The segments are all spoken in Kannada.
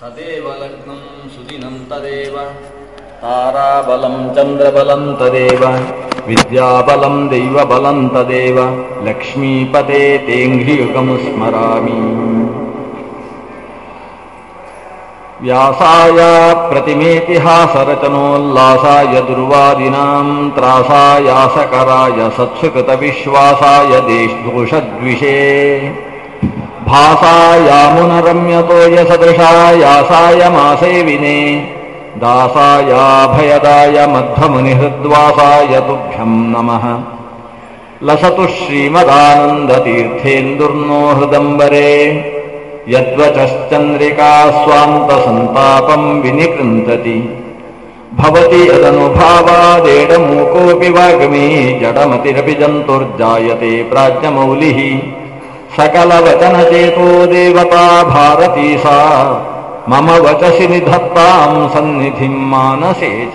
तदेव लग्नं सुदिनं तदेव ताराबलं चन्द्रबलं तदेव विद्याबलं दैवबलं तदेव लक्ष्मीपते तेङ्घ्रियुगं स्मरामि व्यासाय प्रतिमेतिहासरचनोल्लासाय दुर्वादिनां त्रासायासकराय सत्सुकृतविश्वासाय देशदोषद्विषे भासायामुनरम्यतो यसदृशायासाय मासेविने दासायाभयदाय मध्वमुनिहृद्वासाय तुभ्यं नमः लसतु श्रीमदानन्दतीर्थेन्दुर्नो हृदम्बरे यद्वचश्चन्द्रिका स्वान्तसन्तापं विनिकृन्तति भवति यदनुभावादेडमूकोऽपि वाग्मी जडमतिरपि जन्तुर्जायते प्राज्ञमौलिः सकलवचनचेतो देवता भारती सा मम वचसि निधत्तां सन्निधिं मानसे च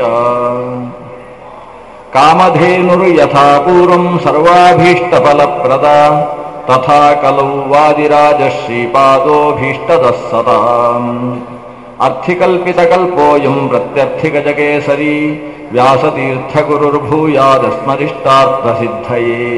कामधेनुर्यथा पूर्वं सर्वाभीष्टफलप्रदा तथा कलौ वादिराजश्रीपादोऽभीष्टदः सताम् अर्थिकल्पितकल्पोऽयं प्रत्यर्थिकजकेसरी व्यासतीर्थगुरुर्भूयादस्मदिष्टार्थसिद्धये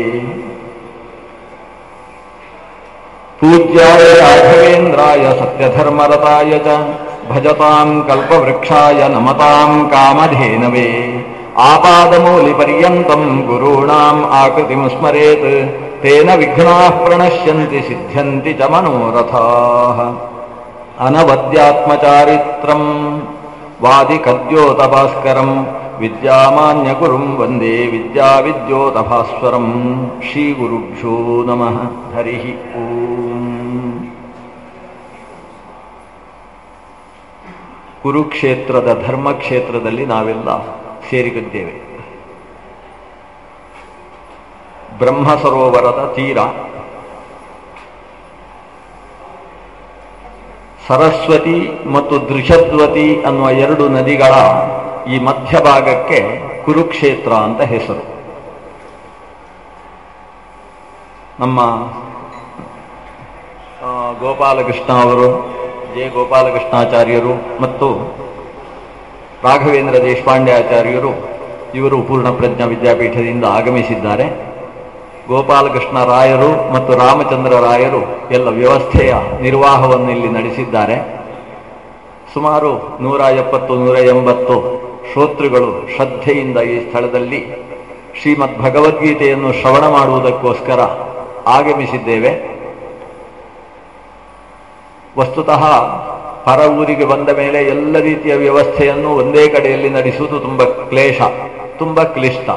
पूज्याय राघवेन्द्राय सत्यधर्मरताय च भजतां कल्पवृक्षाय नमतां कामधेनवे आपादमूलिपर्यन्तं गुरूणाम् आकृतिं स्मरेत् तेन विघ्नाः प्रणश्यन्ति सिद्ध्यन्ति च मनोरथाः अनवद्यात्मचारित्रम् वादिकद्योतभास्करम् विद्यामान्यगुरुं वन्दे विद्याविद्योतभास्वरम् श्रीगुरुभ्यो नमः हरिः ಓಂ ಕುರುಕ್ಷೇತ್ರದ ಧರ್ಮಕ್ಷೇತ್ರದಲ್ಲಿ ನಾವೆಲ್ಲ ಸೇರಿಕೊಂಡಿದ್ದೇವೆ ಬ್ರಹ್ಮ ಸರೋವರದ ತೀರ ಸರಸ್ವತಿ ಮತ್ತು ದೃಶದ್ವತಿ ಅನ್ನುವ ಎರಡು ನದಿಗಳ ಈ ಮಧ್ಯಭಾಗಕ್ಕೆ ಕುರುಕ್ಷೇತ್ರ ಅಂತ ಹೆಸರು ನಮ್ಮ ಆ, ಗೋಪಾಲಕೃಷ್ಣ ಅವರು ಜೆ ಗೋಪಾಲಕೃಷ್ಣಾಚಾರ್ಯರು ಮತ್ತು ರಾಘವೇಂದ್ರ ದೇಶಪಾಂಡೆ ಇವರು ಪೂರ್ಣ ಪ್ರಜ್ಞಾ ವಿದ್ಯಾಪೀಠದಿಂದ ಆಗಮಿಸಿದ್ದಾರೆ ಗೋಪಾಲಕೃಷ್ಣ ರಾಯರು ಮತ್ತು ರಾಮಚಂದ್ರ ರಾಯರು ಎಲ್ಲ ವ್ಯವಸ್ಥೆಯ ನಿರ್ವಾಹವನ್ನು ಇಲ್ಲಿ ನಡೆಸಿದ್ದಾರೆ ಸುಮಾರು ನೂರ ಎಪ್ಪತ್ತು ನೂರ ಎಂಬತ್ತು ಶ್ರೋತೃಗಳು ಶ್ರದ್ಧೆಯಿಂದ ಈ ಸ್ಥಳದಲ್ಲಿ ಶ್ರೀಮದ್ ಭಗವದ್ಗೀತೆಯನ್ನು ಶ್ರವಣ ಮಾಡುವುದಕ್ಕೋಸ್ಕರ ಆಗಮಿಸಿದ್ದೇವೆ ವಸ್ತುತಃ ಪರ ಊರಿಗೆ ಬಂದ ಮೇಲೆ ಎಲ್ಲ ರೀತಿಯ ವ್ಯವಸ್ಥೆಯನ್ನು ಒಂದೇ ಕಡೆಯಲ್ಲಿ ನಡೆಸುವುದು ತುಂಬ ಕ್ಲೇಶ ತುಂಬ ಕ್ಲಿಷ್ಟ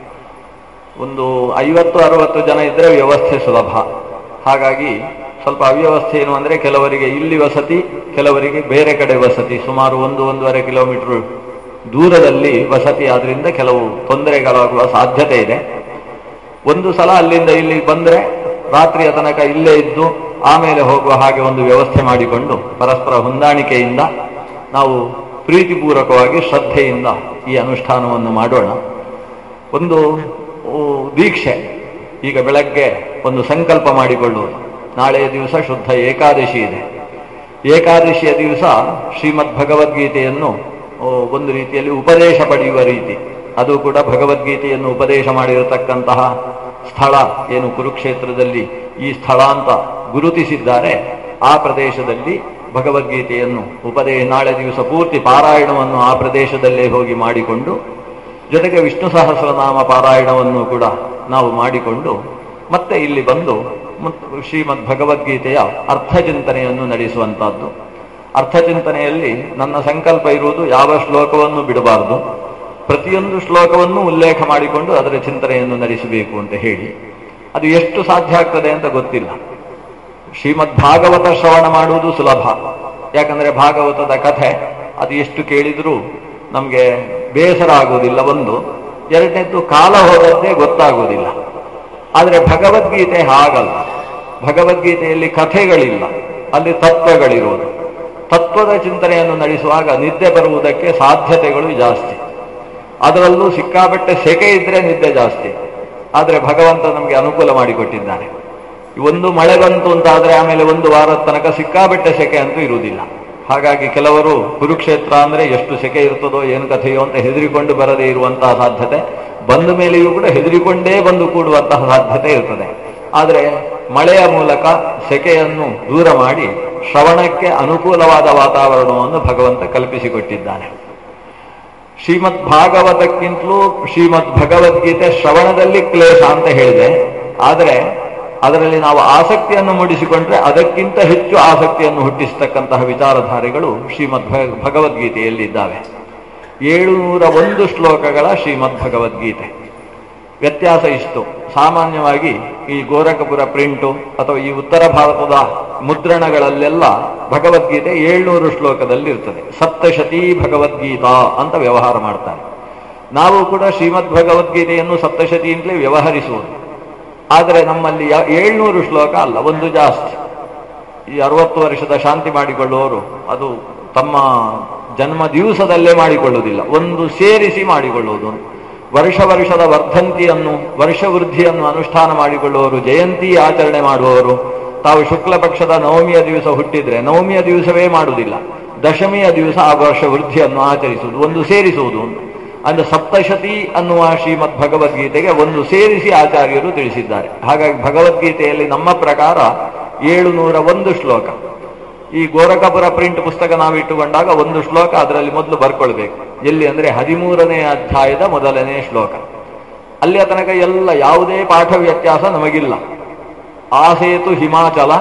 ಒಂದು ಐವತ್ತು ಅರವತ್ತು ಜನ ಇದ್ದರೆ ವ್ಯವಸ್ಥೆ ಸುಲಭ ಹಾಗಾಗಿ ಸ್ವಲ್ಪ ಅವ್ಯವಸ್ಥೆ ಏನು ಅಂದರೆ ಕೆಲವರಿಗೆ ಇಲ್ಲಿ ವಸತಿ ಕೆಲವರಿಗೆ ಬೇರೆ ಕಡೆ ವಸತಿ ಸುಮಾರು ಒಂದು ಒಂದೂವರೆ ಕಿಲೋಮೀಟರ್ ದೂರದಲ್ಲಿ ವಸತಿ ಆದ್ರಿಂದ ಕೆಲವು ತೊಂದರೆಗಳಾಗುವ ಸಾಧ್ಯತೆ ಇದೆ ಒಂದು ಸಲ ಅಲ್ಲಿಂದ ಇಲ್ಲಿಗೆ ಬಂದರೆ ರಾತ್ರಿಯ ತನಕ ಇಲ್ಲೇ ಇದ್ದು ಆಮೇಲೆ ಹೋಗುವ ಹಾಗೆ ಒಂದು ವ್ಯವಸ್ಥೆ ಮಾಡಿಕೊಂಡು ಪರಸ್ಪರ ಹೊಂದಾಣಿಕೆಯಿಂದ ನಾವು ಪ್ರೀತಿಪೂರ್ವಕವಾಗಿ ಶ್ರದ್ಧೆಯಿಂದ ಈ ಅನುಷ್ಠಾನವನ್ನು ಮಾಡೋಣ ಒಂದು ಓ, ದೀಕ್ಷೆ ಈಗ ಬೆಳಗ್ಗೆ ಒಂದು ಸಂಕಲ್ಪ ಮಾಡಿಕೊಳ್ಳುವುದು ನಾಳೆಯ ದಿವಸ ಶುದ್ಧ ಏಕಾದಶಿ ಇದೆ ಏಕಾದಶಿಯ ದಿವಸ ಶ್ರೀಮದ್ ಭಗವದ್ಗೀತೆಯನ್ನು ಓ, ಒಂದು ರೀತಿಯಲ್ಲಿ ಉಪದೇಶ ಪಡೆಯುವ ರೀತಿ ಅದು ಕೂಡ ಭಗವದ್ಗೀತೆಯನ್ನು ಉಪದೇಶ ಮಾಡಿರತಕ್ಕಂತಹ ಸ್ಥಳ ಏನು ಕುರುಕ್ಷೇತ್ರದಲ್ಲಿ ಈ ಸ್ಥಳ ಅಂತ ಗುರುತಿಸಿದ್ದಾರೆ ಆ ಪ್ರದೇಶದಲ್ಲಿ ಭಗವದ್ಗೀತೆಯನ್ನು ಉಪದೇ ನಾಳೆ ದಿವಸ ಪೂರ್ತಿ ಪಾರಾಯಣವನ್ನು ಆ ಪ್ರದೇಶದಲ್ಲೇ ಹೋಗಿ ಮಾಡಿಕೊಂಡು ಜೊತೆಗೆ ವಿಷ್ಣು ಸಹಸ್ರನಾಮ ಪಾರಾಯಣವನ್ನು ಕೂಡ ನಾವು ಮಾಡಿಕೊಂಡು ಮತ್ತೆ ಇಲ್ಲಿ ಬಂದು ಮತ್ತು ಶ್ರೀಮದ್ ಭಗವದ್ಗೀತೆಯ ಅರ್ಥಚಿಂತನೆಯನ್ನು ನಡೆಸುವಂತಹದ್ದು ಅರ್ಥಚಿಂತನೆಯಲ್ಲಿ ನನ್ನ ಸಂಕಲ್ಪ ಇರುವುದು ಯಾವ ಶ್ಲೋಕವನ್ನು ಬಿಡಬಾರದು ಪ್ರತಿಯೊಂದು ಶ್ಲೋಕವನ್ನು ಉಲ್ಲೇಖ ಮಾಡಿಕೊಂಡು ಅದರ ಚಿಂತನೆಯನ್ನು ನಡೆಸಬೇಕು ಅಂತ ಹೇಳಿ ಅದು ಎಷ್ಟು ಸಾಧ್ಯ ಆಗ್ತದೆ ಅಂತ ಗೊತ್ತಿಲ್ಲ ಶ್ರೀಮದ್ ಭಾಗವತ ಶ್ರವಣ ಮಾಡುವುದು ಸುಲಭ ಯಾಕಂದ್ರೆ ಭಾಗವತದ ಕಥೆ ಅದು ಎಷ್ಟು ಕೇಳಿದರೂ ನಮಗೆ ಬೇಸರ ಆಗುವುದಿಲ್ಲ ಒಂದು ಎರಡನೇದ್ದು ಕಾಲ ಹೋದದ್ದೇ ಗೊತ್ತಾಗುವುದಿಲ್ಲ ಆದರೆ ಭಗವದ್ಗೀತೆ ಹಾಗಲ್ಲ ಭಗವದ್ಗೀತೆಯಲ್ಲಿ ಕಥೆಗಳಿಲ್ಲ ಅಲ್ಲಿ ತತ್ವಗಳಿರುವುದು ತತ್ವದ ಚಿಂತನೆಯನ್ನು ನಡೆಸುವಾಗ ನಿದ್ದೆ ಬರುವುದಕ್ಕೆ ಸಾಧ್ಯತೆಗಳು ಜಾಸ್ತಿ ಅದರಲ್ಲೂ ಸಿಕ್ಕಾಪಟ್ಟೆ ಸೆಕೆ ಇದ್ರೆ ನಿದ್ದೆ ಜಾಸ್ತಿ ಆದರೆ ಭಗವಂತ ನಮಗೆ ಅನುಕೂಲ ಮಾಡಿಕೊಟ್ಟಿದ್ದಾನೆ ಒಂದು ಮಳೆ ಬಂತು ಅಂತ ಆದ್ರೆ ಆಮೇಲೆ ಒಂದು ವಾರದ ತನಕ ಸಿಕ್ಕಾಬಟ್ಟೆ ಸೆಕೆ ಅಂತೂ ಇರುವುದಿಲ್ಲ ಹಾಗಾಗಿ ಕೆಲವರು ಕುರುಕ್ಷೇತ್ರ ಅಂದ್ರೆ ಎಷ್ಟು ಸೆಕೆ ಇರ್ತದೋ ಏನು ಕಥೆಯೋ ಅಂತ ಹೆದರಿಕೊಂಡು ಬರದೇ ಇರುವಂತಹ ಸಾಧ್ಯತೆ ಬಂದ ಮೇಲೆಯೂ ಕೂಡ ಹೆದರಿಕೊಂಡೇ ಬಂದು ಕೂಡುವಂತಹ ಸಾಧ್ಯತೆ ಇರ್ತದೆ ಆದರೆ ಮಳೆಯ ಮೂಲಕ ಸೆಕೆಯನ್ನು ದೂರ ಮಾಡಿ ಶ್ರವಣಕ್ಕೆ ಅನುಕೂಲವಾದ ವಾತಾವರಣವನ್ನು ಭಗವಂತ ಕಲ್ಪಿಸಿಕೊಟ್ಟಿದ್ದಾನೆ ಶ್ರೀಮದ್ ಭಾಗವತಕ್ಕಿಂತಲೂ ಶ್ರೀಮದ್ ಭಗವದ್ಗೀತೆ ಶ್ರವಣದಲ್ಲಿ ಕ್ಲೇಶ ಅಂತ ಹೇಳಿದೆ ಆದರೆ ಅದರಲ್ಲಿ ನಾವು ಆಸಕ್ತಿಯನ್ನು ಮೂಡಿಸಿಕೊಂಡ್ರೆ ಅದಕ್ಕಿಂತ ಹೆಚ್ಚು ಆಸಕ್ತಿಯನ್ನು ಹುಟ್ಟಿಸತಕ್ಕಂತಹ ವಿಚಾರಧಾರೆಗಳು ಶ್ರೀಮದ್ ಭ- ಭಗವದ್ಗೀತೆಯಲ್ಲಿದ್ದಾವೆ ಏಳುನೂರ ಒಂದು ಶ್ಲೋಕಗಳ ಶ್ರೀಮದ್ ಭಗವದ್ಗೀತೆ ವ್ಯತ್ಯಾಸ ಇಷ್ಟು ಸಾಮಾನ್ಯವಾಗಿ ಈ ಗೋರಖಪುರ ಪ್ರಿಂಟು ಅಥವಾ ಈ ಉತ್ತರ ಭಾರತದ ಮುದ್ರಣಗಳಲ್ಲೆಲ್ಲ ಭಗವದ್ಗೀತೆ ಏಳ್ನೂರು ಶ್ಲೋಕದಲ್ಲಿ ಇರ್ತದೆ ಸಪ್ತಶತೀ ಭಗವದ್ಗೀತಾ ಅಂತ ವ್ಯವಹಾರ ಮಾಡ್ತಾರೆ ನಾವು ಕೂಡ ಶ್ರೀಮದ್ ಭಗವದ್ಗೀತೆಯನ್ನು ಸಪ್ತಶತಿ ಅಂತಲೇ ವ್ಯವಹರಿಸುವುದು ಆದರೆ ನಮ್ಮಲ್ಲಿ ಯ- ಏಳ್ನೂರು ಶ್ಲೋಕ ಅಲ್ಲ ಒಂದು ಜಾಸ್ತಿ ಈ ಅರವತ್ತು ವರ್ಷದ ಶಾಂತಿ ಮಾಡಿಕೊಳ್ಳುವವರು ಅದು ತಮ್ಮ ಜನ್ಮ ದಿವಸದಲ್ಲೇ ಮಾಡಿಕೊಳ್ಳುವುದಿಲ್ಲ ಒಂದು ಸೇರಿಸಿ ಮಾಡಿಕೊಳ್ಳುವುದು ವರ್ಷ ವರ್ಷದ ವರ್ಧಂತಿಯನ್ನು ವರ್ಷ ವೃದ್ಧಿಯನ್ನು ಅನುಷ್ಠಾನ ಮಾಡಿಕೊಳ್ಳುವವರು ಜಯಂತಿ ಆಚರಣೆ ಮಾಡುವವರು ತಾವು ಶುಕ್ಲ ಪಕ್ಷದ ನವಮಿಯ ದಿವಸ ಹುಟ್ಟಿದ್ರೆ ನವಮಿಯ ದಿವಸವೇ ಮಾಡುವುದಿಲ್ಲ ದಶಮಿಯ ದಿವಸ ಆ ವರ್ಷ ವೃದ್ಧಿಯನ್ನು ಆಚರಿಸುವುದು ಒಂದು ಸೇರಿಸುವುದು ಅಂದ್ರೆ ಸಪ್ತಶತಿ ಅನ್ನುವ ಶ್ರೀಮದ್ ಭಗವದ್ಗೀತೆಗೆ ಒಂದು ಸೇರಿಸಿ ಆಚಾರ್ಯರು ತಿಳಿಸಿದ್ದಾರೆ ಹಾಗಾಗಿ ಭಗವದ್ಗೀತೆಯಲ್ಲಿ ನಮ್ಮ ಪ್ರಕಾರ ಏಳುನೂರ ಒಂದು ಶ್ಲೋಕ ಈ ಗೋರಖಪುರ ಪ್ರಿಂಟ್ ಪುಸ್ತಕ ನಾವು ಇಟ್ಟುಕೊಂಡಾಗ ಒಂದು ಶ್ಲೋಕ ಅದರಲ್ಲಿ ಮೊದಲು ಬರ್ಕೊಳ್ಬೇಕು ಎಲ್ಲಿ ಅಂದ್ರೆ ಹದಿಮೂರನೇ ಅಧ್ಯಾಯದ ಮೊದಲನೇ ಶ್ಲೋಕ ಅಲ್ಲಿಯ ತನಕ ಎಲ್ಲ ಯಾವುದೇ ಪಾಠ ವ್ಯತ್ಯಾಸ ನಮಗಿಲ್ಲ ಆಸೇತು ಹಿಮಾಚಲ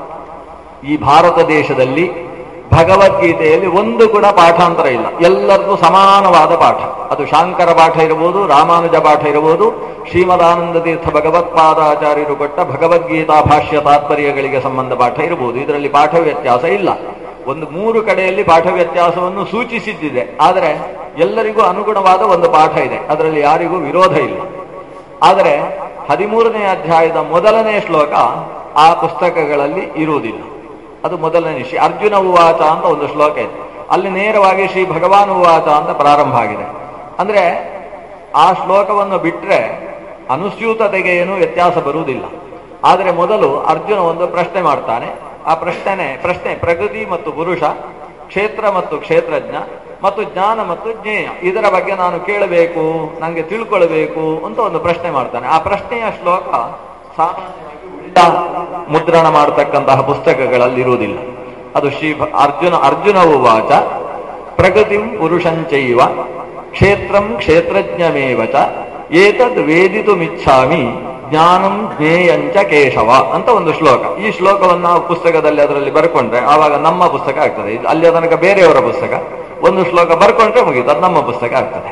ಈ ಭಾರತ ದೇಶದಲ್ಲಿ ಭಗವದ್ಗೀತೆಯಲ್ಲಿ ಒಂದು ಕೂಡ ಪಾಠಾಂತರ ಇಲ್ಲ ಎಲ್ಲರದ್ದು ಸಮಾನವಾದ ಪಾಠ ಅದು ಶಾಂಕರ ಪಾಠ ಇರಬಹುದು ರಾಮಾನುಜ ಪಾಠ ಇರಬಹುದು ಶ್ರೀಮದಾನಂದ ತೀರ್ಥ ಭಗವತ್ಪಾದಾಚಾರ್ಯರು ಕೊಟ್ಟ ಭಗವದ್ಗೀತಾ ಭಾಷ್ಯ ತಾತ್ಪರ್ಯಗಳಿಗೆ ಸಂಬಂಧ ಪಾಠ ಇರಬಹುದು ಇದರಲ್ಲಿ ಪಾಠ ವ್ಯತ್ಯಾಸ ಇಲ್ಲ ಒಂದು ಮೂರು ಕಡೆಯಲ್ಲಿ ಪಾಠ ವ್ಯತ್ಯಾಸವನ್ನು ಸೂಚಿಸಿದ್ದಿದೆ ಆದರೆ ಎಲ್ಲರಿಗೂ ಅನುಗುಣವಾದ ಒಂದು ಪಾಠ ಇದೆ ಅದರಲ್ಲಿ ಯಾರಿಗೂ ವಿರೋಧ ಇಲ್ಲ ಆದರೆ ಹದಿಮೂರನೇ ಅಧ್ಯಾಯದ ಮೊದಲನೇ ಶ್ಲೋಕ ಆ ಪುಸ್ತಕಗಳಲ್ಲಿ ಇರುವುದಿಲ್ಲ ಅದು ಮೊದಲನೇ ಶ್ರೀ ಅರ್ಜುನ ಉವಾಚ ಅಂತ ಒಂದು ಶ್ಲೋಕ ಇದೆ ಅಲ್ಲಿ ನೇರವಾಗಿ ಶ್ರೀ ಭಗವಾನ್ ಉವಾಚ ಅಂತ ಪ್ರಾರಂಭ ಆಗಿದೆ ಅಂದ್ರೆ ಆ ಶ್ಲೋಕವನ್ನು ಬಿಟ್ರೆ ಅನುಸ್ಯೂತತೆಗೆ ಏನು ವ್ಯತ್ಯಾಸ ಬರುವುದಿಲ್ಲ ಆದರೆ ಮೊದಲು ಅರ್ಜುನ ಒಂದು ಪ್ರಶ್ನೆ ಮಾಡ್ತಾನೆ ಆ ಪ್ರಶ್ನೆ ಪ್ರಶ್ನೆ ಪ್ರಗತಿ ಮತ್ತು ಪುರುಷ ಕ್ಷೇತ್ರ ಮತ್ತು ಕ್ಷೇತ್ರಜ್ಞ ಮತ್ತು ಜ್ಞಾನ ಮತ್ತು ಜ್ಞೇಯ ಇದರ ಬಗ್ಗೆ ನಾನು ಕೇಳಬೇಕು ನನಗೆ ತಿಳ್ಕೊಳ್ಬೇಕು ಅಂತ ಒಂದು ಪ್ರಶ್ನೆ ಮಾಡ್ತಾನೆ ಆ ಪ್ರಶ್ನೆಯ ಶ್ಲೋಕ ಸಾಮಾನ್ಯವಾಗಿ ಉಲ್ಟ ಮುದ್ರಣ ಮಾಡತಕ್ಕಂತಹ ಪುಸ್ತಕಗಳಲ್ಲಿ ಇರುವುದಿಲ್ಲ ಅದು ಶ್ರೀ ಭ- ಅರ್ಜುನ ಅರ್ಜುನ ಉವಾಚ ಪ್ರಗತಿಂ ಪುರುಷಂಚೈವ ಕ್ಷೇತ್ರಂ ಕ್ಷೇತ್ರಜ್ಞಮೇವ ಚ ಏತದ್ ವೇದಿತುಮಿಚ್ಛಾಮಿ ಜ್ಞಾನಂ ಜ್ಞೇಯಂಚ ಕೇಶವ ಅಂತ ಒಂದು ಶ್ಲೋಕ ಈ ಶ್ಲೋಕವನ್ನು ನಾವು ಪುಸ್ತಕದಲ್ಲಿ ಅದರಲ್ಲಿ ಬರ್ಕೊಂಡ್ರೆ ಆವಾಗ ನಮ್ಮ ಪುಸ್ತಕ ಆಗ್ತದೆ ಇದು ಅಲ್ಲಿಯ ತನಕ ಬೇರೆಯವರ ಪುಸ್ತಕ ಒಂದು ಶ್ಲೋಕ ಬರ್ಕೊಂಡ್ರೆ ಮುಗೀತು ಅದು ನಮ್ಮ ಪುಸ್ತಕ ಆಗ್ತದೆ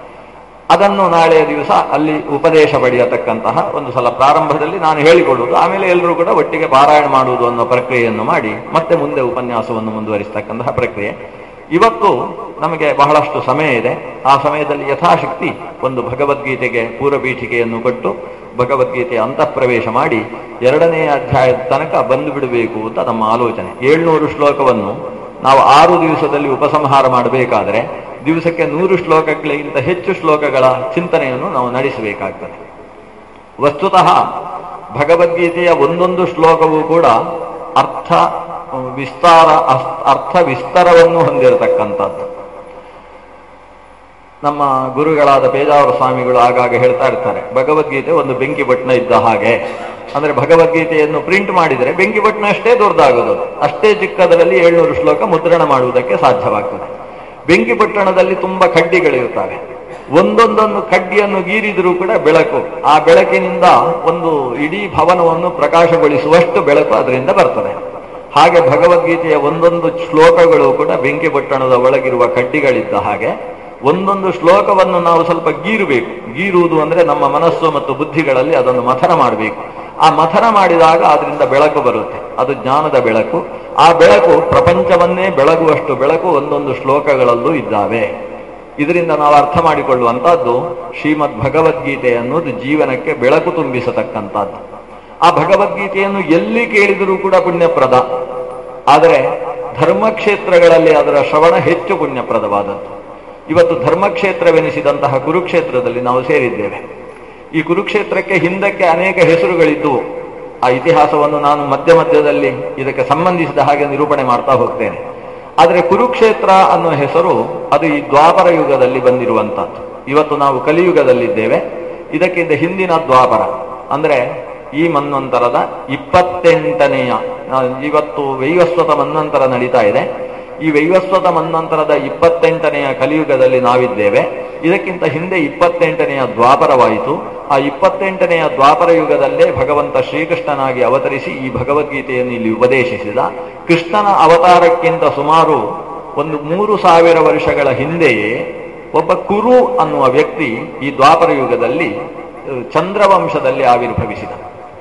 ಅದನ್ನು ನಾಳೆಯ ದಿವಸ ಅಲ್ಲಿ ಉಪದೇಶ ಪಡೆಯತಕ್ಕಂತಹ ಒಂದು ಸಲ ಪ್ರಾರಂಭದಲ್ಲಿ ನಾನು ಹೇಳಿಕೊಡುವುದು ಆಮೇಲೆ ಎಲ್ಲರೂ ಕೂಡ ಒಟ್ಟಿಗೆ ಪಾರಾಯಣ ಮಾಡುವುದು ಅನ್ನೋ ಪ್ರಕ್ರಿಯೆಯನ್ನು ಮಾಡಿ ಮತ್ತೆ ಮುಂದೆ ಉಪನ್ಯಾಸವನ್ನು ಮುಂದುವರಿಸತಕ್ಕಂತಹ ಪ್ರಕ್ರಿಯೆ ಇವತ್ತು ನಮಗೆ ಬಹಳಷ್ಟು ಸಮಯ ಇದೆ ಆ ಸಮಯದಲ್ಲಿ ಯಥಾಶಕ್ತಿ ಒಂದು ಭಗವದ್ಗೀತೆಗೆ ಪೂರ್ವಪೀಠಿಕೆಯನ್ನು ಕೊಟ್ಟು ಭಗವದ್ಗೀತೆಯ ಅಂತಃಪ್ರವೇಶ ಮಾಡಿ ಎರಡನೇ ಅಧ್ಯಾಯದ ತನಕ ಬಂದು ಬಿಡಬೇಕು ಅಂತ ನಮ್ಮ ಆಲೋಚನೆ ಏಳ್ನೂರು ಶ್ಲೋಕವನ್ನು ನಾವು ಆರು ದಿವಸದಲ್ಲಿ ಉಪಸಂಹಾರ ಮಾಡಬೇಕಾದರೆ ದಿವಸಕ್ಕೆ ನೂರು ಶ್ಲೋಕಗಳಿಗಿಂತ ಹೆಚ್ಚು ಶ್ಲೋಕಗಳ ಚಿಂತನೆಯನ್ನು ನಾವು ನಡೆಸಬೇಕಾಗ್ತದೆ ವಸ್ತುತಃ ಭಗವದ್ಗೀತೆಯ ಒಂದೊಂದು ಶ್ಲೋಕವೂ ಕೂಡ ಅರ್ಥ ಅಹ್, ವಿಸ್ತಾರ ಅಸ್- ಅರ್ಥ ವಿಸ್ತಾರವನ್ನು ಹೊಂದಿರತಕ್ಕಂಥದ್ದು ನಮ್ಮ ಗುರುಗಳಾದ ಪೇಜಾವರ ಸ್ವಾಮಿಗಳು ಆಗಾಗ ಹೇಳ್ತಾ ಇರ್ತಾರೆ ಭಗವದ್ಗೀತೆ ಒಂದು ಬೆಂಕಿ ಬಟ್ನ ಇದ್ದ ಹಾಗೆ ಅಂದ್ರೆ ಭಗವದ್ಗೀತೆಯನ್ನು ಪ್ರಿಂಟ್ ಮಾಡಿದರೆ ಬೆಂಕಿ ಬಟ್ನ ಅಷ್ಟೇ ದೊಡ್ಡದಾಗೋದು ಅದು. ಅಷ್ಟೇ ಚಿಕ್ಕದರಲ್ಲಿ ಏಳ್ನೂರು ಶ್ಲೋಕ ಮುದ್ರಣ ಮಾಡುವುದಕ್ಕೆ ಸಾಧ್ಯವಾಗ್ತದೆ ಬೆಂಕಿ ಪಟ್ಟಣದಲ್ಲಿ ತುಂಬಾ ಕಡ್ಡಿಗಳಿರುತ್ತವೆ ಒಂದೊಂದೊಂದು ಕಡ್ಡಿಯನ್ನು ಗೀರಿದರೂ ಕೂಡ ಬೆಳಕು ಆ ಬೆಳಕಿನಿಂದ ಒಂದು ಇಡೀ ಭವನವನ್ನು ಪ್ರಕಾಶಗೊಳಿಸುವಷ್ಟು ಬೆಳಕು ಅದರಿಂದ ಬರ್ತದೆ ಹಾಗೆ ಭಗವದ್ಗೀತೆಯ ಒಂದೊಂದು ಶ್ಲೋಕಗಳು ಕೂಡ ಬೆಂಕಿ ಪಟ್ಟಣದ ಒಳಗಿರುವ ಕಡ್ಡಿಗಳಿದ್ದ ಹಾಗೆ ಒಂದೊಂದು ಶ್ಲೋಕವನ್ನು ನಾವು ಸ್ವಲ್ಪ ಗೀರಬೇಕು ಗೀರುವುದು ಅಂದ್ರೆ ನಮ್ಮ ಮನಸ್ಸು ಮತ್ತು ಬುದ್ಧಿಗಳಲ್ಲಿ ಅದನ್ನು ಮಥನ ಮಾಡಬೇಕು ಆ ಮಥನ ಮಾಡಿದಾಗ ಅದರಿಂದ ಬೆಳಕು ಬರುತ್ತೆ ಅದು ಜ್ಞಾನದ ಬೆಳಕು ಆ ಬೆಳಕು ಪ್ರಪಂಚವನ್ನೇ ಬೆಳಗುವಷ್ಟು ಬೆಳಕು ಒಂದೊಂದು ಶ್ಲೋಕಗಳಲ್ಲೂ ಇದ್ದಾವೆ ಇದರಿಂದ ನಾವು ಅರ್ಥ ಮಾಡಿಕೊಳ್ಳುವಂತಹದ್ದು ಶ್ರೀಮದ್ ಭಗವದ್ಗೀತೆ ಅನ್ನೋದು ಜೀವನಕ್ಕೆ ಬೆಳಕು ತುಂಬಿಸತಕ್ಕಂಥದ್ದು ಆ ಭಗವದ್ಗೀತೆಯನ್ನು ಎಲ್ಲಿ ಕೇಳಿದರೂ ಕೂಡ ಪುಣ್ಯಪ್ರದ ಆದರೆ ಧರ್ಮಕ್ಷೇತ್ರಗಳಲ್ಲಿ ಅದರ ಶ್ರವಣ ಹೆಚ್ಚು ಪುಣ್ಯಪ್ರದವಾದದ್ದು ಇವತ್ತು ಧರ್ಮಕ್ಷೇತ್ರವೆನಿಸಿದಂತಹ ಕುರುಕ್ಷೇತ್ರದಲ್ಲಿ ನಾವು ಸೇರಿದ್ದೇವೆ ಈ ಕುರುಕ್ಷೇತ್ರಕ್ಕೆ ಹಿಂದಕ್ಕೆ ಅನೇಕ ಹೆಸರುಗಳಿದ್ದವು ಆ ಇತಿಹಾಸವನ್ನು ನಾನು ಮಧ್ಯ ಮಧ್ಯದಲ್ಲಿ ಇದಕ್ಕೆ ಸಂಬಂಧಿಸಿದ ಹಾಗೆ ನಿರೂಪಣೆ ಮಾಡ್ತಾ ಹೋಗ್ತೇನೆ ಆದರೆ ಕುರುಕ್ಷೇತ್ರ ಅನ್ನೋ ಹೆಸರು ಅದು ಈ ದ್ವಾಪರ ಯುಗದಲ್ಲಿ ಬಂದಿರುವಂತಹದ್ದು ಇವತ್ತು ನಾವು ಕಲಿಯುಗದಲ್ಲಿದ್ದೇವೆ ಇದಕ್ಕಿಂತ ಹಿಂದಿನ ದ್ವಾಪರ ಅಂದ್ರೆ ಈ ಮನ್ವಂತರದ ಇಪ್ಪತ್ತೆಂಟನೆಯ ಆ, ಇವತ್ತು ವೈವಸ್ವತ ಮನ್ವಂತರ ನಡೀತಾ ಇದೆ ಈ ವೈವಸ್ವತ ಮನ್ವಂತರದ ಇಪ್ಪತ್ತೆಂಟನೆಯ ಕಲಿಯುಗದಲ್ಲಿ ನಾವಿದ್ದೇವೆ ಇದಕ್ಕಿಂತ ಹಿಂದೆ ಇಪ್ಪತ್ತೆಂಟನೆಯ ದ್ವಾಪರವಾಯಿತು ಆ ಇಪ್ಪತ್ತೆಂಟನೆಯ ದ್ವಾಪರ ಯುಗದಲ್ಲೇ ಭಗವಂತ ಶ್ರೀಕೃಷ್ಣನಾಗಿ ಅವತರಿಸಿ ಈ ಭಗವದ್ಗೀತೆಯನ್ನು ಇಲ್ಲಿ ಉಪದೇಶಿಸಿದ ಕೃಷ್ಣನ ಅವತಾರಕ್ಕಿಂತ ಸುಮಾರು ಒಂದು ಮೂರು ಸಾವಿರ ವರ್ಷಗಳ ಹಿಂದೆಯೇ ಒಬ್ಬ ಕುರು ಅನ್ನುವ ವ್ಯಕ್ತಿ ಈ ದ್ವಾಪರ ಯುಗದಲ್ಲಿ ಅಹ್, ಚಂದ್ರವಂಶದಲ್ಲಿ ಆವಿರ್ಭವಿಸಿದ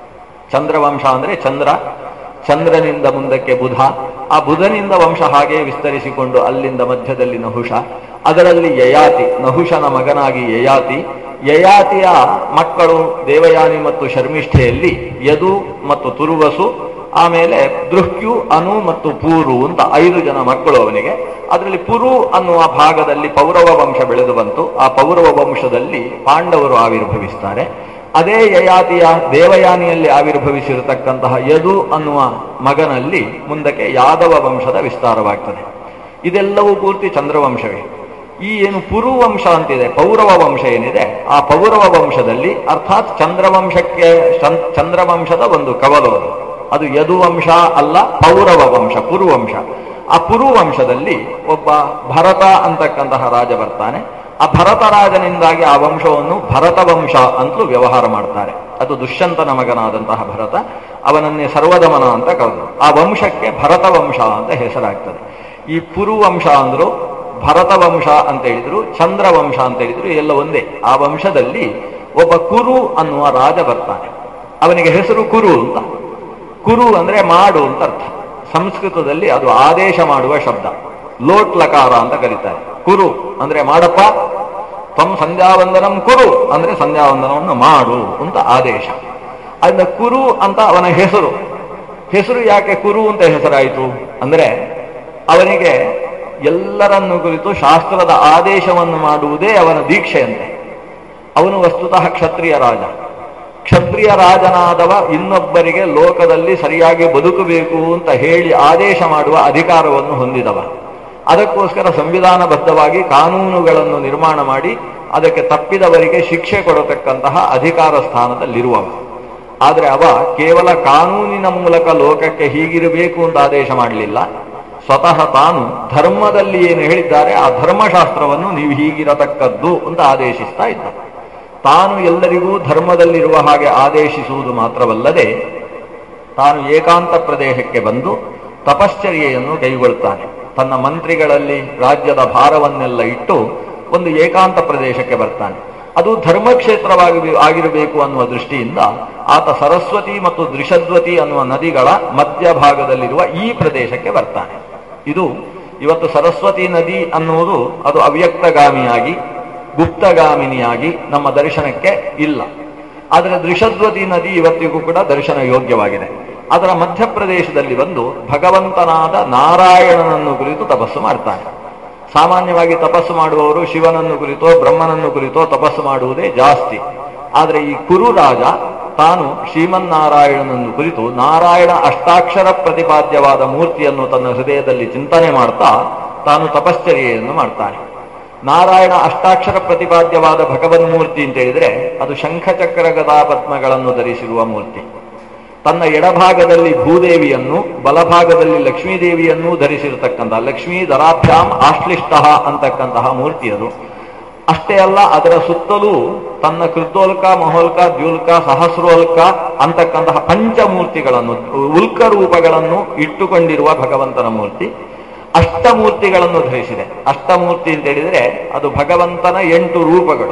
ಚಂದ್ರವಂಶ ಅಂದ್ರೆ ಚಂದ್ರ ಚಂದ್ರನಿಂದ ಮುಂದಕ್ಕೆ ಬುಧ ಆ ಬುಧನಿಂದ ವಂಶ ಹಾಗೆ ವಿಸ್ತರಿಸಿಕೊಂಡು ಅಲ್ಲಿಂದ ಮಧ್ಯದಲ್ಲಿ ನಹುಷ ಅದರಲ್ಲಿ ಯಯಾತಿ ನಹುಷನ ಮಗನಾಗಿ ಯಯಾತಿ ಯಯಾತಿಯ ಮಕ್ಕಳು ದೇವಯಾನಿ ಮತ್ತು ಶರ್ಮಿಷ್ಠೆಯಲ್ಲಿ ಯದು ಮತ್ತು ತುರುವಸು ಆಮೇಲೆ ದೃಹ್ಯು ಅನು ಮತ್ತು ಪೂರು ಅಂತ ಐದು ಜನ ಮಕ್ಕಳು ಅವನಿಗೆ ಅದರಲ್ಲಿ ಪುರು ಅನ್ನುವ ಭಾಗದಲ್ಲಿ ಪೌರವ ವಂಶ ಬೆಳೆದು ಬಂತು ಆ ಪೌರವ ವಂಶದಲ್ಲಿ ಪಾಂಡವರು ಆವಿರ್ಭವಿಸ್ತಾರೆ ಅದೇ ಯಯಾತಿಯ ದೇವಯಾನಿಯಲ್ಲಿ ಆವಿರ್ಭವಿಸಿರತಕ್ಕಂತಹ ಯದು ಅನ್ನುವ ಮಗನಲ್ಲಿ ಮುಂದಕ್ಕೆ ಯಾದವ ವಂಶದ ವಿಸ್ತಾರವಾಗ್ತದೆ ಇದೆಲ್ಲವೂ ಪೂರ್ತಿ ಚಂದ್ರವಂಶವೇ ಈ ಏನು ಪುರುವಂಶ ಅಂತಿದೆ ಪೌರವ ವಂಶ ಏನಿದೆ ಆ ಪೌರವ ವಂಶದಲ್ಲಿ ಅರ್ಥಾತ್ ಚಂದ್ರವಂಶಕ್ಕೆ ಚನ್- ಚಂದ್ರವಂಶದ ಒಂದು ಕವಲು ಅದು ಅದು ಯದುವಂಶ ಅಲ್ಲ ಪೌರವ ವಂಶ ಪುರುವಂಶ ಆ ಪುರುವಂಶದಲ್ಲಿ ಒಬ್ಬ ಭರತ ಅಂತಕ್ಕಂತಹ ರಾಜ ಬರ್ತಾನೆ ಆ ಭರತ ರಾಜನಿಂದಾಗಿ ಆ ವಂಶವನ್ನು ಭರತ ವಂಶ ಅಂತಲೂ ವ್ಯವಹಾರ ಮಾಡ್ತಾರೆ ಅದು ದುಷ್ಯಂತನ ಮಗನಾದಂತಹ ಭರತ ಅವನನ್ನೇ ಸರ್ವದಮನ ಅಂತ ಕರೆದರು ಆ ವಂಶಕ್ಕೆ ಭರತ ವಂಶ ಅಂತ ಹೆಸರಾಗ್ತದೆ ಈ ಪುರುವಂಶ ಅಂದ್ರು ಭರತ ವಂಶ ಅಂತ ಹೇಳಿದ್ರು ಚಂದ್ರವಂಶ ಅಂತ ಹೇಳಿದ್ರು ಎಲ್ಲ ಒಂದೇ ಆ ವಂಶದಲ್ಲಿ ಒಬ್ಬ ಕುರು ಅನ್ನುವ ರಾಜ ಬರ್ತಾನೆ ಅವನಿಗೆ ಹೆಸರು ಕುರು ಅಂತ ಕುರು ಅಂದ್ರೆ ಮಾಡು ಅಂತ ಅರ್ಥ ಸಂಸ್ಕೃತದಲ್ಲಿ ಅದು ಆದೇಶ ಮಾಡುವ ಶಬ್ದ ಲೋಟ್ ಲಕಾರ ಅಂತ ಕರೀತಾರೆ ಕುರು ಅಂದ್ರೆ ಮಾಡಪ್ಪ ತ್ವಂ ಸಂಧ್ಯಾವಂದನಂ ಕುರು ಅಂದ್ರೆ ಸಂಧ್ಯಾವಂದನವನ್ನು ಮಾಡು ಅಂತ ಆದೇಶ ಅದನ್ನ ಕುರು ಅಂತ ಅವನ ಹೆಸರು ಹೆಸರು ಯಾಕೆ ಕುರು ಅಂತ ಹೆಸರಾಯಿತು ಅಂದ್ರೆ ಅವನಿಗೆ ಎಲ್ಲರನ್ನು ಕುರಿತು ಶಾಸ್ತ್ರದ ಆದೇಶವನ್ನು ಮಾಡುವುದೇ ಅವನ ದೀಕ್ಷೆಯಂತೆ ಅವನು ವಸ್ತುತಃ ಕ್ಷತ್ರಿಯ ರಾಜ ಕ್ಷತ್ರಿಯ ರಾಜನಾದವ ಇನ್ನೊಬ್ಬರಿಗೆ ಲೋಕದಲ್ಲಿ ಸರಿಯಾಗಿ ಬದುಕಬೇಕು ಅಂತ ಹೇಳಿ ಆದೇಶ ಮಾಡುವ ಅಧಿಕಾರವನ್ನು ಹೊಂದಿದವ ಅದಕ್ಕೋಸ್ಕರ ಸಂವಿಧಾನಬದ್ಧವಾಗಿ ಕಾನೂನುಗಳನ್ನು ನಿರ್ಮಾಣ ಮಾಡಿ ಅದಕ್ಕೆ ತಪ್ಪಿದವರಿಗೆ ಶಿಕ್ಷೆ ಕೊಡತಕ್ಕಂತಹ ಅಧಿಕಾರ ಸ್ಥಾನದಲ್ಲಿರುವವ ಆದರೆ ಅವ ಕೇವಲ ಕಾನೂನಿನ ಮೂಲಕ ಲೋಕಕ್ಕೆ ಹೀಗಿರಬೇಕು ಅಂತ ಆದೇಶ ಮಾಡಲಿಲ್ಲ ಸ್ವತಃ ತಾನು ಧರ್ಮದಲ್ಲಿ ಏನು ಹೇಳಿದ್ದಾರೆ ಆ ಧರ್ಮಶಾಸ್ತ್ರವನ್ನು ನೀವು ಹೀಗಿರತಕ್ಕದ್ದು ಅಂತ ಆದೇಶಿಸ್ತಾ ಇದ್ದ ತಾನು ಎಲ್ಲರಿಗೂ ಧರ್ಮದಲ್ಲಿರುವ ಹಾಗೆ ಆದೇಶಿಸುವುದು ಮಾತ್ರವಲ್ಲದೆ ತಾನು ಏಕಾಂತ ಪ್ರದೇಶಕ್ಕೆ ಬಂದು ತಪಶ್ಚರ್ಯೆಯನ್ನು ಕೈಗೊಳ್ತಾನೆ ತನ್ನ ಮಂತ್ರಿಗಳಲ್ಲಿ ರಾಜ್ಯದ ಭಾರವನ್ನೆಲ್ಲ ಇಟ್ಟು ಒಂದು ಏಕಾಂತ ಪ್ರದೇಶಕ್ಕೆ ಬರ್ತಾನೆ ಅದು ಧರ್ಮಕ್ಷೇತ್ರವಾಗಿ ಆಗಿರಬೇಕು ಅನ್ನುವ ದೃಷ್ಟಿಯಿಂದ ಆತ ಸರಸ್ವತಿ ಮತ್ತು ದೃಷದ್ವತಿ ಅನ್ನುವ ನದಿಗಳ ಮಧ್ಯಭಾಗದಲ್ಲಿರುವ ಈ ಪ್ರದೇಶಕ್ಕೆ ಬರ್ತಾನೆ ಇದು ಇವತ್ತು ಸರಸ್ವತಿ ನದಿ ಅನ್ನುವುದು ಅದು ಅವ್ಯಕ್ತಗಾಮಿಯಾಗಿ ಗುಪ್ತಗಾಮಿನಿಯಾಗಿ ನಮ್ಮ ದರ್ಶನಕ್ಕೆ ಇಲ್ಲ ಆದರೆ ದೃಷದ್ವತಿ ನದಿ ಇವತ್ತಿಗೂ ಕೂಡ ದರ್ಶನ ಯೋಗ್ಯವಾಗಿದೆ ಅದರ ಮಧ್ಯಪ್ರದೇಶದಲ್ಲಿ ಬಂದು ಭಗವಂತನಾದ ನಾರಾಯಣನನ್ನು ಕುರಿತು ತಪಸ್ಸು ಮಾಡ್ತಾನೆ ಸಾಮಾನ್ಯವಾಗಿ ತಪಸ್ಸು ಮಾಡುವವರು ಶಿವನನ್ನು ಕುರಿತೋ ಬ್ರಹ್ಮನನ್ನು ಕುರಿತೋ ತಪಸ್ಸು ಮಾಡುವುದೇ ಜಾಸ್ತಿ ಆದರೆ ಈ ಕುರು ರಾಜ ತಾನು ಶ್ರೀಮನ್ನಾರಾಯಣನನ್ನು ಕುರಿತು ನಾರಾಯಣ ಅಷ್ಟಾಕ್ಷರ ಪ್ರತಿಪಾದ್ಯವಾದ ಮೂರ್ತಿಯನ್ನು ತನ್ನ ಹೃದಯದಲ್ಲಿ ಚಿಂತನೆ ಮಾಡ್ತಾ ತಾನು ತಪಶ್ಚರ್ಯೆಯನ್ನು ಮಾಡ್ತಾನೆ ನಾರಾಯಣ ಅಷ್ಟಾಕ್ಷರ ಪ್ರತಿಪಾದ್ಯವಾದ ಭಗವನ್ಮೂರ್ತಿ ಅಂತ ಹೇಳಿದ್ರೆ ಅದು ಶಂಖಚಕ್ರ ಗದಾಪದ್ಮಗಳನ್ನು ಧರಿಸಿರುವ ಮೂರ್ತಿ ತನ್ನ ಎಡಭಾಗದಲ್ಲಿ ಭೂದೇವಿಯನ್ನು ಬಲಭಾಗದಲ್ಲಿ ಲಕ್ಷ್ಮೀದೇವಿಯನ್ನೂ ಧರಿಸಿರತಕ್ಕಂತಹ ಲಕ್ಷ್ಮೀ ದರಾಭ್ಯಾಂ ಆಶ್ಲಿಷ್ಟ ಅಂತಕ್ಕಂತಹ ಮೂರ್ತಿ ಅದು ಅಷ್ಟೇ ಅಲ್ಲ ಅದರ ಸುತ್ತಲೂ ತನ್ನ ಕೃತೋಲ್ಕ ಮಹೋಲ್ಕ ದ್ಯುಲ್ಕ ಸಹಸ್ರೋಲ್ಕ ಅಂತಕ್ಕಂತಹ ಪಂಚಮೂರ್ತಿಗಳನ್ನು ಉಲ್ಕ ರೂಪಗಳನ್ನು ಇಟ್ಟುಕೊಂಡಿರುವ ಭಗವಂತನ ಮೂರ್ತಿ ಅಷ್ಟಮೂರ್ತಿಗಳನ್ನು ಧರಿಸಿದೆ ಅಷ್ಟಮೂರ್ತಿ ಅಂತ ಹೇಳಿದ್ರೆ ಅದು ಭಗವಂತನ ಎಂಟು ರೂಪಗಳು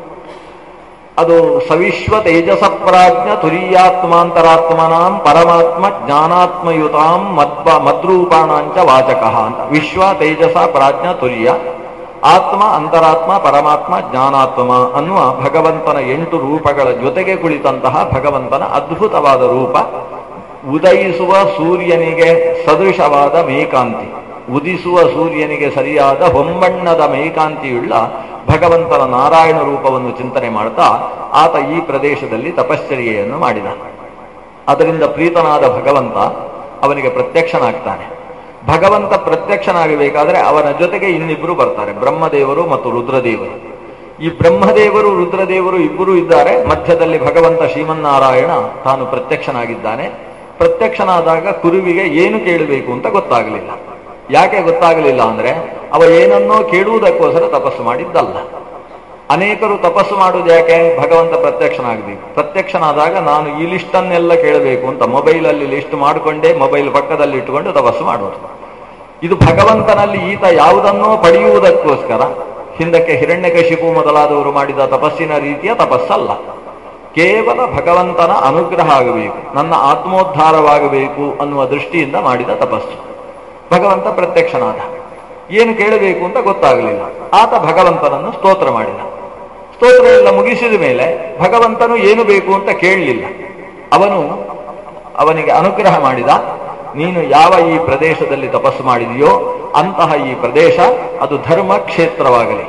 ಅದು ಸವಿಶ್ವ ತೇಜಸ ಪ್ರಾಜ್ಞ ತುರೀಯಾತ್ಮಾಂತರಾತ್ಮನಾಂ ಪರಮಾತ್ಮ ಜ್ಞಾನಾತ್ಮಯುತಾಂ ಮದ್ವ ಮದ್ರೂಪಾಣಾಂಚ ವಾಚಕ ಅಂತ ವಿಶ್ವ ತೇಜಸ ಪ್ರಾಜ್ಞ ತುರಿಯ ಆತ್ಮ ಅಂತರಾತ್ಮ ಪರಮಾತ್ಮ ಜ್ಞಾನಾತ್ಮ ಅನ್ನುವ ಭಗವಂತನ ಎಂಟು ರೂಪಗಳ ಜೊತೆಗೆ ಕುಳಿತಂತಹ ಭಗವಂತನ ಅದ್ಭುತವಾದ ರೂಪ ಉದಯಿಸುವ ಸೂರ್ಯನಿಗೆ ಸದೃಶವಾದ ಮೇಕಾಂತಿ ಉದಿಸುವ ಸೂರ್ಯನಿಗೆ ಸರಿಯಾದ ಹೊಂಬಣ್ಣದ ಮೇಕಾಂತಿಯುಳ್ಳ ಭಗವಂತನ ನಾರಾಯಣ ರೂಪವನ್ನು ಚಿಂತನೆ ಮಾಡ್ತಾ ಆತ ಈ ಪ್ರದೇಶದಲ್ಲಿ ತಪಶ್ಚರ್ಯೆಯನ್ನು ಮಾಡಿದ ಅದರಿಂದ ಪ್ರೀತನಾದ ಭಗವಂತ ಅವನಿಗೆ ಪ್ರತ್ಯಕ್ಷನಾಗ್ತಾನೆ ಭಗವಂತ ಪ್ರತ್ಯಕ್ಷನಾಗಬೇಕಾದ್ರೆ ಅವನ ಜೊತೆಗೆ ಇನ್ನಿಬ್ಬರು ಬರ್ತಾರೆ ಬ್ರಹ್ಮದೇವರು ಮತ್ತು ರುದ್ರದೇವರು ಈ ಬ್ರಹ್ಮದೇವರು ರುದ್ರದೇವರು ಇಬ್ಬರು ಇದ್ದಾರೆ ಮಧ್ಯದಲ್ಲಿ ಭಗವಂತ ಶ್ರೀಮನ್ನಾರಾಯಣ ತಾನು ಪ್ರತ್ಯಕ್ಷನಾಗಿದ್ದಾನೆ ಪ್ರತ್ಯಕ್ಷನಾದಾಗ ಕುರುವಿಗೆ ಏನು ಕೇಳಬೇಕು ಅಂತ ಗೊತ್ತಾಗಲಿಲ್ಲ ಯಾಕೆ ಗೊತ್ತಾಗಲಿಲ್ಲ ಅಂದ್ರೆ ಅವ ಏನನ್ನೋ ಕೇಳುವುದಕ್ಕೋಸ್ಕರ ತಪಸ್ಸು ಮಾಡಿದ್ದಲ್ಲ ಅನೇಕರು ತಪಸ್ಸು ಮಾಡುವುದು ಯಾಕೆ ಭಗವಂತ ಪ್ರತ್ಯಕ್ಷನಾಗಬೇಕು ಪ್ರತ್ಯಕ್ಷನಾದಾಗ ನಾನು ಈ ಲಿಸ್ಟನ್ನೆಲ್ಲ ಕೇಳಬೇಕು ಅಂತ ಮೊಬೈಲಲ್ಲಿ ಲಿಸ್ಟ್ ಮಾಡಿಕೊಂಡೇ ಮೊಬೈಲ್ ಪಕ್ಕದಲ್ಲಿ ಇಟ್ಟುಕೊಂಡು ತಪಸ್ಸು ಮಾಡೋದು ಇದು ಭಗವಂತನಲ್ಲಿ ಈತ ಯಾವುದನ್ನೋ ಪಡೆಯುವುದಕ್ಕೋಸ್ಕರ ಹಿಂದಕ್ಕೆ ಹಿರಣ್ಯಕಶಿಪು ಮೊದಲಾದವರು ಮಾಡಿದ ತಪಸ್ಸಿನ ರೀತಿಯ ತಪಸ್ಸಲ್ಲ ಕೇವಲ ಭಗವಂತನ ಅನುಗ್ರಹ ಆಗಬೇಕು ನನ್ನ ಆತ್ಮೋದ್ಧಾರವಾಗಬೇಕು ಅನ್ನುವ ದೃಷ್ಟಿಯಿಂದ ಮಾಡಿದ ತಪಸ್ಸು ಭಗವಂತ ಪ್ರತ್ಯಕ್ಷನಾದ ಏನು ಕೇಳಬೇಕು ಅಂತ ಗೊತ್ತಾಗಲಿಲ್ಲ ಆತ ಭಗವಂತನನ್ನು ಸ್ತೋತ್ರ ಮಾಡಿದ ಸ್ತೋತ್ರ ಎಲ್ಲ ಮುಗಿಸಿದ ಮೇಲೆ ಭಗವಂತನು ಏನು ಬೇಕು ಅಂತ ಕೇಳಲಿಲ್ಲ ಅವನು ಅವನಿಗೆ ಅನುಗ್ರಹ ಮಾಡಿದ ನೀನು ಯಾವ ಈ ಪ್ರದೇಶದಲ್ಲಿ ತಪಸ್ಸು ಮಾಡಿದೆಯೋ ಅಂತಹ ಈ ಪ್ರದೇಶ ಅದು ಧರ್ಮ ಕ್ಷೇತ್ರವಾಗಲಿ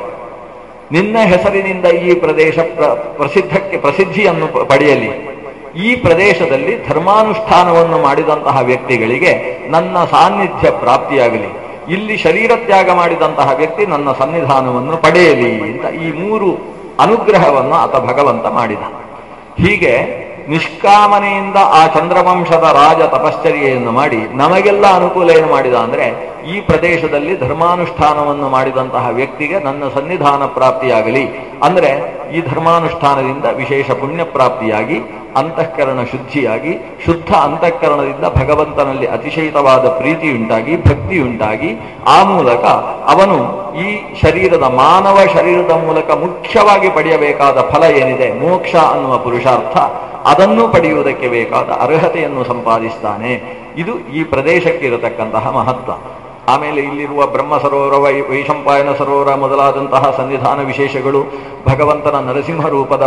ನಿನ್ನ ಹೆಸರಿನಿಂದ ಈ ಪ್ರದೇಶ ಪ್ರ- ಪ್ರಸಿದ್ಧಕ್ಕೆ ಪ್ರಸಿದ್ಧಿಯನ್ನು ಪ- ಪಡೆಯಲಿ ಈ ಪ್ರದೇಶದಲ್ಲಿ ಧರ್ಮಾನುಷ್ಠಾನವನ್ನು ಮಾಡಿದಂತಹ ವ್ಯಕ್ತಿಗಳಿಗೆ ನನ್ನ ಸಾನ್ನಿಧ್ಯ ಪ್ರಾಪ್ತಿಯಾಗಲಿ ಇಲ್ಲಿ ಶರೀರ ತ್ಯಾಗ ಮಾಡಿದಂತಹ ವ್ಯಕ್ತಿ ನನ್ನ ಸನ್ನಿಧಾನವನ್ನು ಪಡೆಯಲಿ ಅಂತ ಈ ಮೂರು ಅನುಗ್ರಹವನ್ನು ಆತ ಭಗವಂತ ಮಾಡಿದ ಹೀಗೆ ನಿಷ್ಕಾಮನೆಯಿಂದ ಆ ಚಂದ್ರವಂಶದ ರಾಜ ತಪಶ್ಚರ್ಯೆಯನ್ನು ಮಾಡಿ ನಮಗೆಲ್ಲ ಅನುಕೂಲ ಏನು ಮಾಡಿದ ಅಂದ್ರೆ ಈ ಪ್ರದೇಶದಲ್ಲಿ ಧರ್ಮಾನುಷ್ಠಾನವನ್ನು ಮಾಡಿದಂತಹ ವ್ಯಕ್ತಿಗೆ ನನ್ನ ಸನ್ನಿಧಾನ ಪ್ರಾಪ್ತಿಯಾಗಲಿ ಅಂದ್ರೆ ಈ ಧರ್ಮಾನುಷ್ಠಾನದಿಂದ ವಿಶೇಷ ಪುಣ್ಯ ಪ್ರಾಪ್ತಿಯಾಗಿ ಅಂತಃಕರಣ ಶುದ್ಧಿಯಾಗಿ ಶುದ್ಧ ಅಂತಃಕರಣದಿಂದ ಭಗವಂತನಲ್ಲಿ ಅತಿಶಯಿತವಾದ ಪ್ರೀತಿಯುಂಟಾಗಿ ಭಕ್ತಿಯುಂಟಾಗಿ ಆ ಮೂಲಕ ಅವನು ಈ ಶರೀರದ ಮಾನವ ಶರೀರದ ಮೂಲಕ ಮುಖ್ಯವಾಗಿ ಪಡೆಯಬೇಕಾದ ಫಲ ಏನಿದೆ ಮೋಕ್ಷ ಅನ್ನುವ ಪುರುಷಾರ್ಥ ಅದನ್ನು ಪಡೆಯುವುದಕ್ಕೆ ಬೇಕಾದ ಅರ್ಹತೆಯನ್ನು ಸಂಪಾದಿಸ್ತಾನೆ ಇದು ಈ ಪ್ರದೇಶಕ್ಕೆ ಇರತಕ್ಕಂತಹ ಮಹತ್ವ ಆಮೇಲೆ ಇಲ್ಲಿರುವ ಬ್ರಹ್ಮ ಸರೋವರ ವೈ ವೈಶಂಪಾಯನ ಸರೋವರ ಮೊದಲಾದಂತಹ ಸನ್ನಿಧಾನ ವಿಶೇಷಗಳು ಭಗವಂತನ ನರಸಿಂಹ ರೂಪದ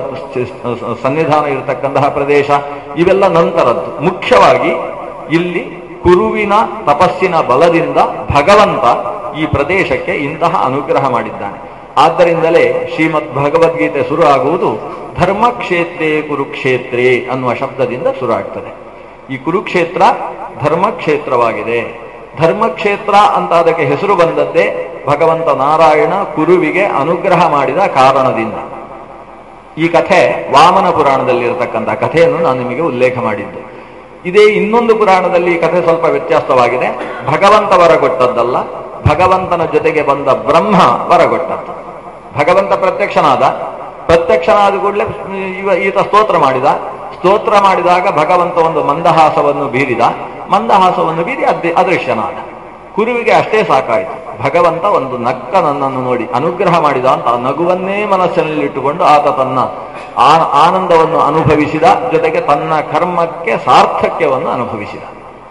ಸ- ಸನ್ನಿಧಾನ ಇರತಕ್ಕಂತಹ ಪ್ರದೇಶ ಇವೆಲ್ಲ ನಂತರದ್ದು ಮುಖ್ಯವಾಗಿ ಇಲ್ಲಿ ಕುರುವಿನ ತಪಸ್ಸಿನ ಬಲದಿಂದ ಭಗವಂತ ಈ ಪ್ರದೇಶಕ್ಕೆ ಇಂತಹ ಅನುಗ್ರಹ ಮಾಡಿದ್ದಾನೆ ಆದ್ದರಿಂದಲೇ ಶ್ರೀಮದ್ ಭಗವದ್ಗೀತೆ ಶುರು ಆಗುವುದು ಧರ್ಮಕ್ಷೇತ್ರೇ ಕುರುಕ್ಷೇತ್ರೇ ಅನ್ನುವ ಶಬ್ದದಿಂದ ಶುರು ಆಗ್ತದೆ ಈ ಕುರುಕ್ಷೇತ್ರ ಧರ್ಮಕ್ಷೇತ್ರವಾಗಿದೆ ಧರ್ಮಕ್ಷೇತ್ರ ಅಂತ ಅದಕ್ಕೆ ಹೆಸರು ಬಂದದ್ದೇ ಭಗವಂತ ನಾರಾಯಣ ಕುರುವಿಗೆ ಅನುಗ್ರಹ ಮಾಡಿದ ಕಾರಣದಿಂದ ಈ ಕಥೆ ವಾಮನ ಪುರಾಣದಲ್ಲಿರತಕ್ಕಂಥ ಕಥೆಯನ್ನು ನಾನು ನಿಮಗೆ ಉಲ್ಲೇಖ ಮಾಡಿದ್ದು ಇದೇ ಇನ್ನೊಂದು ಪುರಾಣದಲ್ಲಿ ಈ ಕಥೆ ಸ್ವಲ್ಪ ವ್ಯತ್ಯಾಸವಾಗಿದೆ ಭಗವಂತ ವರಗೊಟ್ಟದ್ದಲ್ಲ ಭಗವಂತನ ಜೊತೆಗೆ ಬಂದ ಬ್ರಹ್ಮ ವರಗೊಟ್ಟದ್ದು ಭಗವಂತ ಪ್ರತ್ಯಕ್ಷನಾದ ಪ್ರತ್ಯಕ್ಷನಾದ ಕೂಡಲೇ ಇವ ಈತ ಸ್ತೋತ್ರ ಮಾಡಿದ ಸ್ತೋತ್ರ ಮಾಡಿದಾಗ ಭಗವಂತ ಒಂದು ಮಂದಹಾಸವನ್ನು ಬೀರಿದ ಮಂದಹಾಸವನ್ನು ಬೀರಿ ಅದ್ ಅದೃಶ್ಯನಾದ ಕುರುವಿಗೆ ಅಷ್ಟೇ ಸಾಕಾಯಿತು ಭಗವಂತ ಒಂದು ನಕ್ಕ ನನ್ನನ್ನು ನೋಡಿ ಅನುಗ್ರಹ ಮಾಡಿದ ಅಂತ ಆ ನಗುವನ್ನೇ ಮನಸ್ಸಿನಲ್ಲಿಟ್ಟುಕೊಂಡು ಆತ ತನ್ನ ಆ- ಆನಂದವನ್ನು ಅನುಭವಿಸಿದ ಜೊತೆಗೆ ತನ್ನ ಕರ್ಮಕ್ಕೆ ಸಾರ್ಥಕ್ಯವನ್ನು ಅನುಭವಿಸಿದ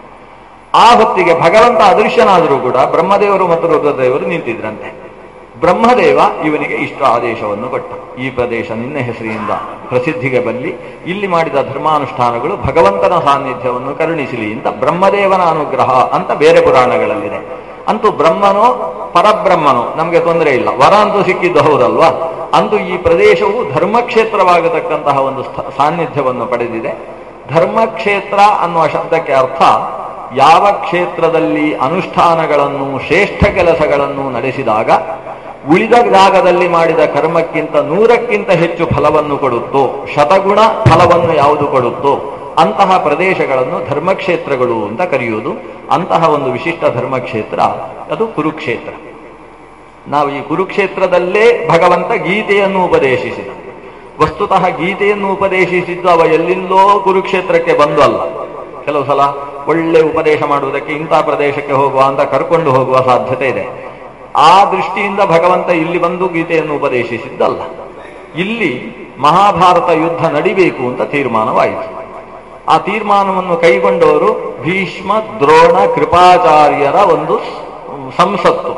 ಆ ಹೊತ್ತಿಗೆ ಭಗವಂತ ಅದೃಶ್ಯನಾದರೂ ಕೂಡ ಬ್ರಹ್ಮದೇವರು ಮತ್ತು ರುದ್ರದೇವರು ನಿಂತಿದ್ರಂತೆ ಬ್ರಹ್ಮದೇವ ಇವನಿಗೆ ಇಷ್ಟ ಆದೇಶವನ್ನು ಕೊಟ್ಟ ಈ ಪ್ರದೇಶ ನಿನ್ನ ಹೆಸರಿನಿಂದ ಪ್ರಸಿದ್ಧಿಗೆ ಬಲ್ಲಿ ಇಲ್ಲಿ ಮಾಡಿದ ಧರ್ಮಾನುಷ್ಠಾನಗಳು ಭಗವಂತನ ಸಾನ್ನಿಧ್ಯವನ್ನು ಕರುಣಿಸಲಿ ಅಂತ ಬ್ರಹ್ಮದೇವನ ಅನುಗ್ರಹ ಅಂತ ಬೇರೆ ಪುರಾಣಗಳಲ್ಲಿದೆ ಅಂತೂ ಬ್ರಹ್ಮನೋ ಪರಬ್ರಹ್ಮನೋ ನಮಗೆ ತೊಂದರೆ ಇಲ್ಲ ವರ ಅಂತೂ ಸಿಕ್ಕಿದ್ದು ಹೌದಲ್ವಾ ಅಂತೂ ಈ ಪ್ರದೇಶವು ಧರ್ಮಕ್ಷೇತ್ರವಾಗತಕ್ಕಂತಹ ಒಂದು ಸ್ಥ- ಸಾನ್ನಿಧ್ಯವನ್ನು ಪಡೆದಿದೆ ಧರ್ಮಕ್ಷೇತ್ರ ಅನ್ನುವ ಶಬ್ದಕ್ಕೆ ಅರ್ಥ ಯಾವ ಕ್ಷೇತ್ರದಲ್ಲಿ ಅನುಷ್ಠಾನಗಳನ್ನು ಶ್ರೇಷ್ಠ ಕೆಲಸಗಳನ್ನು ನಡೆಸಿದಾಗ ಉಳಿದ ಜಾಗದಲ್ಲಿ ಮಾಡಿದ ಕರ್ಮಕ್ಕಿಂತ ನೂರಕ್ಕಿಂತ ಹೆಚ್ಚು ಫಲವನ್ನು ಕೊಡುತ್ತೋ ಶತಗುಣ ಫಲವನ್ನು ಯಾವುದು ಕೊಡುತ್ತೋ ಅಂತಹ ಪ್ರದೇಶಗಳನ್ನು ಧರ್ಮಕ್ಷೇತ್ರಗಳು ಅಂತ ಕರೆಯುವುದು ಅಂತಹ ಒಂದು ವಿಶಿಷ್ಟ ಧರ್ಮಕ್ಷೇತ್ರ ಅದು ಕುರುಕ್ಷೇತ್ರ ನಾವು ಈ ಕುರುಕ್ಷೇತ್ರದಲ್ಲೇ ಭಗವಂತ ಗೀತೆಯನ್ನು ಉಪದೇಶಿಸಿದ ವಸ್ತುತಃ ಗೀತೆಯನ್ನು ಉಪದೇಶಿಸಿದ್ದು ಅವ ಎಲ್ಲಿಂದೋ ಕುರುಕ್ಷೇತ್ರಕ್ಕೆ ಬಂದು ಅಲ್ಲ ಕೆಲವು ಸಲ ಒಳ್ಳೆ ಉಪದೇಶ ಮಾಡುವುದಕ್ಕೆ ಇಂಥ ಪ್ರದೇಶಕ್ಕೆ ಹೋಗುವ ಅಂತ ಕರ್ಕೊಂಡು ಹೋಗುವ ಸಾಧ್ಯತೆ ಇದೆ ಆ ದೃಷ್ಟಿಯಿಂದ ಭಗವಂತ ಇಲ್ಲಿ ಬಂದು ಗೀತೆಯನ್ನು ಉಪದೇಶಿಸಿದ್ದಲ್ಲ ಇಲ್ಲಿ ಮಹಾಭಾರತ ಯುದ್ಧ ನಡಿಬೇಕು ಅಂತ ತೀರ್ಮಾನವಾಯಿತು ಆ ತೀರ್ಮಾನವನ್ನು ಕೈಗೊಂಡವರು ಭೀಷ್ಮ ದ್ರೋಣ ಕೃಪಾಚಾರ್ಯರ ಒಂದು ಸಂಸತ್ತು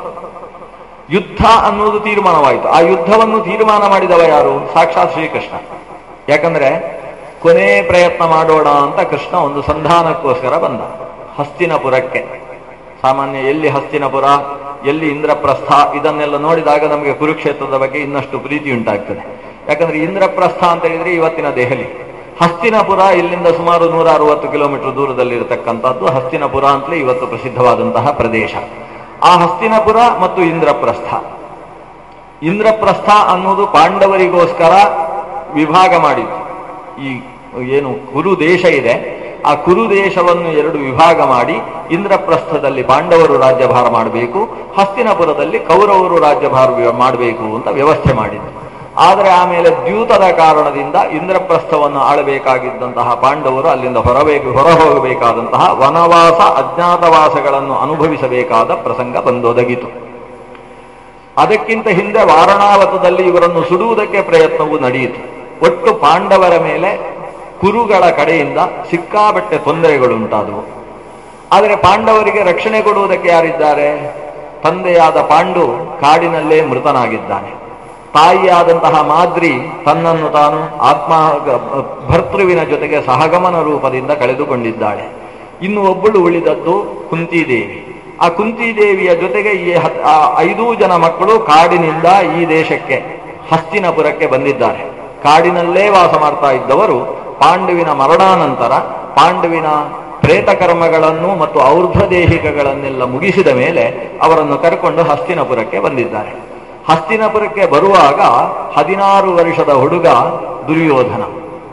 ಯುದ್ಧ ಅನ್ನುವುದು ತೀರ್ಮಾನವಾಯಿತು ಆ ಯುದ್ಧವನ್ನು ತೀರ್ಮಾನ ಮಾಡಿದವ ಯಾರು ಸಾಕ್ಷಾತ್ ಶ್ರೀಕೃಷ್ಣ ಯಾಕಂದ್ರೆ ಕೊನೆ ಪ್ರಯತ್ನ ಮಾಡೋಣ ಅಂತ ಕೃಷ್ಣ ಒಂದು ಸಂಧಾನಕ್ಕೋಸ್ಕರ ಬಂದ ಹಸ್ತಿನಪುರಕ್ಕೆ ಸಾಮಾನ್ಯ ಎಲ್ಲಿ ಹಸ್ತಿನಪುರ ಎಲ್ಲಿ ಇಂದ್ರಪ್ರಸ್ಥ ಇದನ್ನೆಲ್ಲ ನೋಡಿದಾಗ ನಮಗೆ ಕುರುಕ್ಷೇತ್ರದ ಬಗ್ಗೆ ಇನ್ನಷ್ಟು ಪ್ರೀತಿ ಉಂಟಾಗ್ತದೆ ಯಾಕಂದ್ರೆ ಇಂದ್ರಪ್ರಸ್ಥ ಅಂತ ಹೇಳಿದ್ರೆ ಇವತ್ತಿನ ದೆಹಲಿ ಹಸ್ತಿನಪುರ ಇಲ್ಲಿಂದ ಸುಮಾರು ನೂರ ಅರವತ್ತು ಕಿಲೋಮೀಟರ್ ದೂರದಲ್ಲಿರತಕ್ಕಂಥದ್ದು ಹಸ್ತಿನಪುರ ಅಂತಲೇ ಇವತ್ತು ಪ್ರಸಿದ್ಧವಾದಂತಹ ಪ್ರದೇಶ ಆ ಹಸ್ತಿನಪುರ ಮತ್ತು ಇಂದ್ರಪ್ರಸ್ಥ ಇಂದ್ರಪ್ರಸ್ಥ ಅನ್ನೋದು ಪಾಂಡವರಿಗೋಸ್ಕರ ವಿಭಾಗ ಮಾಡಿತು ಈ ಏನು ಕುರು ದೇಶ ಇದೆ ಆ ಕುರು ದೇಶವನ್ನು ಎರಡು ವಿಭಾಗ ಮಾಡಿ ಇಂದ್ರಪ್ರಸ್ಥದಲ್ಲಿ ಪಾಂಡವರು ರಾಜ್ಯಭಾರ ಮಾಡಬೇಕು ಹಸ್ತಿನಪುರದಲ್ಲಿ ಕೌರವರು ರಾಜ್ಯಭಾರ ಮಾಡಬೇಕು ಅಂತ ವ್ಯವಸ್ಥೆ ಮಾಡಿದ್ರು ಆದರೆ ಆಮೇಲೆ ದ್ಯೂತದ ಕಾರಣದಿಂದ ಇಂದ್ರಪ್ರಸ್ಥವನ್ನು ಆಳಬೇಕಾಗಿದ್ದಂತಹ ಪಾಂಡವರು ಅಲ್ಲಿಂದ ಹೊರಬೇಕು ಹೊರ ಹೋಗಬೇಕಾದಂತಹ ವನವಾಸ ಅಜ್ಞಾತವಾಸಗಳನ್ನು ಅನುಭವಿಸಬೇಕಾದ ಪ್ರಸಂಗ ಬಂದೊದಗಿತು ಅದಕ್ಕಿಂತ ಹಿಂದೆ ವಾರಣಾವತದಲ್ಲಿ ಇವರನ್ನು ಸುಡುವುದಕ್ಕೆ ಪ್ರಯತ್ನವು ನಡೆಯಿತು ಒಟ್ಟು ಪಾಂಡವರ ಮೇಲೆ ಕುರುಗಳ ಕಡೆಯಿಂದ ಸಿಕ್ಕಾಬಟ್ಟೆ ತೊಂದರೆಗಳುಂಟಾದವು ಆದರೆ ಪಾಂಡವರಿಗೆ ರಕ್ಷಣೆ ಕೊಡುವುದಕ್ಕೆ ಯಾರಿದ್ದಾರೆ ತಂದೆಯಾದ ಪಾಂಡು ಕಾಡಿನಲ್ಲೇ ಮೃತನಾಗಿದ್ದಾನೆ ತಾಯಿಯಾದಂತಹ ಮಾದ್ರಿ ತನ್ನನ್ನು ತಾನು ಆತ್ಮ ಭರ್ತೃವಿನ ಜೊತೆಗೆ ಸಹಗಮನ ರೂಪದಿಂದ ಕಳೆದುಕೊಂಡಿದ್ದಾಳೆ ಇನ್ನು ಒಬ್ಬಳು ಉಳಿದದ್ದು ಕುಂತಿದೇವಿ ಆ ಕುಂತಿದೇವಿಯ ಜೊತೆಗೆ ಈ ಹತ್- ಆ ಐದೂ ಜನ ಮಕ್ಕಳು ಕಾಡಿನಿಂದ ಈ ದೇಶಕ್ಕೆ ಹಸ್ತಿನಪುರಕ್ಕೆ ಬಂದಿದ್ದಾರೆ ಕಾಡಿನಲ್ಲೇ ವಾಸ ಮಾಡ್ತಾ ಇದ್ದವರು ಪಾಂಡುವಿನ ಮರಣಾನಂತರ ಪಾಂಡುವಿನ ಪ್ರೇತಕರ್ಮಗಳನ್ನು ಮತ್ತು ಔರ್ಧ್ವದೇಹಿಕಗಳನ್ನೆಲ್ಲ ಮುಗಿಸಿದ ಮೇಲೆ ಅವರನ್ನು ಕರ್ಕೊಂಡು ಹಸ್ತಿನಪುರಕ್ಕೆ ಬಂದಿದ್ದಾರೆ ಹಸ್ತಿನಪುರಕ್ಕೆ ಬರುವಾಗ ಹದಿನಾರು ವರ್ಷದ ಹುಡುಗ ದುರ್ಯೋಧನ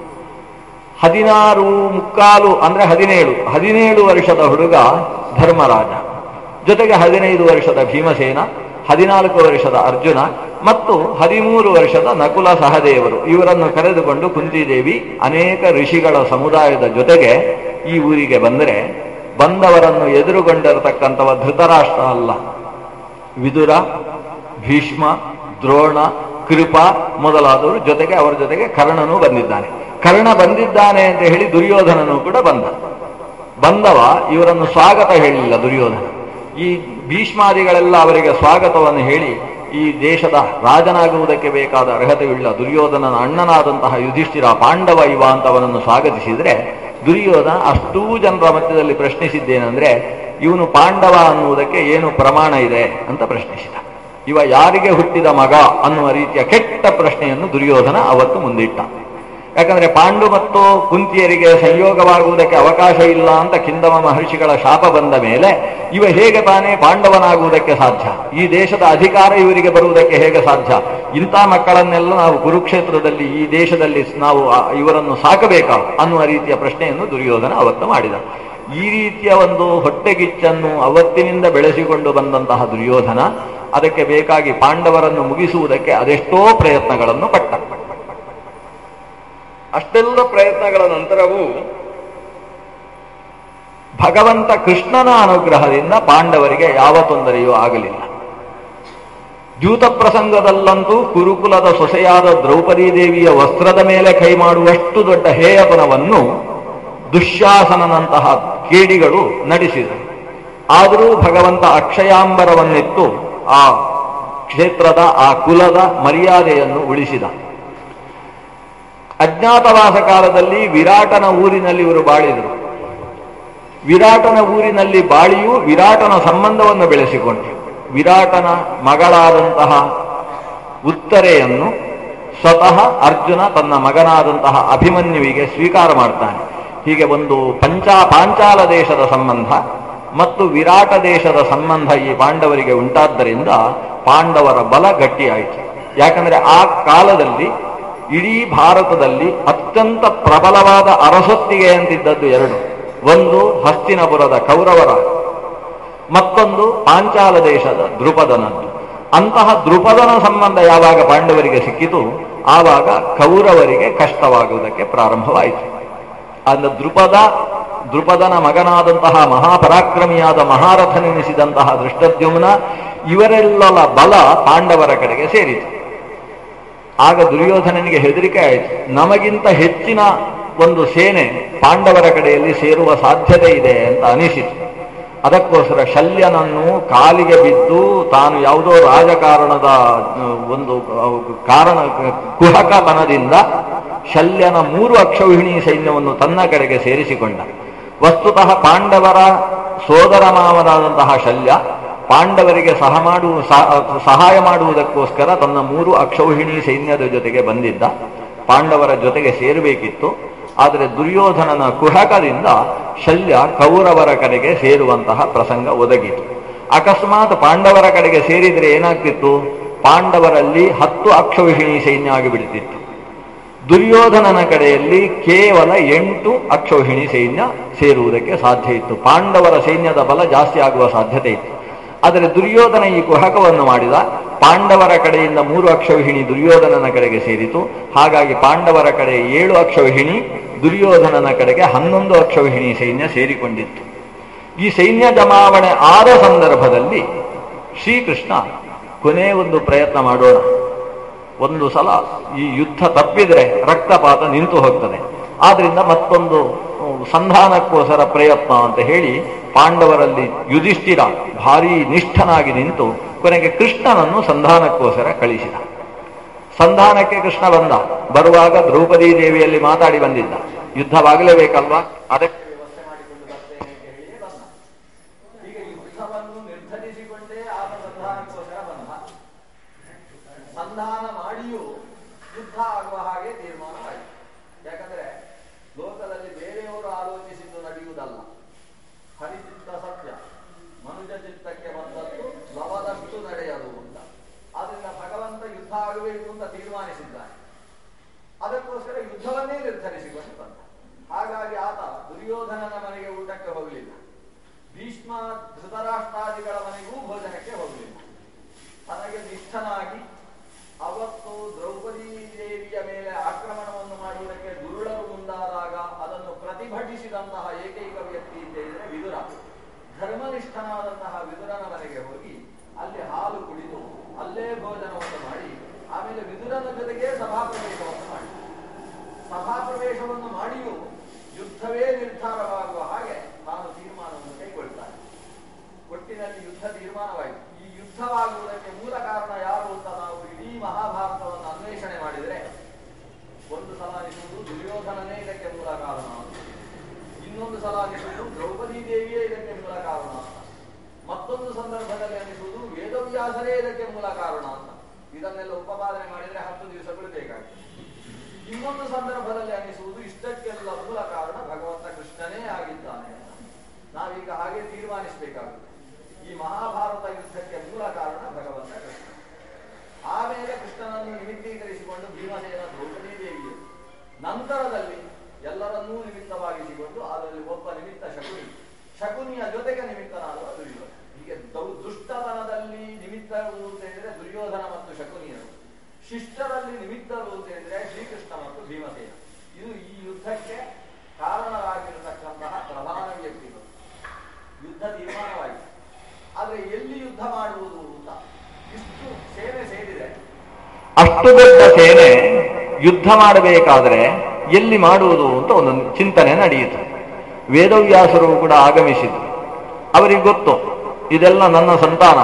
ಹದಿನಾರು ಮುಕ್ಕಾಲು ಅಂದ್ರೆ ಹದಿನೇಳು ಹದಿನೇಳು ವರ್ಷದ ಹುಡುಗ ಧರ್ಮರಾಜ ಜೊತೆಗೆ ಹದಿನೈದು ವರ್ಷದ ಭೀಮಸೇನ ಹದಿನಾಲ್ಕು ವರ್ಷದ ಅರ್ಜುನ ಮತ್ತು ಹದಿಮೂರು ವರ್ಷದ ನಕುಲ ಸಹದೇವರು ಇವರನ್ನು ಕರೆದುಕೊಂಡು ಕುಂತಿದೇವಿ ಅನೇಕ ಋಷಿಗಳ ಸಮುದಾಯದ ಜೊತೆಗೆ ಈ ಊರಿಗೆ ಬಂದರೆ ಬಂದವರನ್ನು ಎದುರುಗೊಂಡಿರತಕ್ಕಂಥವ ಧೃತರಾಷ್ಟ್ರ ಅಲ್ಲ ವಿದುರ ಭೀಷ್ಮ ದ್ರೋಣ ಕೃಪ ಮೊದಲಾದವರು ಜೊತೆಗೆ ಅವರ ಜೊತೆಗೆ ಕರ್ಣನೂ ಬಂದಿದ್ದಾನೆ ಕರ್ಣ ಬಂದಿದ್ದಾನೆ ಅಂತ ಹೇಳಿ ದುರ್ಯೋಧನನು ಕೂಡ ಬಂದ ಬಂದವ ಇವರನ್ನು ಸ್ವಾಗತ ಹೇಳಿಲ್ಲ ದುರ್ಯೋಧನ ಈ ಭೀಷ್ಮಾದಿಗಳೆಲ್ಲ ಅವರಿಗೆ ಸ್ವಾಗತವನ್ನು ಹೇಳಿ ಈ ದೇಶದ ರಾಜನಾಗುವುದಕ್ಕೆ ಬೇಕಾದ ಅರ್ಹತೆಯುಳ್ಳ ದುರ್ಯೋಧನನ ಅಣ್ಣನಾದಂತಹ ಯುಧಿಷ್ಠಿರ ಪಾಂಡವ ಇವ ಅಂತ ಅವನನ್ನು ಸ್ವಾಗತಿಸಿದ್ರೆ ದುರ್ಯೋಧನ ಅಷ್ಟೂ ಜನರ ಮಧ್ಯದಲ್ಲಿ ಪ್ರಶ್ನಿಸಿದ್ದೇನೆಂದ್ರೆ ಇವನು ಪಾಂಡವ ಅನ್ನುವುದಕ್ಕೆ ಏನು ಪ್ರಮಾಣ ಇದೆ ಅಂತ ಪ್ರಶ್ನಿಸಿದ ಇವ ಯಾರಿಗೆ ಹುಟ್ಟಿದ ಮಗ ಅನ್ನುವ ರೀತಿಯ ಕೆಟ್ಟ ಪ್ರಶ್ನೆಯನ್ನು ದುರ್ಯೋಧನ ಅವತ್ತು ಮುಂದಿಟ್ಟ ಯಾಕಂದ್ರೆ ಪಾಂಡು ಮತ್ತು ಕುಂತಿಯರಿಗೆ ಸಂಯೋಗವಾಗುವುದಕ್ಕೆ ಅವಕಾಶ ಇಲ್ಲ ಅಂತ ಕಿಂದಮ ಮಹರ್ಷಿಗಳ ಶಾಪ ಬಂದ ಮೇಲೆ ಇವ ಹೇಗೆ ತಾನೇ ಪಾಂಡವನಾಗುವುದಕ್ಕೆ ಸಾಧ್ಯ ಈ ದೇಶದ ಅಧಿಕಾರ ಇವರಿಗೆ ಬರುವುದಕ್ಕೆ ಹೇಗೆ ಸಾಧ್ಯ ಇಂಥ ಮಕ್ಕಳನ್ನೆಲ್ಲ ನಾವು ಕುರುಕ್ಷೇತ್ರದಲ್ಲಿ ಈ ದೇಶದಲ್ಲಿ ನಾವು ಆ- ಇವರನ್ನು ಸಾಕಬೇಕಾ ಅನ್ನುವ ರೀತಿಯ ಪ್ರಶ್ನೆಯನ್ನು ದುರ್ಯೋಧನ ಅವತ್ತು ಮಾಡಿದ ಈ ರೀತಿಯ ಒಂದು ಹೊಟ್ಟೆಗಿಚ್ಚನ್ನು ಅವತ್ತಿನಿಂದ ಬೆಳೆಸಿಕೊಂಡು ಬಂದಂತಹ ದುರ್ಯೋಧನ ಅದಕ್ಕೆ ಬೇಕಾಗಿ ಪಾಂಡವರನ್ನು ಮುಗಿಸುವುದಕ್ಕೆ ಅದೆಷ್ಟೋ ಪ್ರಯತ್ನಗಳನ್ನು ಪಟ್ಟ ಅಷ್ಟೆಲ್ಲ ಪ್ರಯತ್ನಗಳ ನಂತರವೂ ಭಗವಂತ ಕೃಷ್ಣನ ಅನುಗ್ರಹದಿಂದ ಪಾಂಡವರಿಗೆ ಯಾವ ತೊಂದರೆಯೂ ಆಗಲಿಲ್ಲ ದ್ಯೂತ ಪ್ರಸಂಗದಲ್ಲಂತೂ ಕುರುಕುಲದ ಸೊಸೆಯಾದ ದ್ರೌಪದಿ ದೇವಿಯ ವಸ್ತ್ರದ ಮೇಲೆ ಕೈ ಮಾಡುವಷ್ಟು ದೊಡ್ಡ ಹೇಯತನವನ್ನು ದುಶ್ಯಾಸನನಂತಹ ಕೇಡಿಗಳು ನಡೆಸಿದರು ಆದರೂ ಭಗವಂತ ಅಕ್ಷಯಾಂಬರವನ್ನಿತ್ತು ಆ ಕ್ಷೇತ್ರದ ಆ ಕುಲದ ಮರ್ಯಾದೆಯನ್ನು ಉಳಿಸಿದ ಅಜ್ಞಾತವಾಸ ಕಾಲದಲ್ಲಿ ವಿರಾಟನ ಊರಿನಲ್ಲಿ ಇವರು ಬಾಳಿದರು ವಿರಾಟನ ಊರಿನಲ್ಲಿ ಬಾಳಿಯೂ ವಿರಾಟನ ಸಂಬಂಧವನ್ನು ಬೆಳೆಸಿಕೊಂಡರು ವಿರಾಟನ ಮಗಳಾದಂತಹ ಉತ್ತರೆಯನ್ನು ಸ್ವತಃ ಅರ್ಜುನ ತನ್ನ ಮಗನಾದಂತಹ ಅಭಿಮನ್ಯುವಿಗೆ ಸ್ವೀಕಾರ ಮಾಡ್ತಾನೆ ಹೀಗೆ ಒಂದು ಪಂಚಾ ಪಾಂಚಾಲ ದೇಶದ ಸಂಬಂಧ ಮತ್ತು ವಿರಾಟ ದೇಶದ ಸಂಬಂಧ ಈ ಪಾಂಡವರಿಗೆ ಉಂಟಾದ್ದರಿಂದ ಪಾಂಡವರ ಬಲ ಗಟ್ಟಿಯಾಯಿತು ಯಾಕಂದ್ರೆ ಆ ಕಾಲದಲ್ಲಿ ಇಡೀ ಭಾರತದಲ್ಲಿ ಅತ್ಯಂತ ಪ್ರಬಲವಾದ ಅರಸೊತ್ತಿಗೆ ಅಂತಿದ್ದದ್ದು ಎರಡು ಒಂದು ಹಸ್ತಿನಪುರದ ಕೌರವರ ಮತ್ತೊಂದು ಪಾಂಚಾಲ ದೇಶದ ದೃಪದನದ್ದು ಅಂತಹ ದೃಪದನ ಸಂಬಂಧ ಯಾವಾಗ ಪಾಂಡವರಿಗೆ ಸಿಕ್ಕಿತು ಆವಾಗ ಕೌರವರಿಗೆ ಕಷ್ಟವಾಗುವುದಕ್ಕೆ ಪ್ರಾರಂಭವಾಯಿತು ಅಂದ ದೃಪದ ದೃಪದನ ಮಗನಾದಂತಹ ಮಹಾಪರಾಕ್ರಮಿಯಾದ ಮಹಾರಥನೆನಿಸಿದಂತಹ ದೃಷ್ಟದ್ಯುಮ್ನ ಇವರೆಲ್ಲರ ಬಲ ಪಾಂಡವರ ಕಡೆಗೆ ಸೇರಿತು ಆಗ ದುರ್ಯೋಧನನಿಗೆ ಹೆದರಿಕೆ ಆಯಿತು ನಮಗಿಂತ ಹೆಚ್ಚಿನ ಒಂದು ಸೇನೆ ಪಾಂಡವರ ಕಡೆಯಲ್ಲಿ ಸೇರುವ ಸಾಧ್ಯತೆ ಇದೆ ಅಂತ ಅನಿಸಿತು ಅದಕ್ಕೋಸ್ಕರ ಶಲ್ಯನನ್ನು ಕಾಲಿಗೆ ಬಿದ್ದು ತಾನು ಯಾವುದೋ ರಾಜಕಾರಣದ ಅಹ್, ಒಂದು ಅಹ್, ಕಾರಣ ಕುಹಕತನದಿಂದ ಶಲ್ಯನ ಮೂರು ಅಕ್ಷೌಹಿಣಿ ಸೈನ್ಯವನ್ನು ತನ್ನ ಕಡೆಗೆ ಸೇರಿಸಿಕೊಂಡ ವಸ್ತುತಃ ಪಾಂಡವರ ಸೋದರ ಮಾವನಾದಂತಹ ಶಲ್ಯ ಪಾಂಡವರಿಗೆ ಸಹ ಮಾಡುವ ಸಹ- ಸಹಾಯ ಮಾಡುವುದಕ್ಕೋಸ್ಕರ ತನ್ನ ಮೂರು ಅಕ್ಷೌಹಿಣಿ ಸೈನ್ಯದ ಜೊತೆಗೆ ಬಂದಿದ್ದ ಪಾಂಡವರ ಜೊತೆಗೆ ಸೇರಬೇಕಿತ್ತು ಆದರೆ ದುರ್ಯೋಧನನ ಕುಹಕದಿಂದ ಶಲ್ಯ ಕೌರವರ ಕಡೆಗೆ ಸೇರುವಂತಹ ಪ್ರಸಂಗ ಒದಗಿತು ಅಕಸ್ಮಾತ್ ಪಾಂಡವರ ಕಡೆಗೆ ಸೇರಿದರೆ ಏನಾಗ್ತಿತ್ತು ಪಾಂಡವರಲ್ಲಿ ಹತ್ತು ಅಕ್ಷೌಹಿಣಿ ಸೈನ್ಯ ಆಗಿಬಿಡ್ತಿತ್ತು ದುರ್ಯೋಧನನ ಕಡೆಯಲ್ಲಿ ಕೇವಲ ಎಂಟು ಅಕ್ಷೌಹಿಣಿ ಸೈನ್ಯ ಸೇರುವುದಕ್ಕೆ ಸಾಧ್ಯ ಇತ್ತು ಪಾಂಡವರ ಸೈನ್ಯದ ಬಲ ಜಾಸ್ತಿ ಆಗುವ ಸಾಧ್ಯತೆ ಇತ್ತು ಆದರೆ ದುರ್ಯೋಧನ ಈ ಕುಹಕವನ್ನು ಮಾಡಿದ ಪಾಂಡವರ ಕಡೆಯಿಂದ ಮೂರು ಅಕ್ಷೌಹಿಣಿ ದುರ್ಯೋಧನನ ಕಡೆಗೆ ಸೇರಿತು ಹಾಗಾಗಿ ಪಾಂಡವರ ಕಡೆ ಏಳು ಅಕ್ಷೌಹಿಣಿ ದುರ್ಯೋಧನನ ಕಡೆಗೆ ಹನ್ನೊಂದು ಅಕ್ಷೌಹಿಣಿ ಸೈನ್ಯ ಸೇರಿಕೊಂಡಿತ್ತು ಈ ಸೈನ್ಯ ಜಮಾವಣೆ ಆದ ಸಂದರ್ಭದಲ್ಲಿ ಶ್ರೀಕೃಷ್ಣ ಕೊನೆ ಒಂದು ಪ್ರಯತ್ನ ಮಾಡೋಣ ಒಂದು ಸಲ ಈ ಯುದ್ಧ ತಪ್ಪಿದರೆ ರಕ್ತಪಾತ ನಿಂತು ಹೋಗ್ತದೆ ಆದ್ರಿಂದ ಮತ್ತೊಂದು ಅಹ್, ಸಂಧಾನಕ್ಕೋಸ್ಕರ ಪ್ರಯತ್ನ ಅಂತ ಹೇಳಿ ಪಾಂಡವರಲ್ಲಿ ಯುಧಿಷ್ಠಿರ ಭಾರಿ ನಿಷ್ಠನಾಗಿ ನಿಂತು ಕೊನೆಗೆ ಕೃಷ್ಣನನ್ನು ಸಂಧಾನಕ್ಕೋಸ್ಕರ ಕಳಿಸಿದ ಸಂಧಾನಕ್ಕೆ ಕೃಷ್ಣ ಬಂದ ಬರುವಾಗ ದ್ರೌಪದಿ ದೇವಿಯಲ್ಲಿ ಮಾತಾಡಿ ಬಂದಿದ್ದ ಯುದ್ಧವಾಗಲೇಬೇಕಲ್ವಾ ಅದಕ್ಕೆ ವ್ಯವಸ್ಥೆ ಮಾಡಿಕೊಂಡು ಬರ್ತೇನೆ ಅಂತ ಹೇಳಿಯೇ ಬಂದ ಈಗ ಯುದ್ಧವನ್ನು ನಿರ್ಧರಿಸಿಕೊಂಡೇ ಆತ ಸಂಧಾನಕ್ಕೋಸ್ಕರ ಬಂದ ಸಂಧಾನ ಮಾಡಿಯೂ ಯುದ್ಧ ಆಗುವ ಹಾಗೆ ತೀರ್ಮಾನವಾಯಿತು ಯಾಕಂದ್ರೆ ಲೋಕದಲ್ಲಿ ಬೇರೆಯವರು ಆಲೋಚಿಸಿದ್ದು ನಡೆಯುವುದಲ್ಲ ಹರಿಚಿತ್ತ ಸತ್ಯ ಮನುಜ ಚಿತ್ತಕ್ಕೆ ಬಂದದ್ದು ಲವದಷ್ಟು ನಡೆಯದು ಅಂತ ಆದ್ರಿಂದ ಭಗವಂತ ಯುದ್ಧ ಆಗಬೇಕು ಅಂತ ತೀರ್ಮಾನಿಸಿದ್ದಾನೆ ಅದಕ್ಕೋಸ್ಕರ ಯುದ್ಧವನ್ನೇ ನಿರ್ಧರಿಸಿಕೊಂಡು ಬಂದ ಹಾಗಾಗಿ ಆತ ದುರ್ಯೋಧನನ ಮನೆಗೆ ಊಟಕ್ಕೆ ಹೋಗಲಿಲ್ಲ ಭೀಷ್ಮ ಧೃತರಾಷ್ಟ್ರಾದಿಗಳ ಮನೆಗೂ ಭೋಜನಕ್ಕೆ ಹೋಗಲಿಲ್ಲ ತನಗೆ ನಿಷ್ಠನಾಗಿ ಅವತ್ತು ದ್ರೌಪದಿ ದೇವಿಯ ಮೇಲೆ ಆಕ್ರಮಣವನ್ನು ಮಾಡುವುದಕ್ಕೆ ದುರುಳರು ಮುಂದಾದಾಗ ಅದನ್ನು ಪ್ರತಿಭಟಿಸಿದಂತಹ ಏಕೈಕ ವ್ಯಕ್ತಿ ಅಂತ ಹೇಳಿದ್ರೆ ವಿದುರ ಧರ್ಮನಿಷ್ಠನಾದಂತಹ ವಿದುರನ ಮನೆಗೆ ಹೋಗಿ ಅಲ್ಲಿ ಹಾಲು ಕುಡಿದು ಅಲ್ಲೇ ಭೋಜನವನ್ನು ಮಾಡಿ ಆಮೇಲೆ ವಿದುರನ ಜೊತೆಗೆ ಸಭಾಪ್ರವೇಶವನ್ನು ಮಾಡಿ ಸಭಾಪ್ರವೇಶವನ್ನು ಮಾಡಿಯೂ ಯುದ್ಧವೇ ನಿರ್ಧಾರವಾಗುವ ಹಾಗೆ ತಾನು ತೀರ್ಮಾನವನ್ನು ಕೈಗೊಳ್ತಾನೆ ಒಟ್ಟಿನಲ್ಲಿ ಯುದ್ಧ ತೀರ್ಮಾನವಾಯಿತು ಈ ಯುದ್ಧವಾಗುವುದಕ್ಕೆ ಮೂಲ ಕಾರಣ ಯಾರು ಅಂತ ನಾವು ಇಡೀ ಮಹಾಭಾರತವನ್ನು ಅನ್ವೇಷಣೆ ಮಾಡಿದರೆ ಒಂದು ಸಲ ಅನಿಸುವುದು ದುರ್ಯೋಧನನೇ ಇದಕ್ಕೆ ಮೂಲ ಕಾರಣ ಅಂತ ಇನ್ನೊಂದು ಸಲ ಅನಿಸುವುದು ದ್ರೌಪದಿ ದೇವಿಯೇ ಇದಕ್ಕೆ ಮೂಲ ಕಾರಣ ಅಂತ ಮತ್ತೊಂದು ಸಂದರ್ಭದಲ್ಲಿ ಅನಿಸುವುದು ವೇದವ್ಯಾಸರೇ ಇದಕ್ಕೆ ಮೂಲ ಕಾರಣ ಅಂತ ಇದನ್ನೆಲ್ಲ ಉಪಪಾದನೆ ಮಾಡಿದರೆ ಹತ್ತು ದಿವಸಗಳು ಬೇಕಾಗ್ತದೆ ಇನ್ನೊಂದು ಸಂದರ್ಭದಲ್ಲಿ ಅನಿಸುವುದು ಇಷ್ಟಕ್ಕೆಲ್ಲ ಮೂಲ ಕಾರಣ ಭಗವಂತ ಕೃಷ್ಣನೇ ಆಗಿದ್ದಾನೆ ಅಂತ. ನಾವೀಗ ಹಾಗೆ ತೀರ್ಮಾನಿಸಬೇಕಾಗುತ್ತೆ ಈ ಮಹಾಭಾರತ ಯುದ್ಧಕ್ಕೆ ಮೂಲ ಕಾರಣ ಭಗವಂತ ಕೃಷ್ಣ ಆಮೇಲೆ ಕೃಷ್ಣನನ್ನು ನಿಮಿತ್ತೀಕರಿಸಿಕೊಂಡು ಭೀಮಸೇನ ದ್ರೌಪದಿ ದೇವಿಯರು ನಂತರದಲ್ಲಿ ಎಲ್ಲರನ್ನೂ ನಿಮಿತ್ತವಾಗಿಸಿಕೊಂಡು ಅದರಲ್ಲಿ ಒಬ್ಬ ನಿಮಿತ್ತ ಶಕುನಿ ಶಕುನಿಯ ಜೊತೆಗೆ ನಿಮಿತ್ತನಾದ ದುರ್ಯೋಧನ ಹೀಗೆ ದೌ- ದುಷ್ಟತನದಲ್ಲಿ ನಿಮಿತ್ತರು ಅಂತ ಹೇಳಿದ್ರೆ ದುರ್ಯೋಧನ ಮತ್ತು ಶಕುನಿಯರು ಶಿಷ್ಟರಲ್ಲಿ ನಿಮಿತ್ತರು ಅಂತ ಹೇಳಿದ್ರೆ ಶ್ರೀಕೃಷ್ಣ ಮತ್ತು ಭೀಮಸೇನ ಇದು ಈ ಯುದ್ಧಕ್ಕೆ ಕಾರಣರಾಗಿರತಕ್ಕಂತಹ ಪ್ರಧಾನ ವ್ಯಕ್ತಿಗಳು ಯುದ್ಧ ತೀರ್ಮಾನವಾಯಿತು ಆದ್ರೆ ಎಲ್ಲಿ ಯುದ್ಧ ಮಾಡುವುದು ಅಂತ ಇಷ್ಟು ಸೇನೆ ಸೇರಿದೆ ಅಷ್ಟು ದೊಡ್ಡ ಸೇನೆ ಯುದ್ಧ ಮಾಡಬೇಕಾದ್ರೆ ಎಲ್ಲಿ ಮಾಡುವುದು ಅಂತ ಒಂದು ಚಿಂತನೆ ನಡೆಯಿತು ವೇದವ್ಯಾಸರು ಕೂಡ ಆಗಮಿಸಿದ್ರು ಅವರಿಗೆ ಗೊತ್ತು ಇದೆಲ್ಲ ನನ್ನ ಸಂತಾನ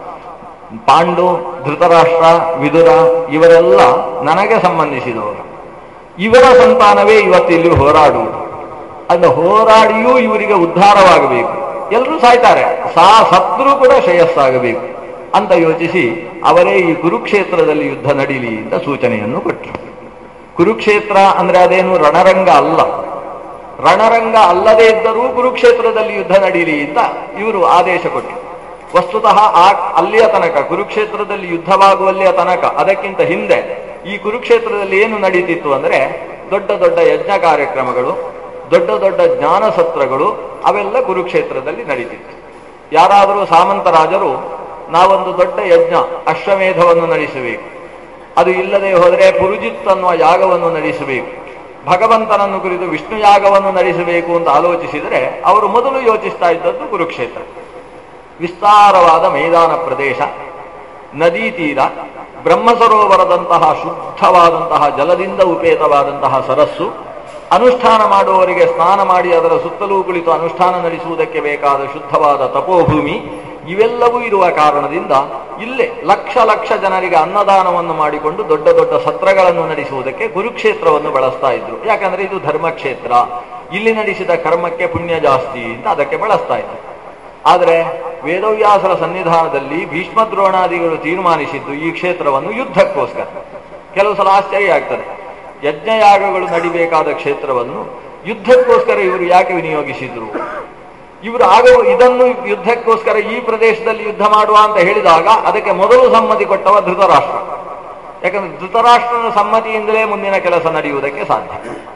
ಪಾಂಡು ಧೃತರಾಷ್ಟ್ರ ವಿದುರ ಇವರೆಲ್ಲ ನನಗೆ ಸಂಬಂಧಿಸಿದವರು ಇವರ ಸಂತಾನವೇ ಇವತ್ತು ಇಲ್ಲಿ ಹೋರಾಡುವುದು ಅದು ಹೋರಾಡಿಯೂ ಇವರಿಗೆ ಉದ್ಧಾರವಾಗಬೇಕು ಎಲ್ಲರೂ ಸಾಯ್ತಾರೆ ಸಾ ಸತ್ರು ಕೂಡ ಶ್ರೇಯಸ್ಸಾಗಬೇಕು ಅಂತ ಯೋಚಿಸಿ ಅವರೇ ಈ ಕುರುಕ್ಷೇತ್ರದಲ್ಲಿ ಯುದ್ಧ ನಡೀಲಿ ಅಂತ ಸೂಚನೆಯನ್ನು ಕೊಟ್ಟರು ಕುರುಕ್ಷೇತ್ರ ಅಂದ್ರೆ ಅದೇನು ರಣರಂಗ ಅಲ್ಲ ರಣರಂಗ ಅಲ್ಲದೇ ಇದ್ದರೂ ಕುರುಕ್ಷೇತ್ರದಲ್ಲಿ ಯುದ್ಧ ನಡೀಲಿ ಅಂತ ಇವರು ಆದೇಶ ಕೊಟ್ಟರು ವಸ್ತುತಃ ಆ ಅಲ್ಲಿಯ ತನಕ ಕುರುಕ್ಷೇತ್ರದಲ್ಲಿ ಯುದ್ಧವಾಗುವಲ್ಲಿಯ ತನಕ ಅದಕ್ಕಿಂತ ಹಿಂದೆ ಈ ಕುರುಕ್ಷೇತ್ರದಲ್ಲಿ ಏನು ನಡೀತಿತ್ತು ಅಂದ್ರೆ ದೊಡ್ಡ ದೊಡ್ಡ ಯಜ್ಞ ಕಾರ್ಯಕ್ರಮಗಳು ದೊಡ್ಡ ದೊಡ್ಡ ಜ್ಞಾನ ಸತ್ರಗಳು ಅವೆಲ್ಲ ಕುರುಕ್ಷೇತ್ರದಲ್ಲಿ ನಡೀತಿತ್ತು ಯಾರಾದರೂ ಸಾಮಂತರಾಜರು ನಾವೊಂದು ದೊಡ್ಡ ಯಜ್ಞ ಅಶ್ವಮೇಧವನ್ನು ನಡೆಸಬೇಕು ಅದು ಇಲ್ಲದೆ ಹೋದರೆ ಪುರುಜಿತ್ ಅನ್ನುವ ಯಾಗವನ್ನು ನಡೆಸಬೇಕು ಭಗವಂತನನ್ನು ಕುರಿತು ವಿಷ್ಣು ಯಾಗವನ್ನು ನಡೆಸಬೇಕು ಅಂತ ಆಲೋಚಿಸಿದರೆ ಅವರು ಮೊದಲು ಯೋಚಿಸ್ತಾ ಇದ್ದದ್ದು ಕುರುಕ್ಷೇತ್ರ ವಿಸ್ತಾರವಾದ ಮೈದಾನ ಪ್ರದೇಶ ನದಿ ತೀರ ಬ್ರಹ್ಮಸರೋವರದಂತಹ ಶುದ್ಧವಾದಂತಹ ಜಲದಿಂದ ಉಪೇತವಾದಂತಹ ಸರಸ್ಸು ಅನುಷ್ಠಾನ ಮಾಡುವವರಿಗೆ ಸ್ನಾನ ಮಾಡಿ ಅದರ ಸುತ್ತಲೂ ಕುಳಿತು ಅನುಷ್ಠಾನ ನಡೆಸುವುದಕ್ಕೆ ಬೇಕಾದ ಶುದ್ಧವಾದ ತಪೋಭೂಮಿ ಇವೆಲ್ಲವೂ ಇರುವ ಕಾರಣದಿಂದ ಇಲ್ಲೇ ಲಕ್ಷ ಲಕ್ಷ ಜನರಿಗೆ ಅನ್ನದಾನವನ್ನು ಮಾಡಿಕೊಂಡು ದೊಡ್ಡ ದೊಡ್ಡ ಸತ್ರಗಳನ್ನು ನಡೆಸುವುದಕ್ಕೆ ಕುರುಕ್ಷೇತ್ರವನ್ನು ಬಳಸ್ತಾ ಇದ್ರು ಯಾಕಂದ್ರೆ ಇದು ಧರ್ಮಕ್ಷೇತ್ರ ಇಲ್ಲಿ ನಡೆಸಿದ ಕರ್ಮಕ್ಕೆ ಪುಣ್ಯ ಜಾಸ್ತಿ ಅಂತ ಅದಕ್ಕೆ ಬಳಸ್ತಾ ಇದ್ರು ಆದರೆ ವೇದವ್ಯಾಸರ ಸನ್ನಿಧಾನದಲ್ಲಿ ಭೀಷ್ಮ ದ್ರೋಣಾದಿಗಳು ತೀರ್ಮಾನಿಸಿದ್ದು ಈ ಕ್ಷೇತ್ರವನ್ನು ಯುದ್ಧಕ್ಕೋಸ್ಕರ ಕೆಲವು ಸಲ ಆಶ್ಚರ್ಯ ಆಗ್ತದೆ ಯಜ್ಞಯಾಗಗಳು ನಡಿಬೇಕಾದ ಕ್ಷೇತ್ರವನ್ನು ಯುದ್ಧಕ್ಕೋಸ್ಕರ ಇವರು ಯಾಕೆ ವಿನಿಯೋಗಿಸಿದ್ರು ಇವರು ಆಗ ಇದನ್ನು ಯುದ್ಧಕ್ಕೋಸ್ಕರ ಈ ಪ್ರದೇಶದಲ್ಲಿ ಯುದ್ಧ ಮಾಡುವ ಅಂತ ಹೇಳಿದಾಗ ಅದಕ್ಕೆ ಮೊದಲು ಸಮ್ಮತಿ ಕೊಟ್ಟವ ಧೃತರಾಷ್ಟ್ರ ಯಾಕಂದ್ರೆ ಧೃತರಾಷ್ಟ್ರನ ಸಮ್ಮತಿಯಿಂದಲೇ ಮುಂದಿನ ಕೆಲಸ ನಡೆಯುವುದಕ್ಕೆ ಸಾಧ್ಯ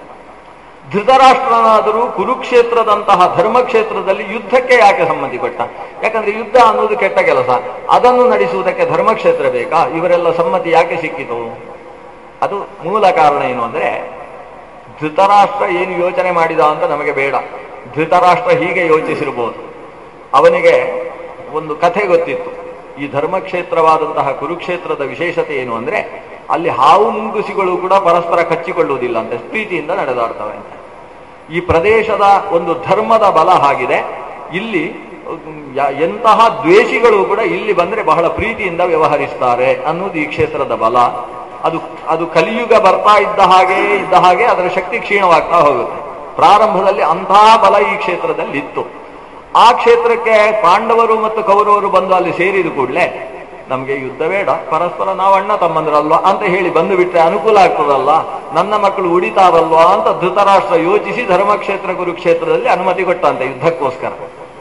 ಧೃತರಾಷ್ಟ್ರನಾದರೂ ಕುರುಕ್ಷೇತ್ರದಂತಹ ಧರ್ಮಕ್ಷೇತ್ರದಲ್ಲಿ ಯುದ್ಧಕ್ಕೆ ಯಾಕೆ ಸಮ್ಮತಿ ಕೊಟ್ಟ ಯಾಕಂದ್ರೆ ಯುದ್ಧ ಅನ್ನೋದು ಕೆಟ್ಟ ಕೆಲಸ ಅದನ್ನು ನಡೆಸುವುದಕ್ಕೆ ಧರ್ಮಕ್ಷೇತ್ರ ಬೇಕಾ ಇವರೆಲ್ಲ ಸಮ್ಮತಿ ಯಾಕೆ ಸಿಕ್ಕಿತು ಅದು ಮೂಲ ಕಾರಣ ಏನು ಅಂದ್ರೆ ಧೃತರಾಷ್ಟ್ರ ಏನು ಯೋಚನೆ ಮಾಡಿದ ಅಂತ ನಮಗೆ ಬೇಡ ಧೃತರಾಷ್ಟ್ರ ಹೀಗೆ ಯೋಚಿಸಿರ್ಬೋದು ಅವನಿಗೆ ಒಂದು ಕಥೆ ಗೊತ್ತಿತ್ತು ಈ ಧರ್ಮಕ್ಷೇತ್ರವಾದಂತಹ ಕುರುಕ್ಷೇತ್ರದ ವಿಶೇಷತೆ ಏನು ಅಂದ್ರೆ ಅಲ್ಲಿ ಹಾವು ಮುಂಗುಸಿಗಳು ಕೂಡ ಪರಸ್ಪರ ಕಚ್ಚಿಕೊಳ್ಳುವುದಿಲ್ಲ ಅಂತ ಪ್ರೀತಿಯಿಂದ ನಡೆದಾಡ್ತವೆ ಅಂತ ಈ ಪ್ರದೇಶದ ಒಂದು ಧರ್ಮದ ಬಲ ಆಗಿದೆ ಇಲ್ಲಿ ಉಮ್, ಯ- ಎಂತಹ ದ್ವೇಷಿಗಳು ಕೂಡ ಇಲ್ಲಿ ಬಂದ್ರೆ ಬಹಳ ಪ್ರೀತಿಯಿಂದ ವ್ಯವಹರಿಸ್ತಾರೆ ಅನ್ನೋದು ಈ ಕ್ಷೇತ್ರದ ಬಲ ಅದು ಅದು ಕಲಿಯುಗ ಬರ್ತಾ ಇದ್ದ ಹಾಗೆ ಇದ್ದ ಹಾಗೆ ಅದರ ಶಕ್ತಿ ಕ್ಷೀಣವಾಗ್ತಾ ಹೋಗುತ್ತೆ ಪ್ರಾರಂಭದಲ್ಲಿ ಅಂತಹ ಬಲ ಈ ಕ್ಷೇತ್ರದಲ್ಲಿ ಇತ್ತು ಆ ಕ್ಷೇತ್ರಕ್ಕೆ ಪಾಂಡವರು ಮತ್ತು ಕೌರವರು ಬಂದು ಅಲ್ಲಿ ಸೇರಿದ ಕೂಡಲೇ ನಮಗೆ ಯುದ್ಧ ಬೇಡ ಪರಸ್ಪರ ನಾವು ಅಣ್ಣ ತಮ್ಮಂದ್ರಲ್ವಾ ಅಂತ ಹೇಳಿ ಬಂದು ಬಿಟ್ರೆ ಅನುಕೂಲ ಆಗ್ತದಲ್ಲ ನನ್ನ ಮಕ್ಕಳು ಉಳಿತಾರಲ್ವಾ ಅಂತ ಧೃತರಾಷ್ಟ್ರ ಯೋಚಿಸಿ ಧರ್ಮಕ್ಷೇತ್ರ ಕುರುಕ್ಷೇತ್ರದಲ್ಲಿ ಅನುಮತಿ ಕೊಟ್ಟಂತೆ ಯುದ್ಧಕ್ಕೋಸ್ಕರ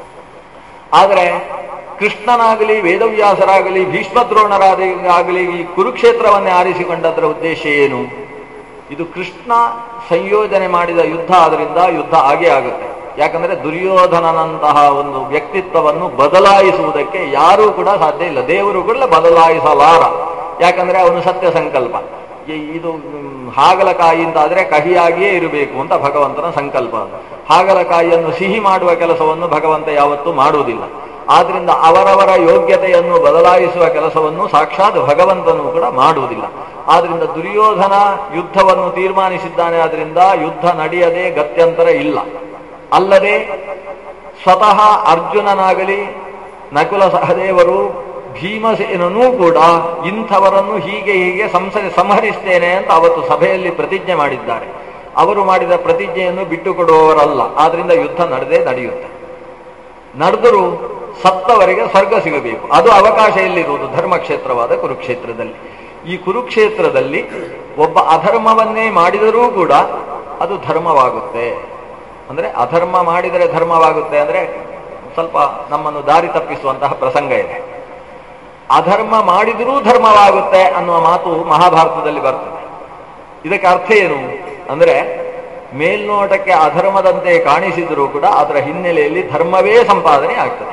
ಆದರೆ ಕೃಷ್ಣನಾಗಲಿ ವೇದವ್ಯಾಸರಾಗಲಿ ಭೀಷ್ಮದ್ರೋಣರಾಗಲಿ ಈ ಕುರುಕ್ಷೇತ್ರವನ್ನೇ ಆರಿಸಿಕೊಂಡದರ ಉದ್ದೇಶ ಏನು ಇದು ಕೃಷ್ಣ ಸಂಯೋಜನೆ ಮಾಡಿದ ಯುದ್ಧ ಆದ್ರಿಂದ ಯುದ್ಧ ಆಗೇ ಆಗುತ್ತೆ ಯಾಕಂದ್ರೆ ದುರ್ಯೋಧನನಂತಹ ಒಂದು ವ್ಯಕ್ತಿತ್ವವನ್ನು ಬದಲಾಯಿಸುವುದಕ್ಕೆ ಯಾರೂ ಕೂಡ ಸಾಧ್ಯ ಇಲ್ಲ ದೇವರು ಕೂಡ ಬದಲಾಯಿಸಲಾರ ಯಾಕಂದ್ರೆ ಅವನು ಸತ್ಯ ಸಂಕಲ್ಪ ಈ- ಇದು ಮ್, ಹಾಗಲಕಾಯಿ ಅಂತ ಆದ್ರೆ ಕಹಿಯಾಗಿಯೇ ಇರಬೇಕು ಅಂತ ಭಗವಂತನ ಸಂಕಲ್ಪ ಹಾಗಲಕಾಯಿಯನ್ನು ಸಿಹಿ ಮಾಡುವ ಕೆಲಸವನ್ನು ಭಗವಂತ ಯಾವತ್ತೂ ಮಾಡುವುದಿಲ್ಲ ಆದ್ರಿಂದ ಅವರವರ ಯೋಗ್ಯತೆಯನ್ನು ಬದಲಾಯಿಸುವ ಕೆಲಸವನ್ನು ಸಾಕ್ಷಾತ್ ಭಗವಂತನು ಕೂಡ ಮಾಡುವುದಿಲ್ಲ ಆದ್ರಿಂದ ದುರ್ಯೋಧನ ಯುದ್ಧವನ್ನು ತೀರ್ಮಾನಿಸಿದ್ದಾನೆ ಆದ್ರಿಂದ ಯುದ್ಧ ನಡೆಯದೆ ಗತ್ಯಂತರ ಇಲ್ಲ ಅಲ್ಲದೆ ಸ್ವತಃ ಅರ್ಜುನನಾಗಲಿ ನಕುಲ ಸಹದೇವರು ಭೀಮಸೇನನೂ ಕೂಡ ಇಂಥವರನ್ನು ಹೀಗೆ ಹೀಗೆ ಸಂಸ ಸಂಹರಿಸ್ತೇನೆ ಅಂತ ಅವತ್ತು ಸಭೆಯಲ್ಲಿ ಪ್ರತಿಜ್ಞೆ ಮಾಡಿದ್ದಾರೆ ಅವರು ಮಾಡಿದ ಪ್ರತಿಜ್ಞೆಯನ್ನು ಬಿಟ್ಟುಕೊಡುವವರಲ್ಲ ಆದ್ರಿಂದ ಯುದ್ಧ ನಡೆದೇ ನಡೆಯುತ್ತೆ ನಡೆದರೂ ಸತ್ತವರಿಗೆ ಸ್ವರ್ಗ ಸಿಗಬೇಕು ಅದು ಅವಕಾಶ ಎಲ್ಲಿರುವುದು ಧರ್ಮಕ್ಷೇತ್ರವಾದ ಕುರುಕ್ಷೇತ್ರದಲ್ಲಿ ಈ ಕುರುಕ್ಷೇತ್ರದಲ್ಲಿ ಒಬ್ಬ ಅಧರ್ಮವನ್ನೇ ಮಾಡಿದರೂ ಕೂಡ ಅದು ಧರ್ಮವಾಗುತ್ತೆ ಅಂದ್ರೆ ಅಧರ್ಮ ಮಾಡಿದರೆ ಧರ್ಮವಾಗುತ್ತೆ ಅಂದ್ರೆ ಸ್ವಲ್ಪ ನಮ್ಮನ್ನು ದಾರಿ ತಪ್ಪಿಸುವಂತಹ ಪ್ರಸಂಗ ಇದೆ ಅಧರ್ಮ ಮಾಡಿದರೂ ಧರ್ಮವಾಗುತ್ತೆ ಅನ್ನುವ ಮಾತು ಮಹಾಭಾರತದಲ್ಲಿ ಬರ್ತದೆ ಇದಕ್ಕೆ ಅರ್ಥ ಏನು ಅಂದ್ರೆ ಮೇಲ್ನೋಟಕ್ಕೆ ಅಧರ್ಮದಂತೆ ಕಾಣಿಸಿದರೂ ಕೂಡ ಅದರ ಹಿನ್ನೆಲೆಯಲ್ಲಿ ಧರ್ಮವೇ ಸಂಪಾದನೆ ಆಗ್ತದೆ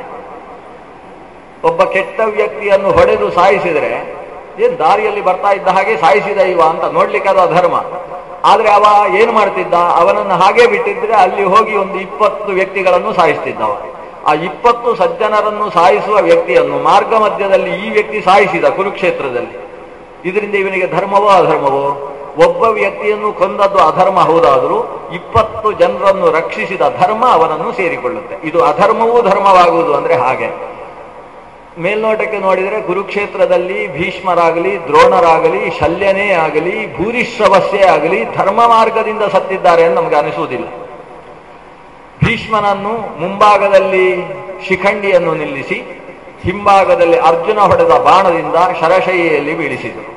ಒಬ್ಬ ಕೆಟ್ಟ ವ್ಯಕ್ತಿಯನ್ನು ಹೊಡೆದು ಸಾಯಿಸಿದರೆ ಏನ್ ದಾರಿಯಲ್ಲಿ ಬರ್ತಾ ಇದ್ದ ಹಾಗೆ ಸಾಯಿಸಿದ ಇವ ಅಂತ ನೋಡ್ಲಿಕ್ಕೆ ಅದು ಅಧರ್ಮ ಆದ್ರೆ ಅವ ಏನ್ ಮಾಡ್ತಿದ್ದ ಅವನನ್ನು ಹಾಗೆ ಬಿಟ್ಟಿದ್ರೆ ಅಲ್ಲಿ ಹೋಗಿ ಒಂದು ಇಪ್ಪತ್ತು ವ್ಯಕ್ತಿಗಳನ್ನು ಸಾಯಿಸ್ತಿದ್ದವ ಆ ಇಪ್ಪತ್ತು ಸಜ್ಜನರನ್ನು ಸಾಯಿಸುವ ವ್ಯಕ್ತಿಯನ್ನು ಮಾರ್ಗ ಮಧ್ಯದಲ್ಲಿ ಈ ವ್ಯಕ್ತಿ ಸಾಯಿಸಿದ ಕುರುಕ್ಷೇತ್ರದಲ್ಲಿ ಇದರಿಂದ ಇವನಿಗೆ ಧರ್ಮವೋ ಅಧರ್ಮವೋ ಒಬ್ಬ ವ್ಯಕ್ತಿಯನ್ನು ಕೊಂದದ್ದು ಅಧರ್ಮ ಹೌದಾದರೂ ಇಪ್ಪತ್ತು ಜನರನ್ನು ರಕ್ಷಿಸಿದ ಧರ್ಮ ಅವನನ್ನು ಸೇರಿಕೊಳ್ಳುತ್ತೆ ಇದು ಅಧರ್ಮವೂ ಧರ್ಮವಾಗುವುದು ಅಂದ್ರೆ ಹಾಗೆ ಮೇಲ್ನೋಟಕ್ಕೆ ನೋಡಿದರೆ ಕುರುಕ್ಷೇತ್ರದಲ್ಲಿ ಭೀಷ್ಮರಾಗಲಿ ದ್ರೋಣರಾಗಲಿ ಶಲ್ಯನೇ ಆಗಲಿ ಭೂರಿಶ್ರವಸ್ಯೇ ಆಗಲಿ ಧರ್ಮ ಮಾರ್ಗದಿಂದ ಸತ್ತಿದ್ದಾರೆ ಎಂದು ನಮಗೆ ಅನಿಸುವುದಿಲ್ಲ ಭೀಷ್ಮನನ್ನು ಮುಂಭಾಗದಲ್ಲಿ ಶಿಖಂಡಿಯನ್ನು ನಿಲ್ಲಿಸಿ ಹಿಂಭಾಗದಲ್ಲಿ ಅರ್ಜುನ ಹೊಡೆದ ಬಾಣದಿಂದ ಶರಶೈಯಲ್ಲಿ ಬೀಳಿಸಿದರು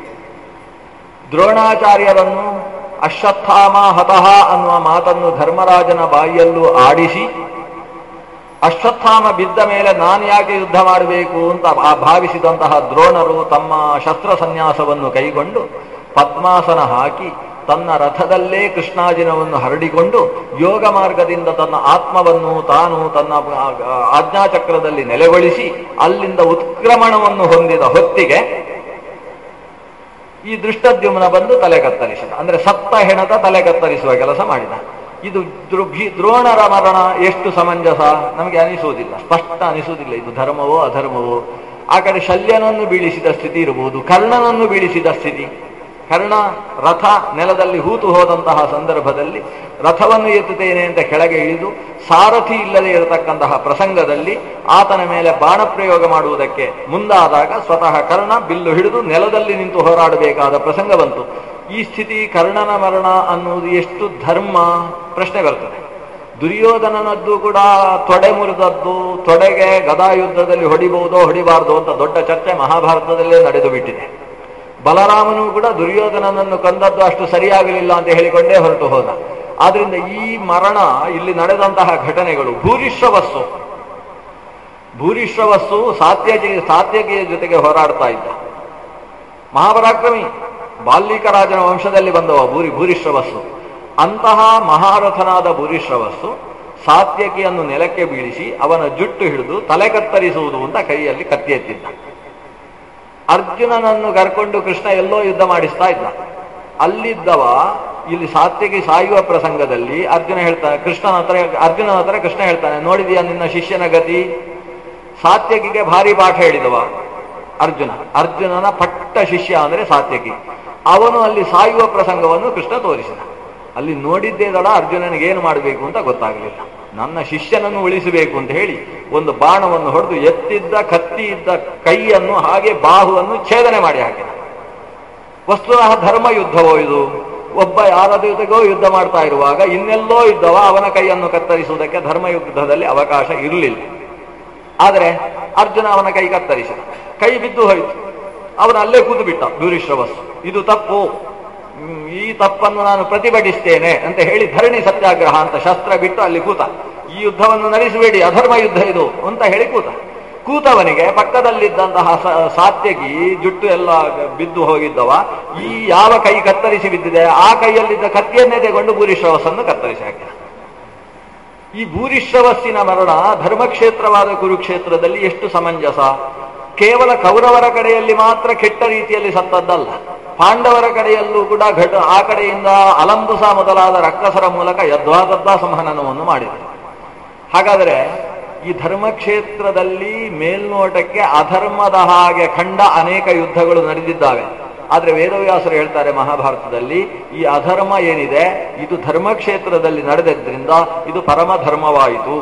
ದ್ರೋಣಾಚಾರ್ಯರನ್ನು ಅಶ್ವತ್ಥಾಮ ಹತಃ ಅನ್ನುವ ಮಾತನ್ನು ಧರ್ಮರಾಜನ ಬಾಯಿಯಲ್ಲೂ ಆಡಿಸಿ ಅಶ್ವತ್ಥಾಮ ಬಿದ್ದ ಮೇಲೆ ನಾನು ಯಾಕೆ ಯುದ್ಧ ಮಾಡಬೇಕು ಅಂತ ಆ ಭಾವಿಸಿದಂತಹ ದ್ರೋಣರು ತಮ್ಮ ಶಸ್ತ್ರ ಸನ್ಯಾಸವನ್ನು ಕೈಗೊಂಡು ಪದ್ಮಾಸನ ಹಾಕಿ ತನ್ನ ರಥದಲ್ಲೇ ಕೃಷ್ಣಾಜಿನವನ್ನು ಹರಡಿಕೊಂಡು ಯೋಗ ಮಾರ್ಗದಿಂದ ತನ್ನ ಆತ್ಮವನ್ನು ತಾನು ತನ್ನ ಆಜ್ಞಾಚಕ್ರದಲ್ಲಿ ನೆಲೆಗೊಳಿಸಿ ಅಲ್ಲಿಂದ ಉತ್ಕ್ರಮಣವನ್ನು ಹೊಂದಿದ ಹೊತ್ತಿಗೆ ಈ ದೃಷ್ಟದ್ಯುಮ್ನ ಬಂದು ತಲೆ ಕತ್ತರಿಸಿದ ಅಂದ್ರೆ ಸತ್ತ ಹೆಣದ ತಲೆ ಕತ್ತರಿಸುವ ಕೆಲಸ ಮಾಡಿದ ಇದು ದೃಭಿ ದ್ರೋಣರ ಮರಣ ಎಷ್ಟು ಸಮಂಜಸ ನಮಗೆ ಅನಿಸುವುದಿಲ್ಲ ಸ್ಪಷ್ಟ ಅನಿಸುವುದಿಲ್ಲ ಇದು ಧರ್ಮವೋ ಅಧರ್ಮವೋ ಆ ಕಡೆ ಶಲ್ಯನನ್ನು ಬೀಳಿಸಿದ ಸ್ಥಿತಿ ಇರಬಹುದು ಕರ್ಣನನ್ನು ಬೀಳಿಸಿದ ಸ್ಥಿತಿ ಕರ್ಣ ರಥ ನೆಲದಲ್ಲಿ ಹೂತು ಹೋದಂತಹ ಸಂದರ್ಭದಲ್ಲಿ ರಥವನ್ನು ಎತ್ತುತ್ತೇನೆ ಅಂತ ಕೆಳಗೆ ಇಳಿದು ಸಾರಥಿ ಇಲ್ಲದೆ ಇರತಕ್ಕಂತಹ ಪ್ರಸಂಗದಲ್ಲಿ ಆತನ ಮೇಲೆ ಬಾಣ ಪ್ರಯೋಗ ಮಾಡುವುದಕ್ಕೆ ಮುಂದಾದಾಗ ಸ್ವತಃ ಕರ್ಣ ಬಿಲ್ಲು ಹಿಡಿದು ನೆಲದಲ್ಲಿ ನಿಂತು ಹೋರಾಡಬೇಕಾದ ಪ್ರಸಂಗ ಬಂತು ಈ ಸ್ಥಿತಿ ಕರ್ಣನ ಮರಣ ಅನ್ನುವುದು ಎಷ್ಟು ಧರ್ಮ ಪ್ರಶ್ನೆ ಬರ್ತದೆ ದುರ್ಯೋಧನನದ್ದು ಕೂಡ ತೊಡೆ ಮುರಿದದ್ದು ತೊಡೆಗೆ ಗದಾಯುದ್ಧದಲ್ಲಿ ಹೊಡಿಬಹುದೋ ಹೊಡಿಬಾರ್ದು ಅಂತ ದೊಡ್ಡ ಚರ್ಚೆ ಮಹಾಭಾರತದಲ್ಲೇ ನಡೆದು ಬಿಟ್ಟಿದೆ ಬಲರಾಮನು ಕೂಡ ದುರ್ಯೋಧನನನ್ನು ಕೊಂದದ್ದು ಅಷ್ಟು ಸರಿಯಾಗಲಿಲ್ಲ ಅಂತ ಹೇಳಿಕೊಂಡೇ ಹೊರಟು ಹೋದ ಆದ್ರಿಂದ ಈ ಮರಣ ಇಲ್ಲಿ ನಡೆದಂತಹ ಘಟನೆಗಳು ಭೂರಿಶ್ರವಸ್ಸು ಭೂರಿಶ್ರವಸ್ಸು ಸಾತ್ಯಜಿ ಸಾತ್ಯಕಿಯ ಜೊತೆಗೆ ಹೋರಾಡ್ತಾ ಇದ್ದ ಮಹಾಪರಾಕ್ರಮಿ ಬಾಲ್ಮೀಕ ರಾಜನ ವಂಶದಲ್ಲಿ ಬಂದವ ಭೂರಿ ಭೂರಿಶ್ರವಸ್ಸು ಅಂತಹ ಮಹಾರಥನಾದ ಭೂರಿಶ್ರವಸ್ಸು ಸಾತ್ಯಕಿಯನ್ನು ನೆಲಕ್ಕೆ ಬೀಳಿಸಿ ಅವನ ಜುಟ್ಟು ಹಿಡಿದು ತಲೆ ಕತ್ತರಿಸುವುದು ಅಂತ ಕೈಯಲ್ಲಿ ಕತ್ತಿ ಎತ್ತಿದ್ದ ಅರ್ಜುನನನ್ನು ಕರ್ಕೊಂಡು ಕೃಷ್ಣ ಎಲ್ಲೋ ಯುದ್ಧ ಮಾಡಿಸ್ತಾ ಇದ್ದ ಅಲ್ಲಿದ್ದವ ಇಲ್ಲಿ ಸಾತ್ಯಕಿ ಸಾಯುವ ಪ್ರಸಂಗದಲ್ಲಿ ಅರ್ಜುನ ಹೇಳ್ತಾನೆ ಕೃಷ್ಣನ ಹತ್ರ ಅರ್ಜುನನ ಹತ್ರ ಕೃಷ್ಣ ಹೇಳ್ತಾನೆ ನೋಡಿದೀಯ ನಿನ್ನ ಶಿಷ್ಯನ ಗತಿ ಸಾತ್ಯಕಿಗೆ ಭಾರಿ ಪಾಠ ಹೇಳಿದವ ಅರ್ಜುನ ಅರ್ಜುನನ ಪಟ್ಟ ಶಿಷ್ಯ ಅಂದ್ರೆ ಸಾತ್ಯಕಿ ಅವನು ಅಲ್ಲಿ ಸಾಯುವ ಪ್ರಸಂಗವನ್ನು ಕೃಷ್ಣ ತೋರಿಸಿದ ಅಲ್ಲಿ ನೋಡಿದ್ದೇ ದಡ ಅರ್ಜುನನಿಗೆ ಏನು ಮಾಡಬೇಕು ಅಂತ ಗೊತ್ತಾಗಲಿಲ್ಲ ನನ್ನ ಶಿಷ್ಯನನ್ನು ಉಳಿಸಬೇಕು ಅಂತ ಹೇಳಿ ಒಂದು ಬಾಣವನ್ನು ಹೊಡೆದು ಎತ್ತಿದ್ದ ಕತ್ತಿ ಇದ್ದ ಕೈಯನ್ನು ಹಾಗೆ ಬಾಹುವನ್ನು ಛೇದನೆ ಮಾಡಿ ಹಾಕಿದ ವಸ್ತುತಃ ಧರ್ಮ ಯುದ್ಧವೋ ಇದು ಒಬ್ಬ ಯಾರ ಜೊತೆಗೋ ಯುದ್ಧ ಮಾಡ್ತಾ ಇರುವಾಗ ಇನ್ನೆಲ್ಲೋ ಇದ್ದವ ಅವನ ಕೈಯನ್ನು ಕತ್ತರಿಸುವುದಕ್ಕೆ ಧರ್ಮ ಯುದ್ಧದಲ್ಲಿ ಅವಕಾಶ ಇರಲಿಲ್ಲ ಆದರೆ ಅರ್ಜುನ ಅವನ ಕೈ ಕತ್ತರಿಸಿದ ಕೈ ಬಿದ್ದು ಹೋಯಿತು ಅವನು ಅಲ್ಲೇ ಕೂತು ಬಿಟ್ಟ ದುರಿಶ್ರವಸ್ಸು ಇದು ತಪ್ಪು ಹ್ಮ್, ಈ ತಪ್ಪನ್ನು ನಾನು ಪ್ರತಿಭಟಿಸ್ತೇನೆ ಅಂತ ಹೇಳಿ ಧರಣಿ ಸತ್ಯಾಗ್ರಹ ಅಂತ ಶಸ್ತ್ರ ಬಿಟ್ಟು ಅಲ್ಲಿ ಕೂತ ಈ ಯುದ್ಧವನ್ನು ನಡೆಸಬೇಡಿ ಅಧರ್ಮ ಯುದ್ಧ ಇದು ಅಂತ ಹೇಳಿ ಕೂತ ಕೂತವನಿಗೆ ಪಕ್ಕದಲ್ಲಿದ್ದಂತಹ ಸ- ಸಾತ್ಯಕಿ ಜುಟ್ಟು ಎಲ್ಲ ಬಿದ್ದು ಹೋಗಿದ್ದವ ಈ ಯಾವ ಕೈ ಕತ್ತರಿಸಿ ಬಿದ್ದಿದೆ ಆ ಕೈಯಲ್ಲಿದ್ದ ಕತ್ತಿಯನ್ನೇ ತಗೊಂಡು ಭೂರಿಶ್ರವಸ್ಸನ್ನು ಕತ್ತರಿಸಿ ಹಾಕಿದ ಈ ಭೂರಿಶ್ರವಸ್ಸಿನ ಮರಣ ಧರ್ಮಕ್ಷೇತ್ರವಾದ ಕುರುಕ್ಷೇತ್ರದಲ್ಲಿ ಎಷ್ಟು ಸಮಂಜಸ ಕೇವಲ ಕೌರವರ ಕಡೆಯಲ್ಲಿ ಮಾತ್ರ ಕೆಟ್ಟ ರೀತಿಯಲ್ಲಿ ಸತ್ತದ್ದಲ್ಲ ಪಾಂಡವರ ಕಡೆಯಲ್ಲೂ ಕೂಡ ಘಟ ಆ ಕಡೆಯಿಂದ ಅಲಂಬುಸ ಮೊದಲಾದ ರಕ್ಕಸರ ಮೂಲಕ ಯದ್ವಾದದ್ದ ಸಂಹನನವನ್ನು ಮಾಡಿದರು ಹಾಗಾದರೆ ಈ ಧರ್ಮಕ್ಷೇತ್ರದಲ್ಲಿ ಮೇಲ್ನೋಟಕ್ಕೆ ಅಧರ್ಮದ ಹಾಗೆ ಕಂಡ ಅನೇಕ ಯುದ್ಧಗಳು ನಡೆದಿದ್ದಾವೆ ಆದರೆ ವೇದವ್ಯಾಸರು ಹೇಳ್ತಾರೆ ಮಹಾಭಾರತದಲ್ಲಿ ಈ ಅಧರ್ಮ ಏನಿದೆ ಇದು ಧರ್ಮಕ್ಷೇತ್ರದಲ್ಲಿ ನಡೆದಿದ್ದರಿಂದ ಇದು ಪರಮ ಧರ್ಮವಾಯಿತು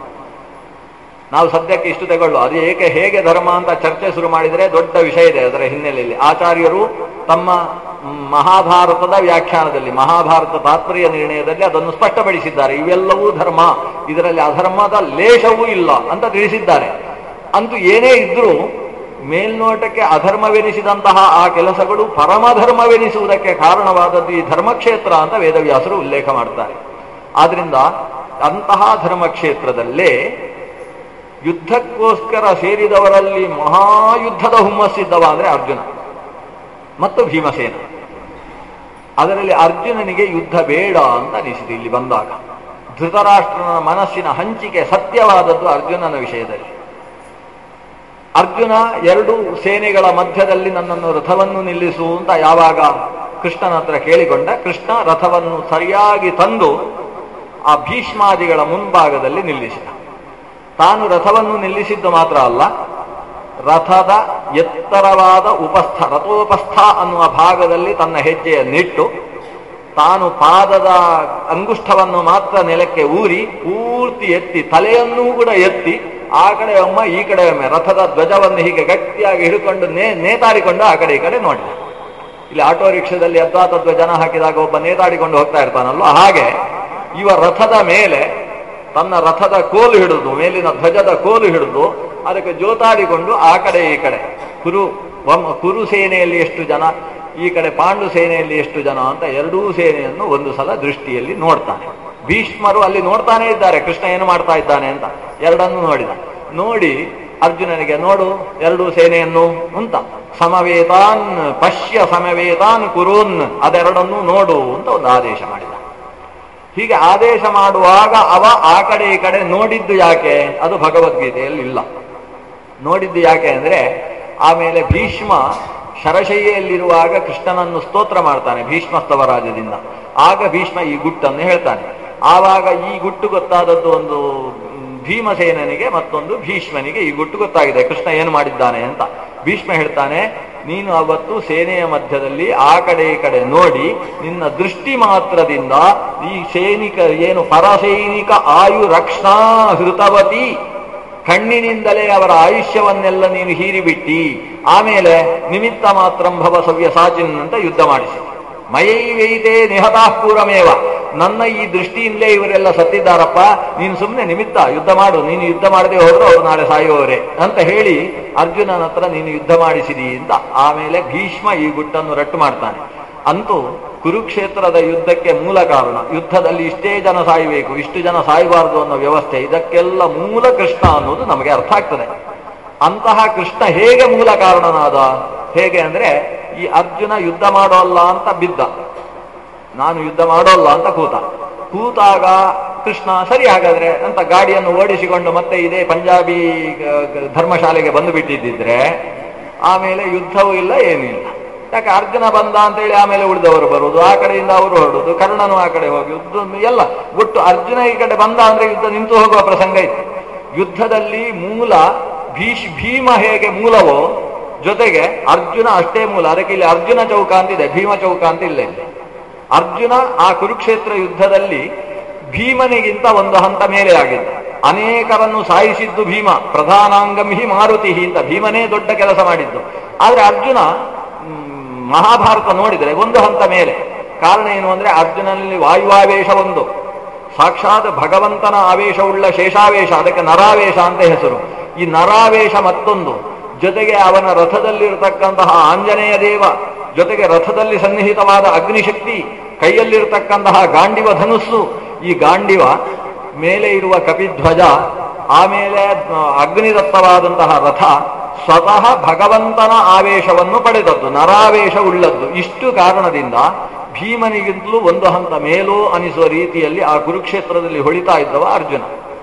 ನಾವು ಸದ್ಯಕ್ಕೆ ಇಷ್ಟು ತಗೊಳ್ಳು ಅದು ಏಕೆ ಹೇಗೆ ಧರ್ಮ ಅಂತ ಚರ್ಚೆ ಶುರು ಮಾಡಿದರೆ ದೊಡ್ಡ ವಿಷಯ ಇದೆ ಅದರ ಹಿನ್ನೆಲೆಯಲ್ಲಿ ಆಚಾರ್ಯರು ತಮ್ಮ ಮ್, ಮಹಾಭಾರತದ ವ್ಯಾಖ್ಯಾನದಲ್ಲಿ ಮಹಾಭಾರತ ತಾತ್ಪರ್ಯ ನಿರ್ಣಯದಲ್ಲಿ ಅದನ್ನು ಸ್ಪಷ್ಟಪಡಿಸಿದ್ದಾರೆ ಇವೆಲ್ಲವೂ ಧರ್ಮ ಇದರಲ್ಲಿ ಅಧರ್ಮದ ಲೇಷವೂ ಇಲ್ಲ ಅಂತ ತಿಳಿಸಿದ್ದಾರೆ ಅಂತೂ ಏನೇ ಇದ್ರೂ ಮೇಲ್ನೋಟಕ್ಕೆ ಅಧರ್ಮವೆನಿಸಿದಂತಹ ಆ ಕೆಲಸಗಳು ಪರಮಧರ್ಮವೆನಿಸುವುದಕ್ಕೆ ಕಾರಣವಾದದ್ದು ಈ ಧರ್ಮಕ್ಷೇತ್ರ ಅಂತ ವೇದವ್ಯಾಸರು ಉಲ್ಲೇಖ ಮಾಡ್ತಾರೆ ಆದ್ರಿಂದ ಅಂತಹ ಧರ್ಮಕ್ಷೇತ್ರದಲ್ಲೇ ಯುದ್ಧಕ್ಕೋಸ್ಕರ ಸೇರಿದವರಲ್ಲಿ ಮಹಾಯುದ್ಧದ ಹುಮ್ಮಸ್ಸಿದ್ದವ ಅಂದ್ರೆ ಅರ್ಜುನ ಮತ್ತು ಭೀಮಸೇನ ಅದರಲ್ಲಿ ಅರ್ಜುನನಿಗೆ ಯುದ್ಧ ಬೇಡ ಅಂತ ಅನಿಸಿತು ಇಲ್ಲಿ ಬಂದಾಗ ಧೃತರಾಷ್ಟ್ರನ ಮನಸ್ಸಿನ ಹಂಚಿಕೆ ಸತ್ಯವಾದದ್ದು ಅರ್ಜುನನ ವಿಷಯದಲ್ಲಿ ಅರ್ಜುನ ಎರಡು ಸೇನೆಗಳ ಮಧ್ಯದಲ್ಲಿ ನನ್ನನ್ನು ರಥವನ್ನು ನಿಲ್ಲಿಸು ಅಂತ ಯಾವಾಗ ಕೃಷ್ಣನ ಹತ್ರ ಕೇಳಿಕೊಂಡ ಕೃಷ್ಣ ರಥವನ್ನು ಸರಿಯಾಗಿ ತಂದು ಆ ಭೀಷ್ಮಾದಿಗಳ ಮುಂಭಾಗದಲ್ಲಿ ನಿಲ್ಲಿಸಿದ ತಾನು ರಥವನ್ನು ನಿಲ್ಲಿಸಿದ್ದು ಮಾತ್ರ ಅಲ್ಲ ರಥದ ಎತ್ತರವಾದ ಉಪಸ್ಥ ರಥೋಪಸ್ಥ ಅನ್ನುವ ಭಾಗದಲ್ಲಿ ತನ್ನ ಹೆಜ್ಜೆಯನ್ನಿಟ್ಟು ತಾನು ಪಾದದ ಅಂಗುಷ್ಠವನ್ನು ಮಾತ್ರ ನೆಲಕ್ಕೆ ಊರಿ ಪೂರ್ತಿ ಎತ್ತಿ ತಲೆಯನ್ನೂ ಕೂಡ ಎತ್ತಿ ಆ ಕಡೆ ಒಮ್ಮ ಈ ಕಡೆ ಒಮ್ಮೆ ರಥದ ಧ್ವಜವನ್ನು ಹೀಗೆ ಗಟ್ಟಿಯಾಗಿ ಹಿಡ್ಕೊಂಡು ನೇ ನೇತಾಡಿಕೊಂಡು ಆ ಕಡೆ ಈ ಕಡೆ ನೋಡಿದ ಇಲ್ಲಿ ಆಟೋ ರಿಕ್ಷಾದಲ್ಲಿ ಯದ್ವಾತ ಧ್ವಜನ ಹಾಕಿದಾಗ ಒಬ್ಬ ನೇತಾಡಿಕೊಂಡು ಹೋಗ್ತಾ ಇರ್ತಾನಲ್ವ ಹಾಗೆ ಇವ ರಥದ ಮೇಲೆ ತನ್ನ ರಥದ ಕೋಲು ಹಿಡಿದು ಮೇಲಿನ ಧ್ವಜದ ಕೋಲು ಹಿಡಿದು ಅದಕ್ಕೆ ಜೋತಾಡಿಕೊಂಡು ಆ ಕಡೆ ಈ ಕಡೆ ಕುರು ವಮ್- ಕುರು ಸೇನೆಯಲ್ಲಿ ಎಷ್ಟು ಜನ ಈ ಕಡೆ ಪಾಂಡು ಸೇನೆಯಲ್ಲಿ ಎಷ್ಟು ಜನ ಅಂತ ಎರಡೂ ಸೇನೆಯನ್ನು ಒಂದು ಸಲ ದೃಷ್ಟಿಯಲ್ಲಿ ನೋಡ್ತಾನೆ ಭೀಷ್ಮರು ಅಲ್ಲಿ ನೋಡ್ತಾನೆ ಇದ್ದಾರೆ ಕೃಷ್ಣ ಏನು ಮಾಡ್ತಾ ಇದ್ದಾನೆ ಅಂತ ಎರಡನ್ನು ನೋಡಿದ ನೋಡಿ ಅರ್ಜುನನಿಗೆ ನೋಡು ಎರಡೂ ಸೇನೆಯನ್ನು ಅಂತ ಸಮವೇತಾನ್ ಪಶ್ಯ ಸಮವೇತಾನ್ ಕುರುನ್ ಅದೆರಡನ್ನು ನೋಡು ಅಂತ ಒಂದು ಆದೇಶ ಮಾಡಿದ ಹೀಗೆ ಆದೇಶ ಮಾಡುವಾಗ ಅವ ಆ ಕಡೆ ಈ ಕಡೆ ನೋಡಿದ್ದು ಯಾಕೆ ಅದು ಭಗವದ್ಗೀತೆಯಲ್ಲಿ ಇಲ್ಲ ನೋಡಿದ್ದು ಯಾಕೆ ಅಂದ್ರೆ ಆಮೇಲೆ ಭೀಷ್ಮ ಶರಶಯ್ಯೆಯಲ್ಲಿರುವಾಗ ಕೃಷ್ಣನನ್ನು ಸ್ತೋತ್ರ ಮಾಡ್ತಾನೆ ಭೀಷ್ಮ ಸ್ತವರಾಜದಿಂದ ಆಗ ಭೀಷ್ಮ ಈ ಗುಟ್ಟನ್ನು ಹೇಳ್ತಾನೆ ಆವಾಗ ಈ ಗುಟ್ಟು ಗೊತ್ತಾದದ್ದು ಒಂದು ಮ್, ಭೀಮಸೇನನಿಗೆ ಮತ್ತೊಂದು ಭೀಷ್ಮನಿಗೆ ಈ ಗುಟ್ಟು ಗೊತ್ತಾಗಿದೆ ಕೃಷ್ಣ ಏನು ಮಾಡಿದ್ದಾನೆ ಅಂತ ಭೀಷ್ಮ ಹೇಳ್ತಾನೆ ನೀನು ಅವತ್ತು ಸೇನೆಯ ಮಧ್ಯದಲ್ಲಿ ಆ ಕಡೆ ಈ ಕಡೆ ನೋಡಿ ನಿನ್ನ ದೃಷ್ಟಿ ಮಾತ್ರದಿಂದ ಈ ಸೈನಿಕ ಏನು ಪರಸೈನಿಕ ಆಯು ರಕ್ಷಣಾ ಹೃತವತಿ ಕಣ್ಣಿನಿಂದಲೇ ಅವರ ಆಯುಷ್ಯವನ್ನೆಲ್ಲ ನೀನು ಹೀರಿಬಿಟ್ಟಿ ಆಮೇಲೆ ನಿಮಿತ್ತ ಮಾತ್ರಂ ಭವ ಸವ್ಯ ಸಾಚಿನ್ ಅಂತ ಯುದ್ಧ ಮಾಡಿಸಿ ಮಯೈವೈತೆ ನಿಹತಾಃ ಪೂರ್ವಮೇವ ನನ್ನ ಈ ದೃಷ್ಟಿಯಿಂದಲೇ ಇವರೆಲ್ಲ ಸತ್ತಿದ್ದಾರಪ್ಪ ನೀನು ಸುಮ್ಮನೆ ನಿಮಿತ್ತ ಯುದ್ಧ ಮಾಡು ನೀನು ಯುದ್ಧ ಮಾಡದೆ ಹೋದ್ರು ಅವರು ನಾಳೆ ಸಾಯುವವರೇ ಅಂತ ಹೇಳಿ ಅರ್ಜುನನ ಹತ್ರ ನೀನು ಯುದ್ಧ ಮಾಡಿಸಿದಿ ಅಂತ ಆಮೇಲೆ ಭೀಷ್ಮ ಈ ಗುಟ್ಟನ್ನು ರಟ್ಟು ಮಾಡ್ತಾನೆ ಅಂತೂ ಕುರುಕ್ಷೇತ್ರದ ಯುದ್ಧಕ್ಕೆ ಮೂಲ ಕಾರಣ ಯುದ್ಧದಲ್ಲಿ ಇಷ್ಟೇ ಜನ ಸಾಯಬೇಕು ಇಷ್ಟು ಜನ ಸಾಯಬಾರದು ಅನ್ನೋ ವ್ಯವಸ್ಥೆ ಇದಕ್ಕೆಲ್ಲ ಮೂಲ ಕೃಷ್ಣ ಅನ್ನೋದು ನಮಗೆ ಅರ್ಥ ಆಗ್ತದೆ ಅಂತಹ ಕೃಷ್ಣ ಹೇಗೆ ಮೂಲ ಕಾರಣನಾದ ಹೇಗೆ ಅಂದ್ರೆ ಈ ಅರ್ಜುನ ಯುದ್ಧ ಮಾಡೋಲ್ಲ ಅಂತ ಬಿದ್ದ ನಾನು ಯುದ್ಧ ಮಾಡೋಲ್ಲ ಅಂತ ಕೂತ ಕೂತಾಗ ಕೃಷ್ಣ ಸರಿ ಹಾಗಾದ್ರೆ ಅಂತ ಗಾಡಿಯನ್ನು ಓಡಿಸಿಕೊಂಡು ಮತ್ತೆ ಇದೇ ಪಂಜಾಬಿ ಗ- ಗ- ಧರ್ಮಶಾಲೆಗೆ ಬಂದು ಬಿಟ್ಟಿದ್ದಿದ್ರೆ ಆಮೇಲೆ ಯುದ್ಧವೂ ಇಲ್ಲ ಏನೂ ಇಲ್ಲ ಯಾಕೆ ಅರ್ಜುನ ಬಂದ ಅಂತೇಳಿ ಆಮೇಲೆ ಉಳಿದವರು ಬರುವುದು ಆ ಕಡೆಯಿಂದ ಅವರು ಹೊರಡುದು ಕರ್ಣನು ಆ ಕಡೆ ಹೋಗಿ ಯುದ್ಧ ಎಲ್ಲ ಒಟ್ಟು ಅರ್ಜುನ ಈ ಕಡೆ ಬಂದ ಅಂದ್ರೆ ಯುದ್ಧ ನಿಂತು ಹೋಗುವ ಪ್ರಸಂಗ ಇತ್ತು ಯುದ್ಧದಲ್ಲಿ ಮೂಲ ಭೀಷ್ ಭೀಮ ಹೇಗೆ ಮೂಲವೋ ಜೊತೆಗೆ ಅರ್ಜುನ ಅಷ್ಟೇ ಮೂಲ ಅದಕ್ಕೆ ಇಲ್ಲಿ ಅರ್ಜುನ ಚೌಕ ಅಂತಿದೆ ಭೀಮ ಚೌಕ ಅಂತ ಇಲ್ಲ ಇಲ್ಲಿ ಅರ್ಜುನ ಆ ಕುರುಕ್ಷೇತ್ರ ಯುದ್ಧದಲ್ಲಿ ಭೀಮನಿಗಿಂತ ಒಂದು ಹಂತ ಮೇಲೆ ಆಗಿದ್ದ ಅನೇಕರನ್ನು ಸಾಯಿಸಿದ್ದು ಭೀಮ ಪ್ರಧಾನಾಂಗಂ ಹಿ ಮಾರುತಿ ಅಂತ ಭೀಮನೇ ದೊಡ್ಡ ಕೆಲಸ ಮಾಡಿದ್ದು ಆದ್ರೆ ಅರ್ಜುನ ಮ್, ಮಹಾಭಾರತ ನೋಡಿದರೆ ಒಂದು ಹಂತ ಮೇಲೆ ಕಾರಣ ಏನು ಅಂದ್ರೆ ಅರ್ಜುನನಲ್ಲಿ ವಾಯುವಾವೇಶ ಒಂದು ಸಾಕ್ಷಾತ್ ಭಗವಂತನ ಆವೇಶವುಳ್ಳ ಶೇಷಾವೇಶ ಅದಕ್ಕೆ ನರಾವೇಶ ಅಂತ ಹೆಸರು ಈ ನರಾವೇಶ ಮತ್ತೊಂದು ಜೊತೆಗೆ ಅವನ ರಥದಲ್ಲಿರತಕ್ಕಂತಹ ಆಂಜನೇಯ ದೇವ ಜೊತೆಗೆ ರಥದಲ್ಲಿ ಸನ್ನಿಹಿತವಾದ ಅಗ್ನಿಶಕ್ತಿ ಕೈಯಲ್ಲಿರತಕ್ಕಂತಹ ಗಾಂಡಿವ ಧನುಸ್ಸು ಈ ಗಾಂಡಿವ ಮೇಲೆ ಇರುವ ಕಪಿಧ್ವಜ ಆಮೇಲೆ ಆ, ಅಗ್ನಿದತ್ತವಾದಂತಹ ರಥ ಸ್ವತಃ ಭಗವಂತನ ಆವೇಶವನ್ನು ಪಡೆದದ್ದು ನರಾವೇಶ ಉಳ್ಳದ್ದು ಇಷ್ಟು ಕಾರಣದಿಂದ ಭೀಮನಿಗಿಂತಲೂ ಒಂದು ಹಂತ ಮೇಲೂ ಅನಿಸುವ ರೀತಿಯಲ್ಲಿ ಆ ಕುರುಕ್ಷೇತ್ರದಲ್ಲಿ ಹೊಳಿತಾ ಇದ್ದವ ಅರ್ಜುನ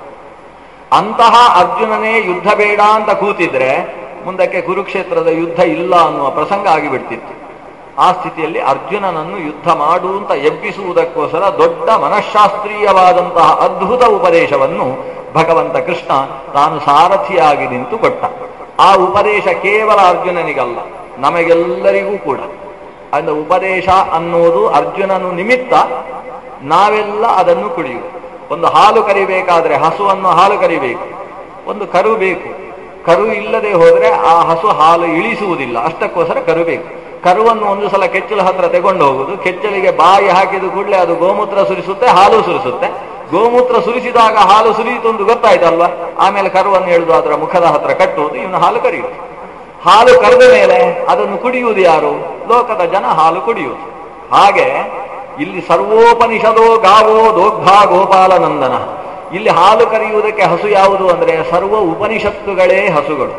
ಅಂತಹ ಅರ್ಜುನನೇ ಯುದ್ಧ ಬೇಡ ಅಂತ ಕೂತಿದ್ರೆ ಮುಂದಕ್ಕೆ ಕುರುಕ್ಷೇತ್ರದ ಯುದ್ಧ ಇಲ್ಲ ಅನ್ನುವ ಪ್ರಸಂಗ ಆಗಿಬಿಡ್ತಿತ್ತು ಆ ಸ್ಥಿತಿಯಲ್ಲಿ ಅರ್ಜುನನನ್ನು ಯುದ್ಧ ಮಾಡು ಅಂತ ಎಬ್ಬಿಸುವುದಕ್ಕೋಸ್ಕರ ದೊಡ್ಡ ಮನಃಶಾಸ್ತ್ರೀಯವಾದಂತಹ ಅದ್ಭುತ ಉಪದೇಶವನ್ನು ಭಗವಂತ ಕೃಷ್ಣ ತಾನು ಸಾರಥಿಯಾಗಿ ನಿಂತು ಕೊಟ್ಟ ಆ ಉಪದೇಶ ಕೇವಲ ಅರ್ಜುನನಿಗಲ್ಲ ನಮಗೆಲ್ಲರಿಗೂ ಕೂಡ ಅಂದ ಉಪದೇಶ ಅನ್ನೋದು ಅರ್ಜುನನು ನಿಮಿತ್ತ ನಾವೆಲ್ಲ ಅದನ್ನು ಕುಡಿಯುವುದು ಒಂದು ಹಾಲು ಕರಿಬೇಕಾದ್ರೆ ಹಸುವನ್ನು ಹಾಲು ಕರಿಬೇಕು ಒಂದು ಕರು ಬೇಕು ಕರು ಇಲ್ಲದೆ ಹೋದ್ರೆ ಆ ಹಸು ಹಾಲು ಇಳಿಸುವುದಿಲ್ಲ ಅಷ್ಟಕ್ಕೋಸ್ಕರ ಕರು ಬೇಕು ಕರುವನ್ನು ಒಂದು ಸಲ ಕೆಚ್ಚಲ ಹತ್ರ ತಗೊಂಡು ಹೋಗುದು ಕೆಚ್ಚಲಿಗೆ ಬಾಯಿ ಹಾಕಿದ ಕೂಡಲೇ ಅದು ಗೋಮೂತ್ರ ಸುರಿಸುತ್ತೆ ಹಾಲು ಸುರಿಸುತ್ತೆ ಗೋಮೂತ್ರ ಸುರಿಸಿದಾಗ ಹಾಲು ಸುರಿಯಿತು ಒಂದು ಗೊತ್ತಾಯ್ತಲ್ವಾ ಆಮೇಲೆ ಕರುವನ್ನು ಎಳೆದು ಅದರ ಮುಖದ ಹತ್ರ ಕಟ್ಟುವುದು ಇವನು ಹಾಲು ಕರೆಯುವುದು ಹಾಲು ಕರೆದ ಮೇಲೆ ಅದನ್ನು ಕುಡಿಯುವುದು ಯಾರು ಲೋಕದ ಜನ ಹಾಲು ಕುಡಿಯುವುದು ಹಾಗೆ ಇಲ್ಲಿ ಸರ್ವೋಪನಿಷದೋ ಗಾವೋ ದೋಗ್ಧ ಗೋಪಾಲನಂದನ ಇಲ್ಲಿ ಹಾಲು ಕರೆಯುವುದಕ್ಕೆ ಹಸು ಯಾವುದು ಅಂದ್ರೆ ಸರ್ವ ಉಪನಿಷತ್ತುಗಳೇ ಹಸುಗಳು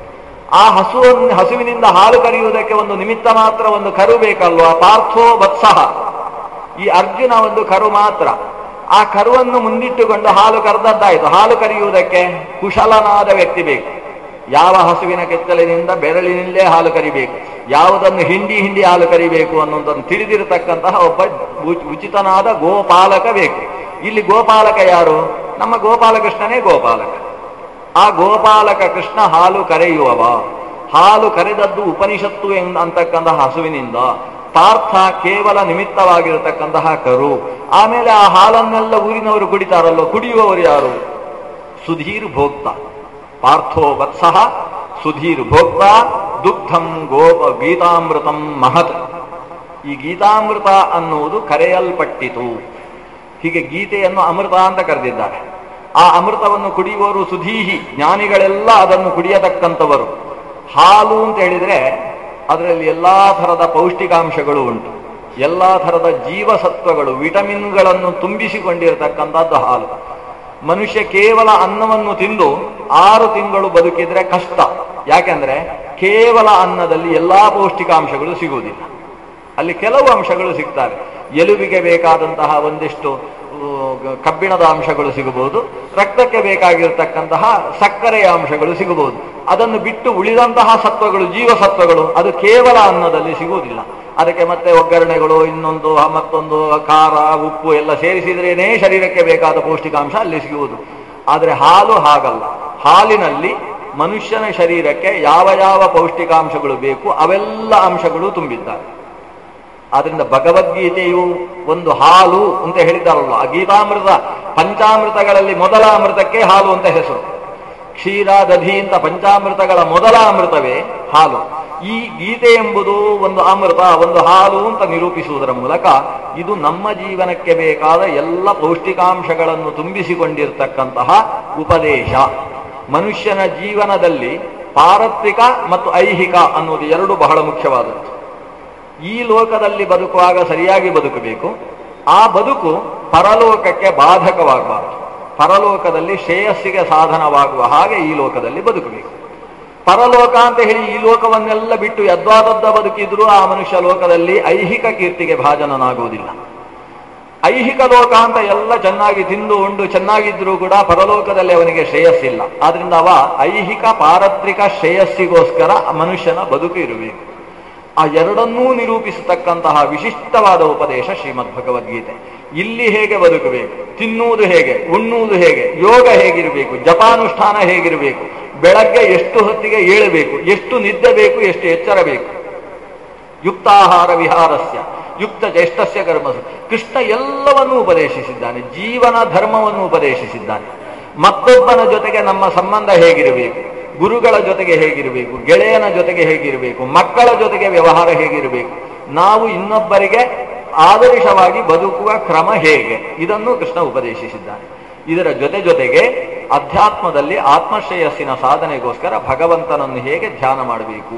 ಆ ಹಸುವನ್ನು ಹಸುವಿನಿಂದ ಹಾಲು ಕರೆಯುವುದಕ್ಕೆ ಒಂದು ನಿಮಿತ್ತ ಮಾತ್ರ ಒಂದು ಕರು ಬೇಕಲ್ವಾ ಪಾರ್ಥೋ ವತ್ಸಹ ಈ ಅರ್ಜುನ ಒಂದು ಕರು ಮಾತ್ರ ಆ ಕರುವನ್ನು ಮುಂದಿಟ್ಟುಕೊಂಡು ಹಾಲು ಕರೆದದ್ದಾಯಿತು ಹಾಲು ಕರೆಯುವುದಕ್ಕೆ ಕುಶಲನಾದ ವ್ಯಕ್ತಿ ಬೇಕು ಯಾವ ಹಸುವಿನ ಕೆತ್ತಲಿನಿಂದ ಬೆರಳಿನಿಂದಲೇ ಹಾಲು ಕರಿಬೇಕು ಯಾವುದನ್ನು ಹಿಂಡಿ ಹಿಂಡಿ ಹಾಲು ಕರಿಬೇಕು ಅನ್ನೋದನ್ನು ತಿಳಿದಿರತಕ್ಕಂತಹ ಒಬ್ಬ ಉಚ್- ಉಚಿತನಾದ ಗೋಪಾಲಕ ಬೇಕು ಇಲ್ಲಿ ಗೋಪಾಲಕ ಯಾರು ನಮ್ಮ ಗೋಪಾಲಕೃಷ್ಣನೇ ಗೋಪಾಲಕ ಆ ಗೋಪಾಲಕ ಕೃಷ್ಣ ಹಾಲು ಕರೆಯುವವ ಹಾಲು ಕರೆದದ್ದು ಉಪನಿಷತ್ತು ಎಂದ ಅಂತಕ್ಕಂತಹ ಹಸುವಿನಿಂದ ಪಾರ್ಥ ಕೇವಲ ನಿಮಿತ್ತವಾಗಿರತಕ್ಕಂತಹ ಕರು ಆಮೇಲೆ ಆ ಹಾಲನ್ನೆಲ್ಲ ಊರಿನವರು ಕುಡಿತಾರಲ್ಲೋ ಕುಡಿಯುವವರು ಯಾರು ಸುಧೀರ್ ಭೋಕ್ತ ಪಾರ್ಥೋ ವತ್ಸಃ ಸುಧೀರ್ ಭೋಕ್ತ ದುಗ್ಧಂ ಗೋಪ ಗೀತಾಮೃತಂ ಮಹತ್ ಈ ಗೀತಾಮೃತ ಅನ್ನುವುದು ಕರೆಯಲ್ಪಟ್ಟಿತು ಹೀಗೆ ಗೀತೆಯನ್ನು ಅಮೃತ ಅಂತ ಕರೆದಿದ್ದಾರೆ ಆ ಅಮೃತವನ್ನು ಕುಡಿಯುವವರು ಸುಧೀಹಿ ಜ್ಞಾನಿಗಳೆಲ್ಲ ಅದನ್ನು ಕುಡಿಯತಕ್ಕಂಥವರು ಹಾಲು ಅಂತ ಹೇಳಿದ್ರೆ ಅದರಲ್ಲಿ ಎಲ್ಲಾ ಥರದ ಪೌಷ್ಟಿಕಾಂಶಗಳು ಉಂಟು ಎಲ್ಲಾ ಥರದ ಜೀವಸತ್ವಗಳು ವಿಟಮಿನ್ಗಳನ್ನು ತುಂಬಿಸಿಕೊಂಡಿರತಕ್ಕಂಥದ್ದು ಹಾಲು ಮನುಷ್ಯ ಕೇವಲ ಅನ್ನವನ್ನು ತಿಂದು ಆರು ತಿಂಗಳು ಬದುಕಿದ್ರೆ ಕಷ್ಟ ಯಾಕೆಂದ್ರೆ ಕೇವಲ ಅನ್ನದಲ್ಲಿ ಎಲ್ಲಾ ಪೌಷ್ಟಿಕಾಂಶಗಳು ಸಿಗುವುದಿಲ್ಲ ಅಲ್ಲಿ ಕೆಲವು ಅಂಶಗಳು ಸಿಗ್ತವೆ ಎಲುಬಿಗೆ ಬೇಕಾದಂತಹ ಒಂದಿಷ್ಟು ಆ, ಕಬ್ಬಿಣದ ಅಂಶಗಳು ಸಿಗಬಹುದು ರಕ್ತಕ್ಕೆ ಬೇಕಾಗಿರತಕ್ಕಂತಹ ಸಕ್ಕರೆಯ ಅಂಶಗಳು ಸಿಗಬಹುದು ಅದನ್ನು ಬಿಟ್ಟು ಉಳಿದಂತಹ ಸತ್ವಗಳು ಜೀವಸತ್ವಗಳು ಅದು ಕೇವಲ ಅನ್ನದಲ್ಲಿ ಸಿಗುವುದಿಲ್ಲ ಅದಕ್ಕೆ ಮತ್ತೆ ಒಗ್ಗರಣೆಗಳು ಇನ್ನೊಂದು ಮತ್ತೊಂದು ಖಾರ ಉಪ್ಪು ಎಲ್ಲ ಸೇರಿಸಿದ್ರೇನೇ ಶರೀರಕ್ಕೆ ಬೇಕಾದ ಪೌಷ್ಟಿಕಾಂಶ ಅಲ್ಲಿ ಸಿಗುವುದು ಆದರೆ ಹಾಲು ಹಾಗಲ್ಲ ಹಾಲಿನಲ್ಲಿ ಮನುಷ್ಯನ ಶರೀರಕ್ಕೆ ಯಾವ ಯಾವ ಪೌಷ್ಟಿಕಾಂಶಗಳು ಬೇಕು ಅವೆಲ್ಲ ಅಂಶಗಳು ತುಂಬಿದ್ದಾರೆ ಆದ್ರಿಂದ ಭಗವದ್ಗೀತೆಯು ಒಂದು ಹಾಲು ಅಂತ ಹೇಳಿದಾರಲ್ಲ ಆ ಗೀತಾಮೃತ ಪಂಚಾಮೃತಗಳಲ್ಲಿ ಮೊದಲ ಅಮೃತಕ್ಕೆ ಹಾಲು ಅಂತ ಹೆಸರು ಕ್ಷೀರ ದಧಿ ಅಂತ ಪಂಚಾಮೃತಗಳ ಮೊದಲ ಅಮೃತವೇ ಹಾಲು ಈ ಗೀತೆ ಎಂಬುದು ಒಂದು ಅಮೃತ ಒಂದು ಹಾಲು ಅಂತ ನಿರೂಪಿಸುವುದರ ಮೂಲಕ ಇದು ನಮ್ಮ ಜೀವನಕ್ಕೆ ಬೇಕಾದ ಎಲ್ಲ ಪೌಷ್ಟಿಕಾಂಶಗಳನ್ನು ತುಂಬಿಸಿಕೊಂಡಿರ್ತಕ್ಕಂತಹ ಉಪದೇಶ ಮನುಷ್ಯನ ಜೀವನದಲ್ಲಿ ಪಾರತ್ರಿಕ ಮತ್ತು ಐಹಿಕ ಅನ್ನುವುದು ಎರಡು ಬಹಳ ಮುಖ್ಯವಾದದ್ದು ಈ ಲೋಕದಲ್ಲಿ ಬದುಕುವಾಗ ಸರಿಯಾಗಿ ಬದುಕಬೇಕು ಆ ಬದುಕು ಪರಲೋಕಕ್ಕೆ ಬಾಧಕವಾಗಬಾರದು ಪರಲೋಕದಲ್ಲಿ ಶ್ರೇಯಸ್ಸಿಗೆ ಸಾಧನವಾಗುವ ಹಾಗೆ ಈ ಲೋಕದಲ್ಲಿ ಬದುಕಬೇಕು ಪರಲೋಕ ಅಂತ ಹೇಳಿ ಈ ಲೋಕವನ್ನೆಲ್ಲ ಬಿಟ್ಟು ಯದ್ವಾದದ್ದ ಬದುಕಿದ್ರೂ ಆ ಮನುಷ್ಯ ಲೋಕದಲ್ಲಿ ಐಹಿಕ ಕೀರ್ತಿಗೆ ಭಾಜನನಾಗುವುದಿಲ್ಲ ಐಹಿಕ ಲೋಕ ಅಂತ ಎಲ್ಲ ಚೆನ್ನಾಗಿ ತಿಂದು ಉಂಡು ಚೆನ್ನಾಗಿದ್ರೂ ಕೂಡ ಪರಲೋಕದಲ್ಲಿ ಅವನಿಗೆ ಶ್ರೇಯಸ್ಸಿಲ್ಲ ಆದ್ರಿಂದ ಅವ ಐಹಿಕ ಪಾರತ್ರಿಕ ಶ್ರೇಯಸ್ಸಿಗೋಸ್ಕರ ಮನುಷ್ಯನ ಬದುಕು ಇರಬೇಕು ಆ ಎರಡನ್ನೂ ನಿರೂಪಿಸತಕ್ಕಂತಹ ವಿಶಿಷ್ಟವಾದ ಉಪದೇಶ ಶ್ರೀಮದ್ ಭಗವದ್ಗೀತೆ ಇಲ್ಲಿ ಹೇಗೆ ಬದುಕಬೇಕು ತಿನ್ನುವುದು ಹೇಗೆ ಉಣ್ಣುವುದು ಹೇಗೆ ಯೋಗ ಹೇಗಿರಬೇಕು ಜಪಾನುಷ್ಠಾನ ಹೇಗಿರಬೇಕು ಬೆಳಗ್ಗೆ ಎಷ್ಟು ಹೊತ್ತಿಗೆ ಏಳಬೇಕು ಎಷ್ಟು ನಿದ್ದೆ ಬೇಕು ಎಷ್ಟು ಎಚ್ಚರ ಬೇಕು ಯುಕ್ತಾಹಾರ ವಿಹಾರಸ್ಯ ಯುಕ್ತ ಜ್ಯೇಷ್ಠಸ್ಯ ಕರ್ಮಸು ಕೃಷ್ಣ ಎಲ್ಲವನ್ನೂ ಉಪದೇಶಿಸಿದ್ದಾನೆ ಜೀವನ ಧರ್ಮವನ್ನು ಉಪದೇಶಿಸಿದ್ದಾನೆ ಮತ್ತೊಬ್ಬನ ಜೊತೆಗೆ ನಮ್ಮ ಸಂಬಂಧ ಹೇಗಿರಬೇಕು ಗುರುಗಳ ಜೊತೆಗೆ ಹೇಗಿರಬೇಕು ಗೆಳೆಯನ ಜೊತೆಗೆ ಹೇಗಿರಬೇಕು ಮಕ್ಕಳ ಜೊತೆಗೆ ವ್ಯವಹಾರ ಹೇಗಿರಬೇಕು ನಾವು ಇನ್ನೊಬ್ಬರಿಗೆ ಆದರ್ಶವಾಗಿ ಬದುಕುವ ಕ್ರಮ ಹೇಗೆ ಇದನ್ನು ಕೃಷ್ಣ ಉಪದೇಶಿಸಿದ್ದಾನೆ ಇದರ ಜೊತೆ ಜೊತೆಗೆ ಅಧ್ಯಾತ್ಮದಲ್ಲಿ ಆತ್ಮಶ್ರೇಯಸ್ಸಿನ ಸಾಧನೆಗೋಸ್ಕರ ಭಗವಂತನನ್ನು ಹೇಗೆ ಧ್ಯಾನ ಮಾಡಬೇಕು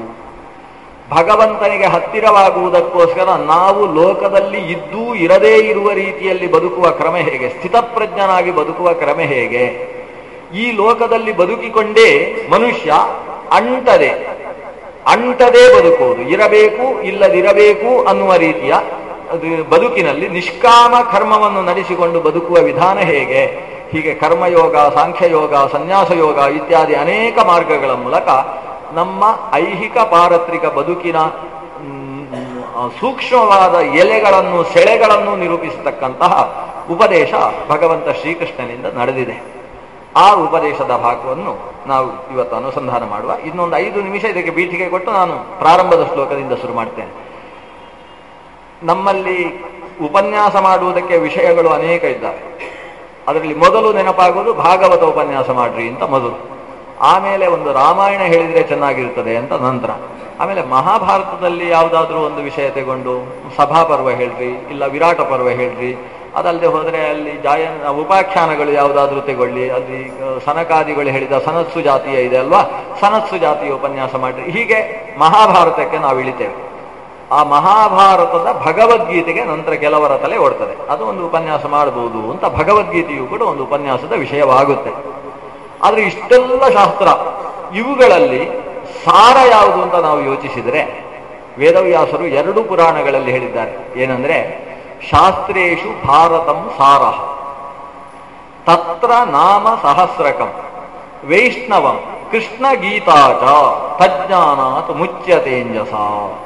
ಭಗವಂತನಿಗೆ ಹತ್ತಿರವಾಗುವುದಕ್ಕೋಸ್ಕರ ನಾವು ಲೋಕದಲ್ಲಿ ಇದ್ದೂ ಇರದೇ ಇರುವ ರೀತಿಯಲ್ಲಿ ಬದುಕುವ ಕ್ರಮ ಹೇಗೆ ಸ್ಥಿತಪ್ರಜ್ಞನಾಗಿ ಬದುಕುವ ಕ್ರಮ ಹೇಗೆ ಈ ಲೋಕದಲ್ಲಿ ಬದುಕಿಕೊಂಡೇ ಮನುಷ್ಯ ಅಂಟದೆ ಅಂಟದೇ ಬದುಕುವುದು ಇರಬೇಕು ಇಲ್ಲದಿರಬೇಕು ಅನ್ನುವ ರೀತಿಯ ಅದು ಬದುಕಿನಲ್ಲಿ ನಿಷ್ಕಾಮ ಕರ್ಮವನ್ನು ನಡೆಸಿಕೊಂಡು ಬದುಕುವ ವಿಧಾನ ಹೇಗೆ ಹೀಗೆ ಕರ್ಮಯೋಗ ಸಾಂಖ್ಯಯೋಗ ಸನ್ಯಾಸ ಯೋಗ ಇತ್ಯಾದಿ ಅನೇಕ ಮಾರ್ಗಗಳ ಮೂಲಕ ನಮ್ಮ ಐಹಿಕ ಪಾರತ್ರಿಕ ಬದುಕಿನ ಮ್, ಸೂಕ್ಷ್ಮವಾದ ಎಲೆಗಳನ್ನು ಸೆಳೆಗಳನ್ನು ನಿರೂಪಿಸತಕ್ಕಂತಹ ಉಪದೇಶ ಭಗವಂತ ಶ್ರೀಕೃಷ್ಣನಿಂದ ನಡೆದಿದೆ ಆ ಉಪದೇಶದ ಭಾಗವನ್ನು ನಾವು ಇವತ್ತು ಅನುಸಂಧಾನ ಮಾಡುವ ಇನ್ನೊಂದು ಐದು ನಿಮಿಷ ಇದಕ್ಕೆ ಬೀಟಿಗೆ ಕೊಟ್ಟು ನಾನು ಪ್ರಾರಂಭದ ಶ್ಲೋಕದಿಂದ ಶುರು ಮಾಡ್ತೇನೆ ನಮ್ಮಲ್ಲಿ ಉಪನ್ಯಾಸ ಮಾಡುವುದಕ್ಕೆ ವಿಷಯಗಳು ಅನೇಕ ಇದ್ದಾವೆ ಅದರಲ್ಲಿ ಮೊದಲು ನೆನಪಾಗೋದು ಭಾಗವತ ಉಪನ್ಯಾಸ ಮಾಡ್ರಿ ಅಂತ ಮೊದಲು ಆಮೇಲೆ ಒಂದು ರಾಮಾಯಣ ಹೇಳಿದ್ರೆ ಚೆನ್ನಾಗಿರ್ತದೆ ಅಂತ ನಂತರ ಆಮೇಲೆ ಮಹಾಭಾರತದಲ್ಲಿ ಯಾವುದಾದ್ರೂ ಒಂದು ವಿಷಯ ತಗೊಂಡು ಸಭಾಪರ್ವ ಹೇಳ್ರಿ ಇಲ್ಲ ವಿರಾಟ ಪರ್ವ ಹೇಳ್ರಿ ಅದಲ್ಲದೆ ಹೋದರೆ ಅಲ್ಲಿ ಜಾಯನ ಉಪಾಖ್ಯಾನಗಳು ಯಾವುದಾದ್ರೂ ತಗೊಳ್ಳಿ ಅಲ್ಲಿ ಆ, ಸನಕಾದಿಗಳು ಹೇಳಿದ ಸನತ್ಸು ಜಾತಿಯ ಇದೆ ಅಲ್ವಾ ಸನತ್ಸು ಜಾತಿಯ ಉಪನ್ಯಾಸ ಮಾಡ್ರಿ ಹೀಗೆ ಮಹಾಭಾರತಕ್ಕೆ ನಾವು ಇಳಿತೇವೆ ಆ ಮಹಾಭಾರತದ ಭಗವದ್ಗೀತೆಗೆ ನಂತರ ಕೆಲವರ ತಲೆ ಓಡ್ತದೆ ಅದು ಒಂದು ಉಪನ್ಯಾಸ ಮಾಡಬಹುದು ಅಂತ ಭಗವದ್ಗೀತೆಯು ಕೂಡ ಒಂದು ಉಪನ್ಯಾಸದ ವಿಷಯವಾಗುತ್ತೆ ಆದ್ರೆ ಇಷ್ಟೆಲ್ಲ ಶಾಸ್ತ್ರ ಇವುಗಳಲ್ಲಿ ಸಾರ ಯಾವುದು ಅಂತ ನಾವು ಯೋಚಿಸಿದರೆ ವೇದವ್ಯಾಸರು ಎರಡು ಪುರಾಣಗಳಲ್ಲಿ ಹೇಳಿದ್ದಾರೆ ಏನಂದ್ರೆ ಶಾಸ್ತ್ರೇಶು ಭಾರತಂ ಸಾರ ತತ್ರ ನಾಮ ಸಹಸ್ರಕಂ ವೈಷ್ಣವಂ ಕೃಷ್ಣ ಗೀತಾಚ ತಜ್ಞಾನಾತ್ ಮುಚ್ಯತೇಂಜಸ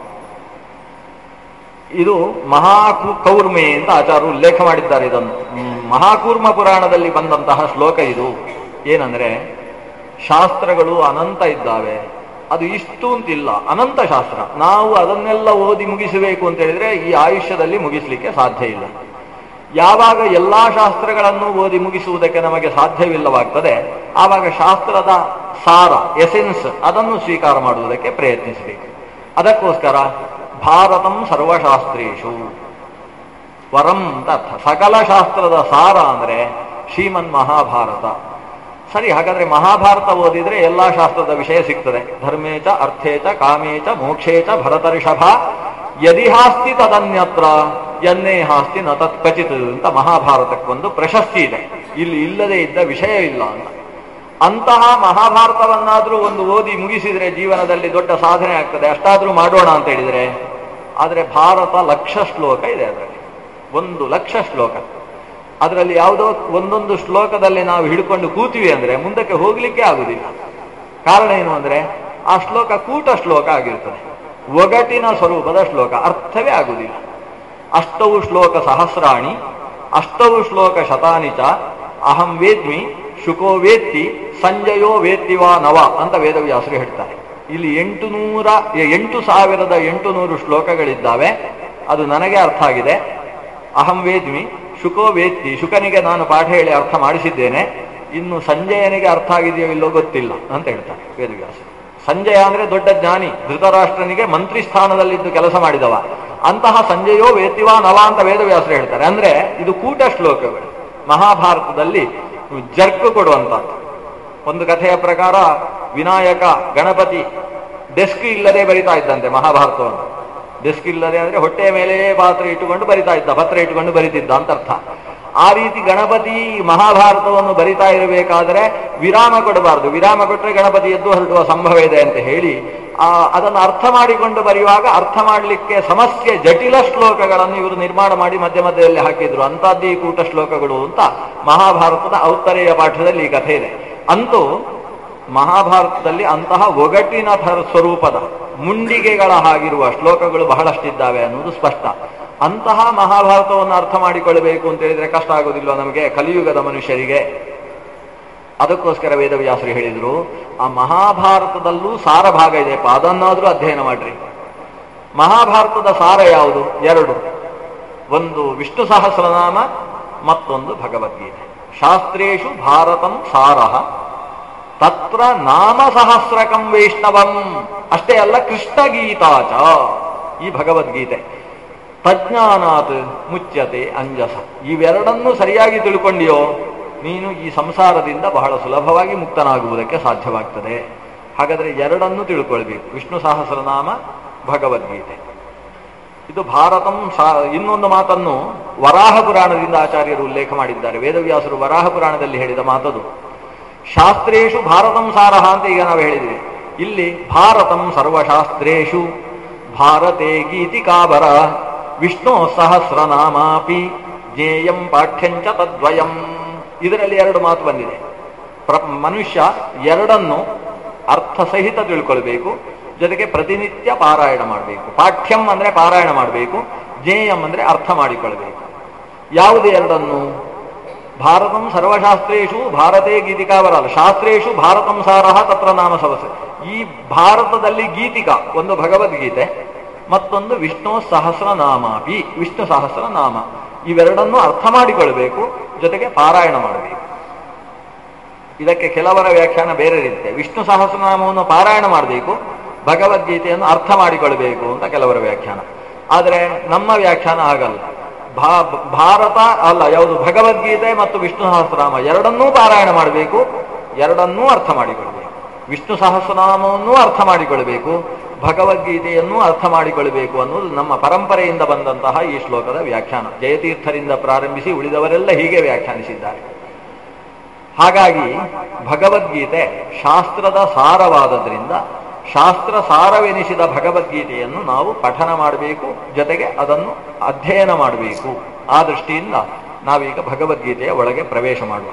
ಇದು ಮಹಾಕು ಕೌರ್ಮೆ ಅಂತ ಆಚಾರ್ಯರು ಉಲ್ಲೇಖ ಮಾಡಿದ್ದಾರೆ ಇದನ್ನು ಹ್ಮ್, ಮಹಾಕೂರ್ಮ ಪುರಾಣದಲ್ಲಿ ಬಂದಂತಹ ಶ್ಲೋಕ ಇದು ಏನಂದ್ರೆ ಶಾಸ್ತ್ರಗಳು ಅನಂತ ಇದ್ದಾವೆ ಅದು ಇಷ್ಟು ಅಂತಿಲ್ಲ ಅನಂತ ಶಾಸ್ತ್ರ ನಾವು ಅದನ್ನೆಲ್ಲ ಓದಿ ಮುಗಿಸಬೇಕು ಅಂತ ಹೇಳಿದ್ರೆ ಈ ಆಯುಷ್ಯದಲ್ಲಿ ಮುಗಿಸ್ಲಿಕ್ಕೆ ಸಾಧ್ಯ ಇಲ್ಲ ಯಾವಾಗ ಎಲ್ಲಾ ಶಾಸ್ತ್ರಗಳನ್ನು ಓದಿ ಮುಗಿಸುವುದಕ್ಕೆ ನಮಗೆ ಸಾಧ್ಯವಿಲ್ಲವಾಗ್ತದೆ ಆವಾಗ ಶಾಸ್ತ್ರದ ಸಾರ ಎಸೆನ್ಸ್ ಅದನ್ನು ಸ್ವೀಕಾರ ಮಾಡುವುದಕ್ಕೆ ಪ್ರಯತ್ನಿಸಬೇಕು ಅದಕ್ಕೋಸ್ಕರ ಭಾರತಂ ಸರ್ವಶಾಸ್ತ್ರೇಶು ವರಂ ಅಂತ ಅರ್ಥ ಸಕಲ ಶಾಸ್ತ್ರದ ಸಾರ ಅಂದ್ರೆ ಶ್ರೀಮನ್ ಮಹಾಭಾರತ ಸರಿ ಹಾಗಾದ್ರೆ ಮಹಾಭಾರತ ಓದಿದ್ರೆ ಎಲ್ಲಾ ಶಾಸ್ತ್ರದ ವಿಷಯ ಸಿಗ್ತದೆ ಧರ್ಮೇಚ ಅರ್ಥೇಚ ಕಾಮೇಚ ಮೋಕ್ಷೇಚ ಭರತರ್ಷಭ ಯದಿ ಹಾಸ್ತಿ ತದನ್ಯತ್ರ ಎನ್ನೇ ಹಾಸ್ತಿ ನ ತತ್ ಕ್ವಚಿತ್ ಅಂತ ಮಹಾಭಾರತಕ್ಕೊಂದು ಪ್ರಶಸ್ತಿ ಇದೆ ಇಲ್ಲಿ ಇಲ್ಲದೆ ಇದ್ದ ವಿಷಯ ಇಲ್ಲ ಅಂತ ಅಂತಹ ಮಹಾಭಾರತವನ್ನಾದ್ರೂ ಒಂದು ಓದಿ ಮುಗಿಸಿದ್ರೆ ಜೀವನದಲ್ಲಿ ದೊಡ್ಡ ಸಾಧನೆ ಆಗ್ತದೆ ಅಷ್ಟಾದ್ರೂ ಮಾಡೋಣ ಅಂತ ಹೇಳಿದ್ರೆ ಆದ್ರೆ ಭಾರತ ಲಕ್ಷ ಶ್ಲೋಕ ಇದೆ ಅದರಲ್ಲಿ ಒಂದು ಲಕ್ಷ ಶ್ಲೋಕ ಅದರಲ್ಲಿ ಯಾವುದೋ ಒಂದೊಂದು ಶ್ಲೋಕದಲ್ಲಿ ನಾವು ಹಿಡ್ಕೊಂಡು ಕೂತೀವಿ ಅಂದ್ರೆ ಮುಂದಕ್ಕೆ ಹೋಗ್ಲಿಕ್ಕೆ ಆಗುದಿಲ್ಲ ಕಾರಣ ಏನು ಅಂದ್ರೆ ಆ ಶ್ಲೋಕ ಕೂಟ ಶ್ಲೋಕ ಆಗಿರ್ತದೆ ಒಗಟಿನ ಸ್ವರೂಪದ ಶ್ಲೋಕ ಅರ್ಥವೇ ಆಗುದಿಲ್ಲ ಅಷ್ಟವು ಶ್ಲೋಕ ಸಹಸ್ರಾಣಿ ಅಷ್ಟವು ಶ್ಲೋಕ ಶತಾನಿ ಚ ಅಹಂ ವೇದ್ಮಿ ಶುಕೋ ವೇತ್ತಿ ಸಂಜಯೋ ವೇತ್ತಿವಾ ನವ ಅಂತ ವೇದವ್ಯಾಸರು ಹೇಳ್ತಾರೆ ಇಲ್ಲಿ ಎಂಟು ನೂರ ಎಂಟು ಸಾವಿರದ ಎಂಟು ನೂರು ಶ್ಲೋಕಗಳಿದ್ದಾವೆ ಅದು ನನಗೆ ಅರ್ಥ ಆಗಿದೆ ಅಹಂ ವೇದ್ಮಿ ಶುಕೋ ವೇತ್ತಿ ಶುಕನಿಗೆ ನಾನು ಪಾಠ ಹೇಳಿ ಅರ್ಥ ಮಾಡಿಸಿದ್ದೇನೆ ಇನ್ನು ಸಂಜಯನಿಗೆ ಅರ್ಥ ಆಗಿದೆಯೋ ಇಲ್ಲೋ ಗೊತ್ತಿಲ್ಲ ಅಂತ ಹೇಳ್ತಾರೆ ವೇದವ್ಯಾಸ ಸಂಜಯ ಅಂದ್ರೆ ದೊಡ್ಡ ಜ್ಞಾನಿ ಧೃತರಾಷ್ಟ್ರನಿಗೆ ಮಂತ್ರಿ ಸ್ಥಾನದಲ್ಲಿದ್ದು ಕೆಲಸ ಮಾಡಿದವ ಅಂತಹ ಸಂಜಯೋ ವೇತಿವಾ ನವ ಅಂತ ವೇದವ್ಯಾಸರು ಹೇಳ್ತಾರೆ ಅಂದ್ರೆ ಇದು ಕೂಟ ಶ್ಲೋಕಗಳು ಮಹಾಭಾರತದಲ್ಲಿ ಜರ್ಕ್ ಕೊಡುವಂತಹದ್ದು ಒಂದು ಕಥೆಯ ಪ್ರಕಾರ ವಿನಾಯಕ ಗಣಪತಿ ಡೆಸ್ಕ್ ಇಲ್ಲದೆ ಬರಿತಾ ಇದ್ದಂತೆ ಮಹಾಭಾರತವನ್ನು ಡೆಸ್ಕ್ ಇಲ್ಲದೆ ಅಂದ್ರೆ ಹೊಟ್ಟೆಯ ಮೇಲೆ ಪಾತ್ರೆ ಇಟ್ಟುಕೊಂಡು ಬರಿತಾ ಇದ್ದ ಪತ್ರ ಇಟ್ಟುಕೊಂಡು ಬರಿತಿದ್ದ ಅಂತ ಅರ್ಥ ಆ ರೀತಿ ಗಣಪತಿ ಮಹಾಭಾರತವನ್ನು ಬರಿತಾ ಇರಬೇಕಾದ್ರೆ ವಿರಾಮ ಕೊಡಬಾರದು ವಿರಾಮ ಕೊಟ್ಟರೆ ಗಣಪತಿ ಎದ್ದು ಹೊರಡುವ ಸಂಭವ ಇದೆ ಅಂತ ಹೇಳಿ ಆ ಅದನ್ನು ಅರ್ಥ ಮಾಡಿಕೊಂಡು ಬರೆಯುವಾಗ ಅರ್ಥ ಮಾಡಲಿಕ್ಕೆ ಸಮಸ್ಯೆ ಜಟಿಲ ಶ್ಲೋಕಗಳನ್ನು ಇವರು ನಿರ್ಮಾಣ ಮಾಡಿ ಮಧ್ಯ ಮಧ್ಯದಲ್ಲಿ ಹಾಕಿದ್ರು ಅಂತದ್ದು ಈ ಕೂಟ ಶ್ಲೋಕಗಳು ಅಂತ ಮಹಾಭಾರತದ ಔತ್ತರೆಯ ಪಾಠದಲ್ಲಿ ಈ ಕಥೆ ಇದೆ ಅಂತೂ ಮಹಾಭಾರತದಲ್ಲಿ ಅಂತಹ ಒಗಟಿನ ಥರ ಸ್ವರೂಪದ ಮುಂಡಿಗೆಗಳ ಹಾಗಿರುವ ಶ್ಲೋಕಗಳು ಬಹಳಷ್ಟಿದ್ದಾವೆ ಅನ್ನೋದು ಸ್ಪಷ್ಟ ಅಂತಹ ಮಹಾಭಾರತವನ್ನು ಅರ್ಥ ಮಾಡಿಕೊಳ್ಳಬೇಕು ಅಂತ ಹೇಳಿದ್ರೆ ಕಷ್ಟ ಆಗೋದಿಲ್ಲ ನಮಗೆ ಕಲಿಯುಗದ ಮನುಷ್ಯರಿಗೆ ಅದಕ್ಕೋಸ್ಕರ ವೇದವ್ಯಾಸರು ಹೇಳಿದ್ರು ಆ ಮಹಾಭಾರತದಲ್ಲೂ ಸಾರ ಭಾಗ ಇದೆಯಪ್ಪ ಅದನ್ನಾದ್ರೂ ಅಧ್ಯಯನ ಮಾಡ್ರಿ ಮಹಾಭಾರತದ ಸಾರ ಯಾವುದು ಎರಡು ಒಂದು ವಿಷ್ಣು ಸಹಸ್ರನಾಮ ಮತ್ತೊಂದು ಭಗವದ್ಗೀತೆ ಶಾಸ್ತ್ರೇಶು ಭಾರತಂ ಸಾರಃ ತತ್ರ ನಾಮ ಸಹಸ್ರಕಂ ವೈಷ್ಣವಂ ಅಷ್ಟೇ ಅಲ್ಲ ಕೃಷ್ಣ ಗೀತಾಚ ಈ ಭಗವದ್ಗೀತೆ ತಜ್ಞಾನಾತ್ ಮುಚ್ಯತೆ ಅಂಜಸ ಇವೆರಡನ್ನೂ ಸರಿಯಾಗಿ ತಿಳ್ಕೊಂಡಿಯೋ ನೀನು ಈ ಸಂಸಾರದಿಂದ ಬಹಳ ಸುಲಭವಾಗಿ ಮುಕ್ತನಾಗುವುದಕ್ಕೆ ಸಾಧ್ಯವಾಗ್ತದೆ ಹಾಗಾದ್ರೆ ಎರಡನ್ನೂ ತಿಳ್ಕೊಳ್ಬೇಕು ವಿಷ್ಣು ಸಹಸ್ರನಾಮ ಭಗವದ್ಗೀತೆ ಇದು ಭಾರತಂ ಸಾ ಇನ್ನೊಂದು ಮಾತನ್ನು ವರಾಹ ಪುರಾಣದಿಂದ ಆಚಾರ್ಯರು ಉಲ್ಲೇಖ ಮಾಡಿದ್ದಾರೆ ವೇದವ್ಯಾಸರು ವರಾಹ ಪುರಾಣದಲ್ಲಿ ಹೇಳಿದ ಮಾತದು ಶಾಸ್ತ್ರೇಶು ಭಾರತಂ ಸಾರಹ ಅಂತ ಈಗ ನಾವು ಹೇಳಿದ್ವಿ ಇಲ್ಲಿ ಭಾರತಂ ಸರ್ವಶಾಸ್ತ್ರೇಶು ಭಾರತೆ ಗೀತಿಕಾಬರ ವಿಷ್ಣು ಸಹಸ್ರನಾಮಾಪಿ ಜ್ಞೇಯಂ ಪಾಠ್ಯಂಚ ತದ್ವಯಂ ಇದರಲ್ಲಿ ಎರಡು ಮಾತು ಬಂದಿದೆ ಪ್ರ ಮನುಷ್ಯ ಎರಡನ್ನು ಅರ್ಥಸಹಿತ ತಿಳ್ಕೊಳ್ಬೇಕು ಜೊತೆಗೆ ಪ್ರತಿನಿತ್ಯ ಪಾರಾಯಣ ಮಾಡಬೇಕು ಪಾಠ್ಯಂ ಅಂದ್ರೆ ಪಾರಾಯಣ ಮಾಡಬೇಕು ಜ್ಞೇಯಂ ಅಂದ್ರೆ ಅರ್ಥ ಮಾಡಿಕೊಳ್ಬೇಕು ಯಾವುದು ಎರಡನ್ನು ಭಾರತಂ ಸರ್ವಶಾಸ್ತ್ರೇಶು ಭಾರತೇ ಗೀತಿಕಾವರಲ್ಲ ಶಾಸ್ತ್ರೇಶು ಭಾರತಂ ಸಾರಹ ತತ್ರ ನಾಮ ಸವಸ ಈ ಭಾರತದಲ್ಲಿ ಗೀತಿಕಾ ಒಂದು ಭಗವದ್ಗೀತೆ ಮತ್ತೊಂದು ವಿಷ್ಣು ಸಹಸ್ರನಾಮಾಪಿ ವಿಷ್ಣು ಸಹಸ್ರನಾಮ ಇವೆರಡನ್ನೂ ಅರ್ಥ ಮಾಡಿಕೊಳ್ಬೇಕು ಜೊತೆಗೆ ಪಾರಾಯಣ ಮಾಡಬೇಕು ಇದಕ್ಕೆ ಕೆಲವರ ವ್ಯಾಖ್ಯಾನ ಬೇರೆ ಇರುತ್ತೆ ವಿಷ್ಣು ಸಹಸ್ರನಾಮವನ್ನು ಪಾರಾಯಣ ಮಾಡಬೇಕು ಭಗವದ್ಗೀತೆಯನ್ನು ಅರ್ಥ ಮಾಡಿಕೊಳ್ಬೇಕು ಅಂತ ಕೆಲವರ ವ್ಯಾಖ್ಯಾನ ಆದರೆ ನಮ್ಮ ವ್ಯಾಖ್ಯಾನ ಆಗಲ್ಲ ಭಾ ಭಾರತ ಅಲ್ಲ ಯಾವುದು ಭಗವದ್ಗೀತೆ ಮತ್ತು ವಿಷ್ಣು ಸಹಸ್ರನಾಮ ಎರಡನ್ನೂ ಪಾರಾಯಣ ಮಾಡಬೇಕು ಎರಡನ್ನೂ ಅರ್ಥ ಮಾಡಿಕೊಳ್ಬೇಕು ವಿಷ್ಣು ಸಹಸ್ರನಾಮವನ್ನೂ ಅರ್ಥ ಮಾಡಿಕೊಳ್ಬೇಕು ಭಗವದ್ಗೀತೆಯನ್ನು ಅರ್ಥ ಮಾಡಿಕೊಳ್ಬೇಕು ಅನ್ನೋದು ನಮ್ಮ ಪರಂಪರೆಯಿಂದ ಬಂದಂತಹ ಈ ಶ್ಲೋಕದ ವ್ಯಾಖ್ಯಾನ ಜಯತೀರ್ಥರಿಂದ ಪ್ರಾರಂಭಿಸಿ ಉಳಿದವರೆಲ್ಲ ಹೀಗೆ ವ್ಯಾಖ್ಯಾನಿಸಿದ್ದಾರೆ ಹಾಗಾಗಿ ಭಗವದ್ಗೀತೆ ಶಾಸ್ತ್ರದ ಸಾರವಾದದ್ರಿಂದ ಶಾಸ್ತ್ರ ಸಾರವೆನಿಸಿದ ಭಗವದ್ಗೀತೆಯನ್ನು ನಾವು ಪಠನ ಮಾಡಬೇಕು ಜೊತೆಗೆ ಅದನ್ನು ಅಧ್ಯಯನ ಮಾಡಬೇಕು ಆ ದೃಷ್ಟಿಯಿಂದ ನಾವೀಗ ಭಗವದ್ಗೀತೆಯ ಒಳಗೆ ಪ್ರವೇಶ ಮಾಡುವ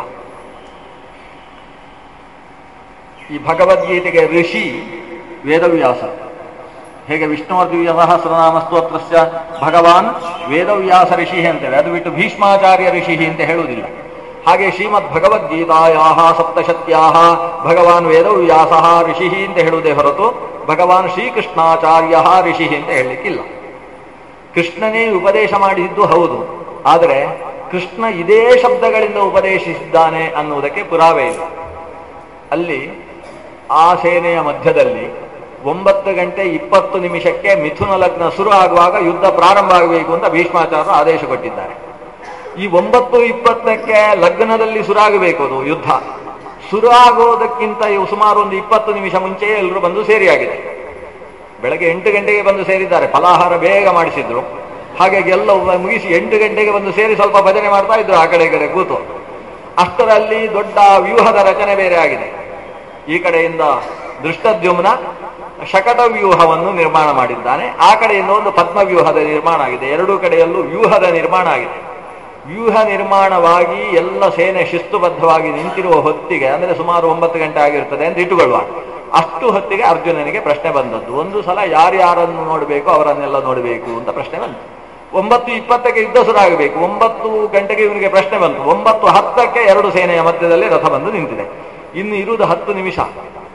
ಈ ಭಗವದ್ಗೀತೆಗೆ ಋಷಿ ವೇದವ್ಯಾಸ ಹೇಗೆ ವಿಷ್ಣುವರ್ದಿವ್ಯ ಸಹಸ್ರನಾಮ ಸ್ತೋತ್ರಸ್ಯ ಭಗವಾನ್ ವೇದವ್ಯಾಸ ಋಷಿ ಅಂತೇವೆ ಅದು ಬಿಟ್ಟು ಭೀಷ್ಮಾಚಾರ್ಯ ಋಷಿ ಅಂತ ಹೇಳುವುದಿಲ್ಲ ಹಾಗೆ ಶ್ರೀಮದ್ ಭಗವದ್ಗೀತಾಯಾ ಸಪ್ತಶತ್ಯಾ ಭಗವಾನ್ ವೇದವ್ಯಾಸ ಋಷಿ ಅಂತ ಹೇಳುವುದೇ ಹೊರತು ಭಗವಾನ್ ಶ್ರೀಕೃಷ್ಣಾಚಾರ್ಯ ಋಷಿ ಅಂತ ಹೇಳಲಿಕ್ಕಿಲ್ಲ ಕೃಷ್ಣನೇ ಉಪದೇಶ ಮಾಡಿದ್ದು ಹೌದು ಆದರೆ ಕೃಷ್ಣ ಇದೇ ಶಬ್ದಗಳಿಂದ ಉಪದೇಶಿಸಿದ್ದಾನೆ ಅನ್ನುವುದಕ್ಕೆ ಪುರಾವೆ ಇಲ್ಲ ಅಲ್ಲಿ ಆ ಸೇನೆಯ ಮಧ್ಯದಲ್ಲಿ ಒಂಬತ್ತು ಗಂಟೆ ಇಪ್ಪತ್ತು ನಿಮಿಷಕ್ಕೆ ಮಿಥುನ ಲಗ್ನ ಶುರು ಆಗುವಾಗ ಯುದ್ಧ ಪ್ರಾರಂಭ ಆಗಬೇಕು ಅಂತ ಭೀಷ್ಮಾಚಾರ್ಯರು ಆದೇಶ ಕೊಟ್ಟಿದ್ದಾರೆ ಈ ಒಂಬತ್ತು ಇಪ್ಪತ್ತಕ್ಕೆ ಲಗ್ನದಲ್ಲಿ ಶುರುವಾಗಬೇಕು ಅದು ಯುದ್ಧ ಶುರು ಆಗೋದಕ್ಕಿಂತ ಇವು ಸುಮಾರು ಒಂದು ಇಪ್ಪತ್ತು ನಿಮಿಷ ಮುಂಚೆಯೇ ಎಲ್ಲರೂ ಬಂದು ಸೇರಿಯಾಗಿದೆ ಬೆಳಗ್ಗೆ ಎಂಟು ಗಂಟೆಗೆ ಬಂದು ಸೇರಿದ್ದಾರೆ ಫಲಾಹಾರ ಬೇಗ ಮಾಡಿಸಿದ್ರು ಹಾಗಾಗಿ ಎಲ್ಲ ಮುಗಿಸಿ ಎಂಟು ಗಂಟೆಗೆ ಬಂದು ಸೇರಿ ಸ್ವಲ್ಪ ಭಜನೆ ಮಾಡ್ತಾ ಇದ್ರು ಆ ಕಡೆ ಈ ಕಡೆ ಕೂತು ಅಷ್ಟರಲ್ಲಿ ದೊಡ್ಡ ವ್ಯೂಹದ ರಚನೆ ಬೇರೆ ಆಗಿದೆ ಈ ಕಡೆಯಿಂದ ದೃಷ್ಟದ್ಯುಮ್ನ ಶಕಟ ವ್ಯೂಹವನ್ನು ನಿರ್ಮಾಣ ಮಾಡಿದ್ದಾನೆ ಆ ಕಡೆಯಿಂದ ಒಂದು ಪದ್ಮ ವ್ಯೂಹದ ನಿರ್ಮಾಣ ಆಗಿದೆ ಎರಡೂ ಕಡೆಯಲ್ಲೂ ವ್ಯೂಹದ ನಿರ್ಮಾಣ ಆಗಿದೆ ವ್ಯೂಹ ನಿರ್ಮಾಣವಾಗಿ ಎಲ್ಲ ಸೇನೆ ಶಿಸ್ತುಬದ್ಧವಾಗಿ ನಿಂತಿರುವ ಹೊತ್ತಿಗೆ ಅಂದ್ರೆ ಸುಮಾರು ಒಂಬತ್ತು ಗಂಟೆ ಆಗಿರ್ತದೆ ಅಂತ ಇಟ್ಟುಕೊಳ್ಳುವ ಅಷ್ಟು ಹೊತ್ತಿಗೆ ಅರ್ಜುನನಿಗೆ ಪ್ರಶ್ನೆ ಬಂದದ್ದು ಒಂದು ಸಲ ಯಾರ್ಯಾರನ್ನು ನೋಡಬೇಕು ಅವರನ್ನೆಲ್ಲ ನೋಡಬೇಕು ಅಂತ ಪ್ರಶ್ನೆ ಬಂತು ಒಂಬತ್ತು ಇಪ್ಪತ್ತಕ್ಕೆ ಯುದ್ಧ ಶುರುವಾಗಬೇಕು ಒಂಬತ್ತು ಗಂಟೆಗೆ ಇವನಿಗೆ ಪ್ರಶ್ನೆ ಬಂತು ಒಂಬತ್ತು ಹತ್ತಕ್ಕೆ ಎರಡು ಸೇನೆಯ ಮಧ್ಯದಲ್ಲಿ ರಥ ಬಂದು ನಿಂತಿದೆ ಇನ್ನು ಇರುವುದು ಹತ್ತು ನಿಮಿಷ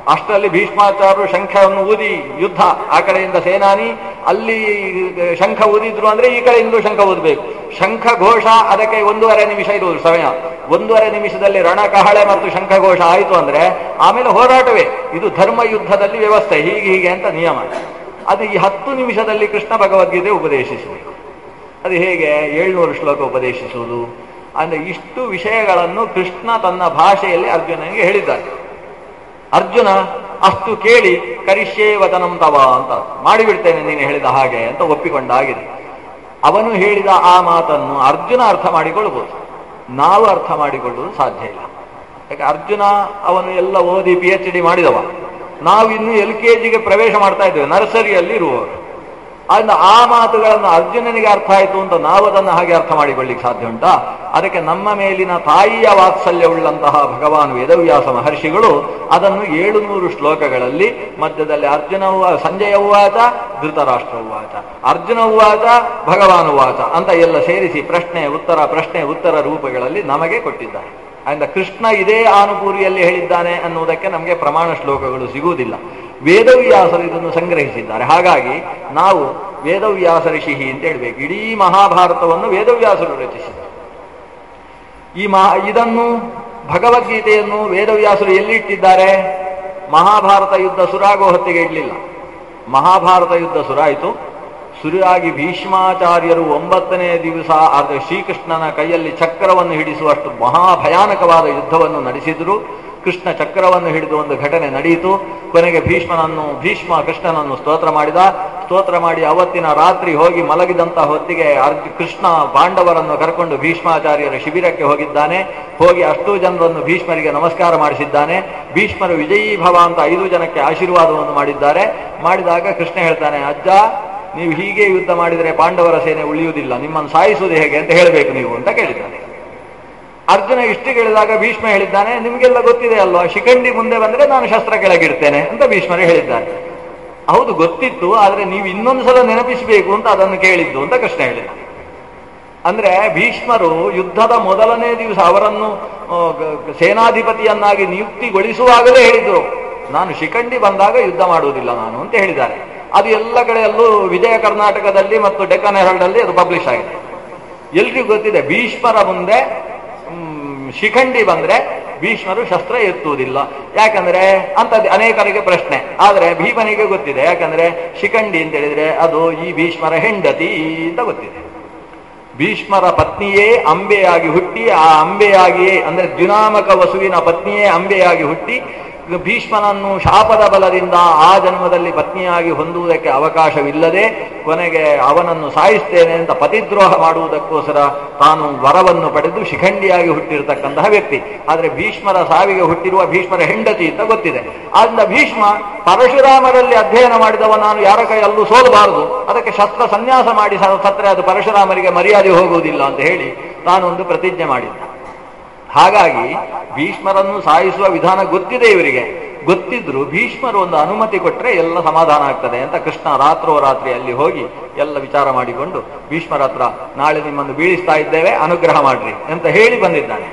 ಅಷ್ಟರಲ್ಲಿ ಭೀಷ್ಮಾಚಾರ್ಯರು ಶಂಖವನ್ನು ಊದಿ ಯುದ್ಧ ಆ ಕಡೆಯಿಂದ ಸೇನಾನಿ ಅಲ್ಲಿ ಶಂಖ ಊದಿದ್ರು ಅಂದ್ರೆ ಈ ಕಡೆಯಿಂದ ಶಂಖ ಊದಬೇಕು ಶಂಖ ಘೋಷ ಅದಕ್ಕೆ ಒಂದೂವರೆ ನಿಮಿಷ ಇರುವುದು ಸಮಯ ಒಂದೂವರೆ ನಿಮಿಷದಲ್ಲಿ ರಣಕಹಳೆ ಮತ್ತು ಶಂಖ ಘೋಷ ಆಯಿತು ಅಂದ್ರೆ ಆಮೇಲೆ ಹೋರಾಟವೇ ಇದು ಧರ್ಮ ಯುದ್ಧದಲ್ಲಿ ವ್ಯವಸ್ಥೆ ಹೀಗೆ ಹೀಗೆ ಅಂತ ನಿಯಮ ಅದು ಈ ಹತ್ತು ನಿಮಿಷದಲ್ಲಿ ಕೃಷ್ಣ ಭಗವದ್ಗೀತೆ ಉಪದೇಶಿಸಬೇಕು ಅದು ಹೇಗೆ ಏಳ್ನೂರು ಶ್ಲೋಕ ಉಪದೇಶಿಸುವುದು ಅಂದ್ರೆ ಇಷ್ಟು ವಿಷಯಗಳನ್ನು ಕೃಷ್ಣ ತನ್ನ ಭಾಷೆಯಲ್ಲಿ ಅರ್ಜುನನಿಗೆ ಹೇಳಿದ್ದಾನೆ ಅರ್ಜುನ ಅಷ್ಟು ಕೇಳಿ ಕರಿಷ್ಯೇ ವಚನಂ ತವ ಅಂತ ಮಾಡಿಬಿಡ್ತೇನೆ ನೀನು ಹೇಳಿದ ಹಾಗೆ ಅಂತ ಒಪ್ಪಿಕೊಂಡಾಗಿದೆ ಅವನು ಹೇಳಿದ ಆ ಮಾತನ್ನು ಅರ್ಜುನ ಅರ್ಥ ಮಾಡಿಕೊಳ್ಳಬಹುದು ನಾವು ಅರ್ಥ ಮಾಡಿಕೊಳ್ಳುವುದು ಸಾಧ್ಯ ಇಲ್ಲ ಯಾಕೆ ಅರ್ಜುನ ಅವನು ಎಲ್ಲ ಓದಿ ಪಿ ಎಚ್ ಡಿ ಮಾಡಿದವ ನಾವು ಇನ್ನು ಎಲ್ ಕೆ ಜಿಗೆ ಪ್ರವೇಶ ಮಾಡ್ತಾ ಇದ್ದೇವೆ ನರ್ಸರಿಯಲ್ಲಿ ಇರುವವರು ಅದನ್ನ ಆ ಮಾತುಗಳನ್ನು ಅರ್ಜುನನಿಗೆ ಅರ್ಥ ಆಯಿತು ಅಂತ ನಾವು ಅದನ್ನು ಹಾಗೆ ಅರ್ಥ ಮಾಡಿಕೊಳ್ಳಿಕ್ಕೆ ಸಾಧ್ಯ ಉಂಟಾ ಅದಕ್ಕೆ ನಮ್ಮ ಮೇಲಿನ ತಾಯಿಯ ವಾತ್ಸಲ್ಯವುಳ್ಳಂತಹ ಭಗವಾನ್ ವೇದವ್ಯಾಸ ಮಹರ್ಷಿಗಳು ಅದನ್ನು ಏಳುನೂರು ಶ್ಲೋಕಗಳಲ್ಲಿ ಮಧ್ಯದಲ್ಲಿ ಅರ್ಜುನ ಉವಾ- ಸಂಜಯ ಉವಾಚ ಧೃತರಾಷ್ಟ್ರ ಉವಾಚ ಅರ್ಜುನ ಉವಾಚ ಭಗವಾನ್ ಉವಾಚ ಅಂತ ಎಲ್ಲ ಸೇರಿಸಿ ಪ್ರಶ್ನೆ ಉತ್ತರ ಪ್ರಶ್ನೆ ಉತ್ತರ ರೂಪಗಳಲ್ಲಿ ನಮಗೆ ಕೊಟ್ಟಿದ್ದಾರೆ ಆದ್ದರಿಂದ ಕೃಷ್ಣ ಇದೇ ಆನುಪೂರಿಯಲ್ಲಿ ಹೇಳಿದ್ದಾನೆ ಅನ್ನುವುದಕ್ಕೆ ನಮಗೆ ಪ್ರಮಾಣ ಶ್ಲೋಕಗಳು ಸಿಗುವುದಿಲ್ಲ ವೇದವ್ಯಾಸರು ಇದನ್ನು ಸಂಗ್ರಹಿಸಿದ್ದಾರೆ ಹಾಗಾಗಿ ನಾವು ವೇದವ್ಯಾಸ ಋಷಿಹಿ ಅಂತ ಹೇಳ್ಬೇಕು ಇಡೀ ಮಹಾಭಾರತವನ್ನು ವೇದವ್ಯಾಸರು ರಚಿಸಿದ್ದಾರೆ ಈ ಮಹಾ ಇದನ್ನು ಭಗವದ್ಗೀತೆಯನ್ನು ವೇದವ್ಯಾಸರು ಎಲ್ಲಿಟ್ಟಿದ್ದಾರೆ ಮಹಾಭಾರತ ಯುದ್ಧ ಸುರಾಗೋ ಹೊತ್ತಿಗೆ ಇಡಲಿಲ್ಲ ಮಹಾಭಾರತ ಯುದ್ಧ ಸುರಾಯಿತು ಸುರಿಯಾಗಿ ಭೀಷ್ಮಾಚಾರ್ಯರು ಒಂಬತ್ತನೇ ದಿವಸ ಅದು ಶ್ರೀಕೃಷ್ಣನ ಕೈಯಲ್ಲಿ ಚಕ್ರವನ್ನು ಹಿಡಿಸುವಷ್ಟು ಮಹಾಭಯಾನಕವಾದ ಯುದ್ಧವನ್ನು ನಡೆಸಿದ್ರು ಕೃಷ್ಣ ಚಕ್ರವನ್ನು ಹಿಡಿದು ಒಂದು ಘಟನೆ ನಡೆಯಿತು ಕೊನೆಗೆ ಭೀಷ್ಮನನ್ನು ಭೀಷ್ಮ ಕೃಷ್ಣನನ್ನು ಸ್ತೋತ್ರ ಮಾಡಿದ ಸ್ತೋತ್ರ ಮಾಡಿ ಅವತ್ತಿನ ರಾತ್ರಿ ಹೋಗಿ ಮಲಗಿದಂತಹ ಹೊತ್ತಿಗೆ ಅರ್ಜು ಕೃಷ್ಣ ಪಾಂಡವರನ್ನು ಕರ್ಕೊಂಡು ಭೀಷ್ಮಾಚಾರ್ಯರ ಶಿಬಿರಕ್ಕೆ ಹೋಗಿದ್ದಾನೆ ಹೋಗಿ ಅಷ್ಟೂ ಜನರನ್ನು ಭೀಷ್ಮರಿಗೆ ನಮಸ್ಕಾರ ಮಾಡಿಸಿದ್ದಾನೆ ಭೀಷ್ಮರು ವಿಜಯೀ ಭವ ಅಂತ ಐದು ಜನಕ್ಕೆ ಆಶೀರ್ವಾದವನ್ನು ಮಾಡಿದ್ದಾರೆ ಮಾಡಿದಾಗ ಕೃಷ್ಣ ಹೇಳ್ತಾನೆ ಅಜ್ಜ ನೀವು ಹೀಗೆ ಯುದ್ಧ ಮಾಡಿದರೆ ಪಾಂಡವರ ಸೇನೆ ಉಳಿಯುವುದಿಲ್ಲ ನಿಮ್ಮನ್ನು ಸಾಯಿಸುವುದು ಹೇಗೆ ಅಂತ ಹೇಳಬೇಕು ನೀವು ಅಂತ ಕೇಳಿದ್ದಾನೆ ಅರ್ಜುನ ಇಷ್ಟು ಕೇಳಿದಾಗ ಭೀಷ್ಮ ಹೇಳಿದ್ದಾನೆ ನಿಮಗೆಲ್ಲ ಗೊತ್ತಿದೆ ಅಲ್ವಾ ಶಿಖಂಡಿ ಮುಂದೆ ಬಂದ್ರೆ ನಾನು ಶಸ್ತ್ರ ಕೆಳಗಿಡ್ತೇನೆ ಅಂತ ಭೀಷ್ಮರು ಹೇಳಿದ್ದಾರೆ ಹೌದು ಗೊತ್ತಿತ್ತು ಆದ್ರೆ ನೀವು ಇನ್ನೊಂದು ಸಲ ನೆನಪಿಸಬೇಕು ಅಂತ ಅದನ್ನು ಕೇಳಿದ್ದು ಅಂತ ಕೃಷ್ಣ ಹೇಳಿದ ಅಂದ್ರೆ ಭೀಷ್ಮರು ಯುದ್ಧದ ಮೊದಲನೇ ದಿವಸ ಅವರನ್ನು ಆ, ಗ- ಗ- ಸೇನಾಧಿಪತಿಯನ್ನಾಗಿ ನಿಯುಕ್ತಿಗೊಳಿಸುವಾಗಲೇ ಹೇಳಿದ್ರು ನಾನು ಶಿಖಂಡಿ ಬಂದಾಗ ಯುದ್ಧ ಮಾಡುವುದಿಲ್ಲ ನಾನು ಅಂತ ಹೇಳಿದ್ದಾರೆ ಅದು ಎಲ್ಲ ಕಡೆಯಲ್ಲೂ ವಿಜಯ ಕರ್ನಾಟಕದಲ್ಲಿ ಮತ್ತು ಡೆಕ್ಕನ್ ಹೆರಾಲ್ಡ್ ಅಲ್ಲಿ ಅದು ಪಬ್ಲಿಷ್ ಆಗಿದೆ ಎಲ್ರಿಗೂ ಗೊತ್ತಿದೆ ಭೀಷ್ಮರ ಮುಂದೆ ಮ್, ಶಿಖಂಡಿ ಬಂದ್ರೆ ಭೀಷ್ಮರು ಶಸ್ತ್ರ ಎತ್ತುವುದಿಲ್ಲ ಯಾಕಂದ್ರೆ ಅಂತ ಅನೇಕರಿಗೆ ಪ್ರಶ್ನೆ ಆದ್ರೆ ಭೀಮನಿಗೆ ಗೊತ್ತಿದೆ ಯಾಕಂದ್ರೆ ಶಿಖಂಡಿ ಅಂತ ಹೇಳಿದ್ರೆ ಅದು ಈ ಭೀಷ್ಮರ ಹೆಂಡತಿ ಅಂತ ಗೊತ್ತಿದೆ ಭೀಷ್ಮರ ಪತ್ನಿಯೇ ಅಂಬೆಯಾಗಿ ಹುಟ್ಟಿ ಆ ಅಂಬೆಯಾಗಿಯೇ ಅಂದ್ರೆ ದ್ಯುನಾಮಕ ವಸುವಿನ ಪತ್ನಿಯೇ ಅಂಬೆಯಾಗಿ ಹುಟ್ಟಿ ಭೀಷ್ಮನನ್ನು ಶಾಪದ ಬಲದಿಂದ ಆ ಜನ್ಮದಲ್ಲಿ ಪತ್ನಿಯಾಗಿ ಹೊಂದುವುದಕ್ಕೆ ಅವಕಾಶವಿಲ್ಲದೆ ಕೊನೆಗೆ ಅವನನ್ನು ಸಾಯಿಸ್ತೇನೆ ಅಂತ ಪತಿದ್ರೋಹ ಮಾಡುವುದಕ್ಕೋಸ್ಕರ ತಾನು ವರವನ್ನು ಪಡೆದು ಶಿಖಂಡಿಯಾಗಿ ಹುಟ್ಟಿರತಕ್ಕಂತಹ ವ್ಯಕ್ತಿ ಆದರೆ ಭೀಷ್ಮರ ಸಾವಿಗೆ ಹುಟ್ಟಿರುವ ಭೀಷ್ಮರ ಹೆಂಡತಿ ಅಂತ ಗೊತ್ತಿದೆ ಆದ್ರಿಂದ ಭೀಷ್ಮ ಪರಶುರಾಮರಲ್ಲಿ ಅಧ್ಯಯನ ಮಾಡಿದವ ನಾನು ಯಾರ ಕೈಯಲ್ಲೂ ಸೋಲಬಾರದು ಅದಕ್ಕೆ ಶಸ್ತ್ರ ಸನ್ಯಾಸ ಮಾಡಿ ಸ- ಸತ್ರೆ ಅದು ಪರಶುರಾಮರಿಗೆ ಮರ್ಯಾದೆ ಹೋಗುವುದಿಲ್ಲ ಅಂತ ಹೇಳಿ ತಾನೊಂದು ಪ್ರತಿಜ್ಞೆ ಮಾಡಿದ್ದ ಹಾಗಾಗಿ ಭೀಷ್ಮರನ್ನು ಸಾಯಿಸುವ ವಿಧಾನ ಗೊತ್ತಿದೆ ಇವರಿಗೆ ಗೊತ್ತಿದ್ರು ಭೀಷ್ಮರು ಒಂದು ಅನುಮತಿ ಕೊಟ್ಟರೆ ಎಲ್ಲ ಸಮಾಧಾನ ಆಗ್ತದೆ ಅಂತ ಕೃಷ್ಣ ರಾತ್ರೋರಾತ್ರಿ ಅಲ್ಲಿ ಹೋಗಿ ಎಲ್ಲ ವಿಚಾರ ಮಾಡಿಕೊಂಡು ಭೀಷ್ಮರ ಹತ್ರ ನಾಳೆ ನಿಮ್ಮನ್ನು ಬೀಳಿಸ್ತಾ ಇದ್ದೇವೆ ಅನುಗ್ರಹ ಮಾಡ್ರಿ ಅಂತ ಹೇಳಿ ಬಂದಿದ್ದಾನೆ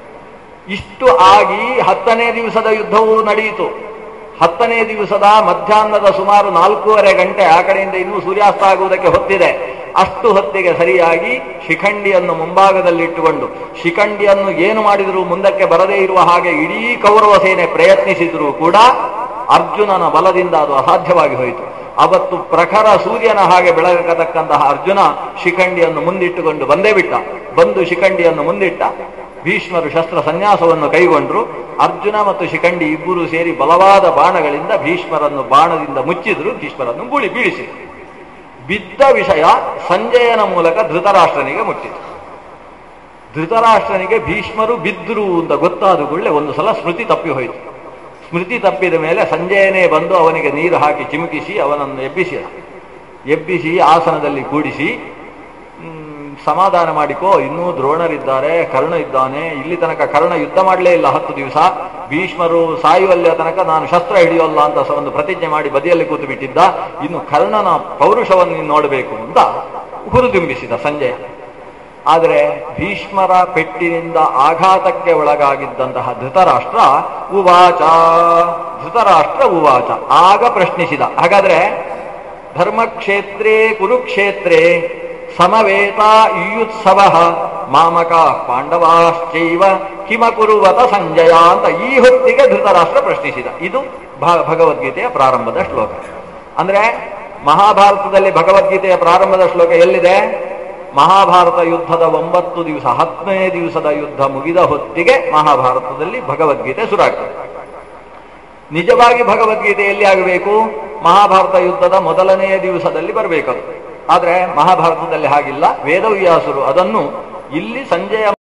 ಇಷ್ಟು ಆಗಿ ಹತ್ತನೇ ದಿವಸದ ಯುದ್ಧವೂ ನಡೆಯಿತು ಹತ್ತನೇ ದಿವಸದ ಮಧ್ಯಾಹ್ನದ ಸುಮಾರು ನಾಲ್ಕೂವರೆ ಗಂಟೆ ಆ ಕಡೆಯಿಂದ ಇನ್ನೂ ಸೂರ್ಯಾಸ್ತ ಆಗುವುದಕ್ಕೆ ಹೊತ್ತಿದೆ ಅಷ್ಟು ಹೊತ್ತಿಗೆ ಸರಿಯಾಗಿ ಶಿಖಂಡಿಯನ್ನು ಮುಂಭಾಗದಲ್ಲಿಟ್ಟುಕೊಂಡು ಶಿಖಂಡಿಯನ್ನು ಏನು ಮಾಡಿದರೂ ಮುಂದಕ್ಕೆ ಬರದೇ ಇರುವ ಹಾಗೆ ಇಡೀ ಕೌರವ ಸೇನೆ ಪ್ರಯತ್ನಿಸಿದರೂ ಕೂಡ ಅರ್ಜುನನ ಬಲದಿಂದ ಅದು ಅಸಾಧ್ಯವಾಗಿ ಹೋಯಿತು ಅವತ್ತು ಪ್ರಖರ ಸೂರ್ಯನ ಹಾಗೆ ಬೆಳಗತಕ್ಕಂತಹ ಅರ್ಜುನ ಶಿಖಂಡಿಯನ್ನು ಮುಂದಿಟ್ಟುಕೊಂಡು ಬಂದೇ ಬಿಟ್ಟ ಬಂದು ಶಿಖಂಡಿಯನ್ನು ಮುಂದಿಟ್ಟ ಭೀಷ್ಮರು ಶಸ್ತ್ರ ಸನ್ಯಾಸವನ್ನು ಕೈಗೊಂಡ್ರು ಅರ್ಜುನ ಮತ್ತು ಶಿಖಂಡಿ ಇಬ್ಬರು ಸೇರಿ ಬಲವಾದ ಬಾಣಗಳಿಂದ ಭೀಷ್ಮರನ್ನು ಬಾಣದಿಂದ ಮುಚ್ಚಿದ್ರು ಭೀಷ್ಮರನ್ನು ಬುಳಿ ಬೀಳಿಸಿದ್ರು ಬಿದ್ದ ವಿಷಯ ಸಂಜಯನ ಮೂಲಕ ಧೃತರಾಷ್ಟ್ರನಿಗೆ ಮುಟ್ಟಿತು ಧೃತರಾಷ್ಟ್ರನಿಗೆ ಭೀಷ್ಮರು ಬಿದ್ದರು ಅಂತ ಗೊತ್ತಾದ ಕೂಡಲೇ ಒಂದು ಸಲ ಸ್ಮೃತಿ ತಪ್ಪಿ ಹೋಯಿತು ಸ್ಮೃತಿ ತಪ್ಪಿದ ಮೇಲೆ ಸಂಜಯನೇ ಬಂದು ಅವನಿಗೆ ನೀರು ಹಾಕಿ ಚಿಮುಕಿಸಿ ಅವನನ್ನು ಎಬ್ಬಿಸಿದ ಎಬ್ಬಿಸಿ ಆಸನದಲ್ಲಿ ಕೂಡಿಸಿ ಮ್, ಸಮಾಧಾನ ಮಾಡಿಕೋ ಇನ್ನೂ ದ್ರೋಣರಿದ್ದಾರೆ ಕರ್ಣ ಇದ್ದಾನೆ ಇಲ್ಲಿ ತನಕ ಕರ್ಣ ಯುದ್ಧ ಮಾಡಲೇ ಇಲ್ಲ ಹತ್ತು ದಿವಸ ಭೀಷ್ಮರು ಸಾಯುವಲ್ಲಿಯ ತನಕ ನಾನು ಶಸ್ತ್ರ ಹಿಡಿಯೋಲ್ಲ ಅಂತ ಸ- ಒಂದು ಪ್ರತಿಜ್ಞೆ ಮಾಡಿ ಬದಿಯಲ್ಲಿ ಕೂತು ಬಿಟ್ಟಿದ್ದ ಇನ್ನು ಕರ್ಣನ ಪೌರುಷವನ್ನು ನೀನು ನೋಡಬೇಕು ಅಂತ ಹುರಿದುಂಬಿಸಿದ ಸಂಜಯ ಆದರೆ ಭೀಷ್ಮರ ಪೆಟ್ಟಿನಿಂದ ಆಘಾತಕ್ಕೆ ಒಳಗಾಗಿದ್ದಂತಹ ಧೃತರಾಷ್ಟ್ರ ಉವಾಚ ಧೃತರಾಷ್ಟ್ರ ಉವಾಚ ಆಗ ಪ್ರಶ್ನಿಸಿದ ಹಾಗಾದ್ರೆ ಧರ್ಮಕ್ಷೇತ್ರೇ ಕುರುಕ್ಷೇತ್ರೇ ಸಮವೇತ ಇಯುತ್ಸವ ಮಾಮಕ ಪಾಂಡವಾಶ್ಚೈವ ಕಿಮ ಕುರುವತ ಸಂಜಯ ಅಂತ ಈ ಹೊತ್ತಿಗೆ ಧೃತರಾಷ್ಟ್ರ ಪ್ರಶ್ನಿಸಿದ ಇದು ಭ- ಭಗವದ್ಗೀತೆಯ ಪ್ರಾರಂಭದ ಶ್ಲೋಕ ಅಂದ್ರೆ ಮಹಾಭಾರತದಲ್ಲಿ ಭಗವದ್ಗೀತೆಯ ಪ್ರಾರಂಭದ ಶ್ಲೋಕ ಎಲ್ಲಿದೆ ಮಹಾಭಾರತ ಯುದ್ಧದ ಒಂಬತ್ತು ದಿವಸ ಹತ್ತನೇ ದಿವಸದ ಯುದ್ಧ ಮುಗಿದ ಹೊತ್ತಿಗೆ ಮಹಾಭಾರತದಲ್ಲಿ ಭಗವದ್ಗೀತೆ ಶುರುವಾಗ್ತದೆ ನಿಜವಾಗಿ ಭಗವದ್ಗೀತೆ ಎಲ್ಲಿ ಆಗಬೇಕು ಮಹಾಭಾರತ ಯುದ್ಧದ ಮೊದಲನೆಯ ದಿವಸದಲ್ಲಿ ಬರಬೇಕದು ಆದ್ರೆ ಮಹಾಭಾರತದಲ್ಲಿ ಹಾಗಿಲ್ಲ ವೇದವ್ಯಾಸರು ಅದನ್ನು ಇಲ್ಲಿ ಸಂಜೆಯ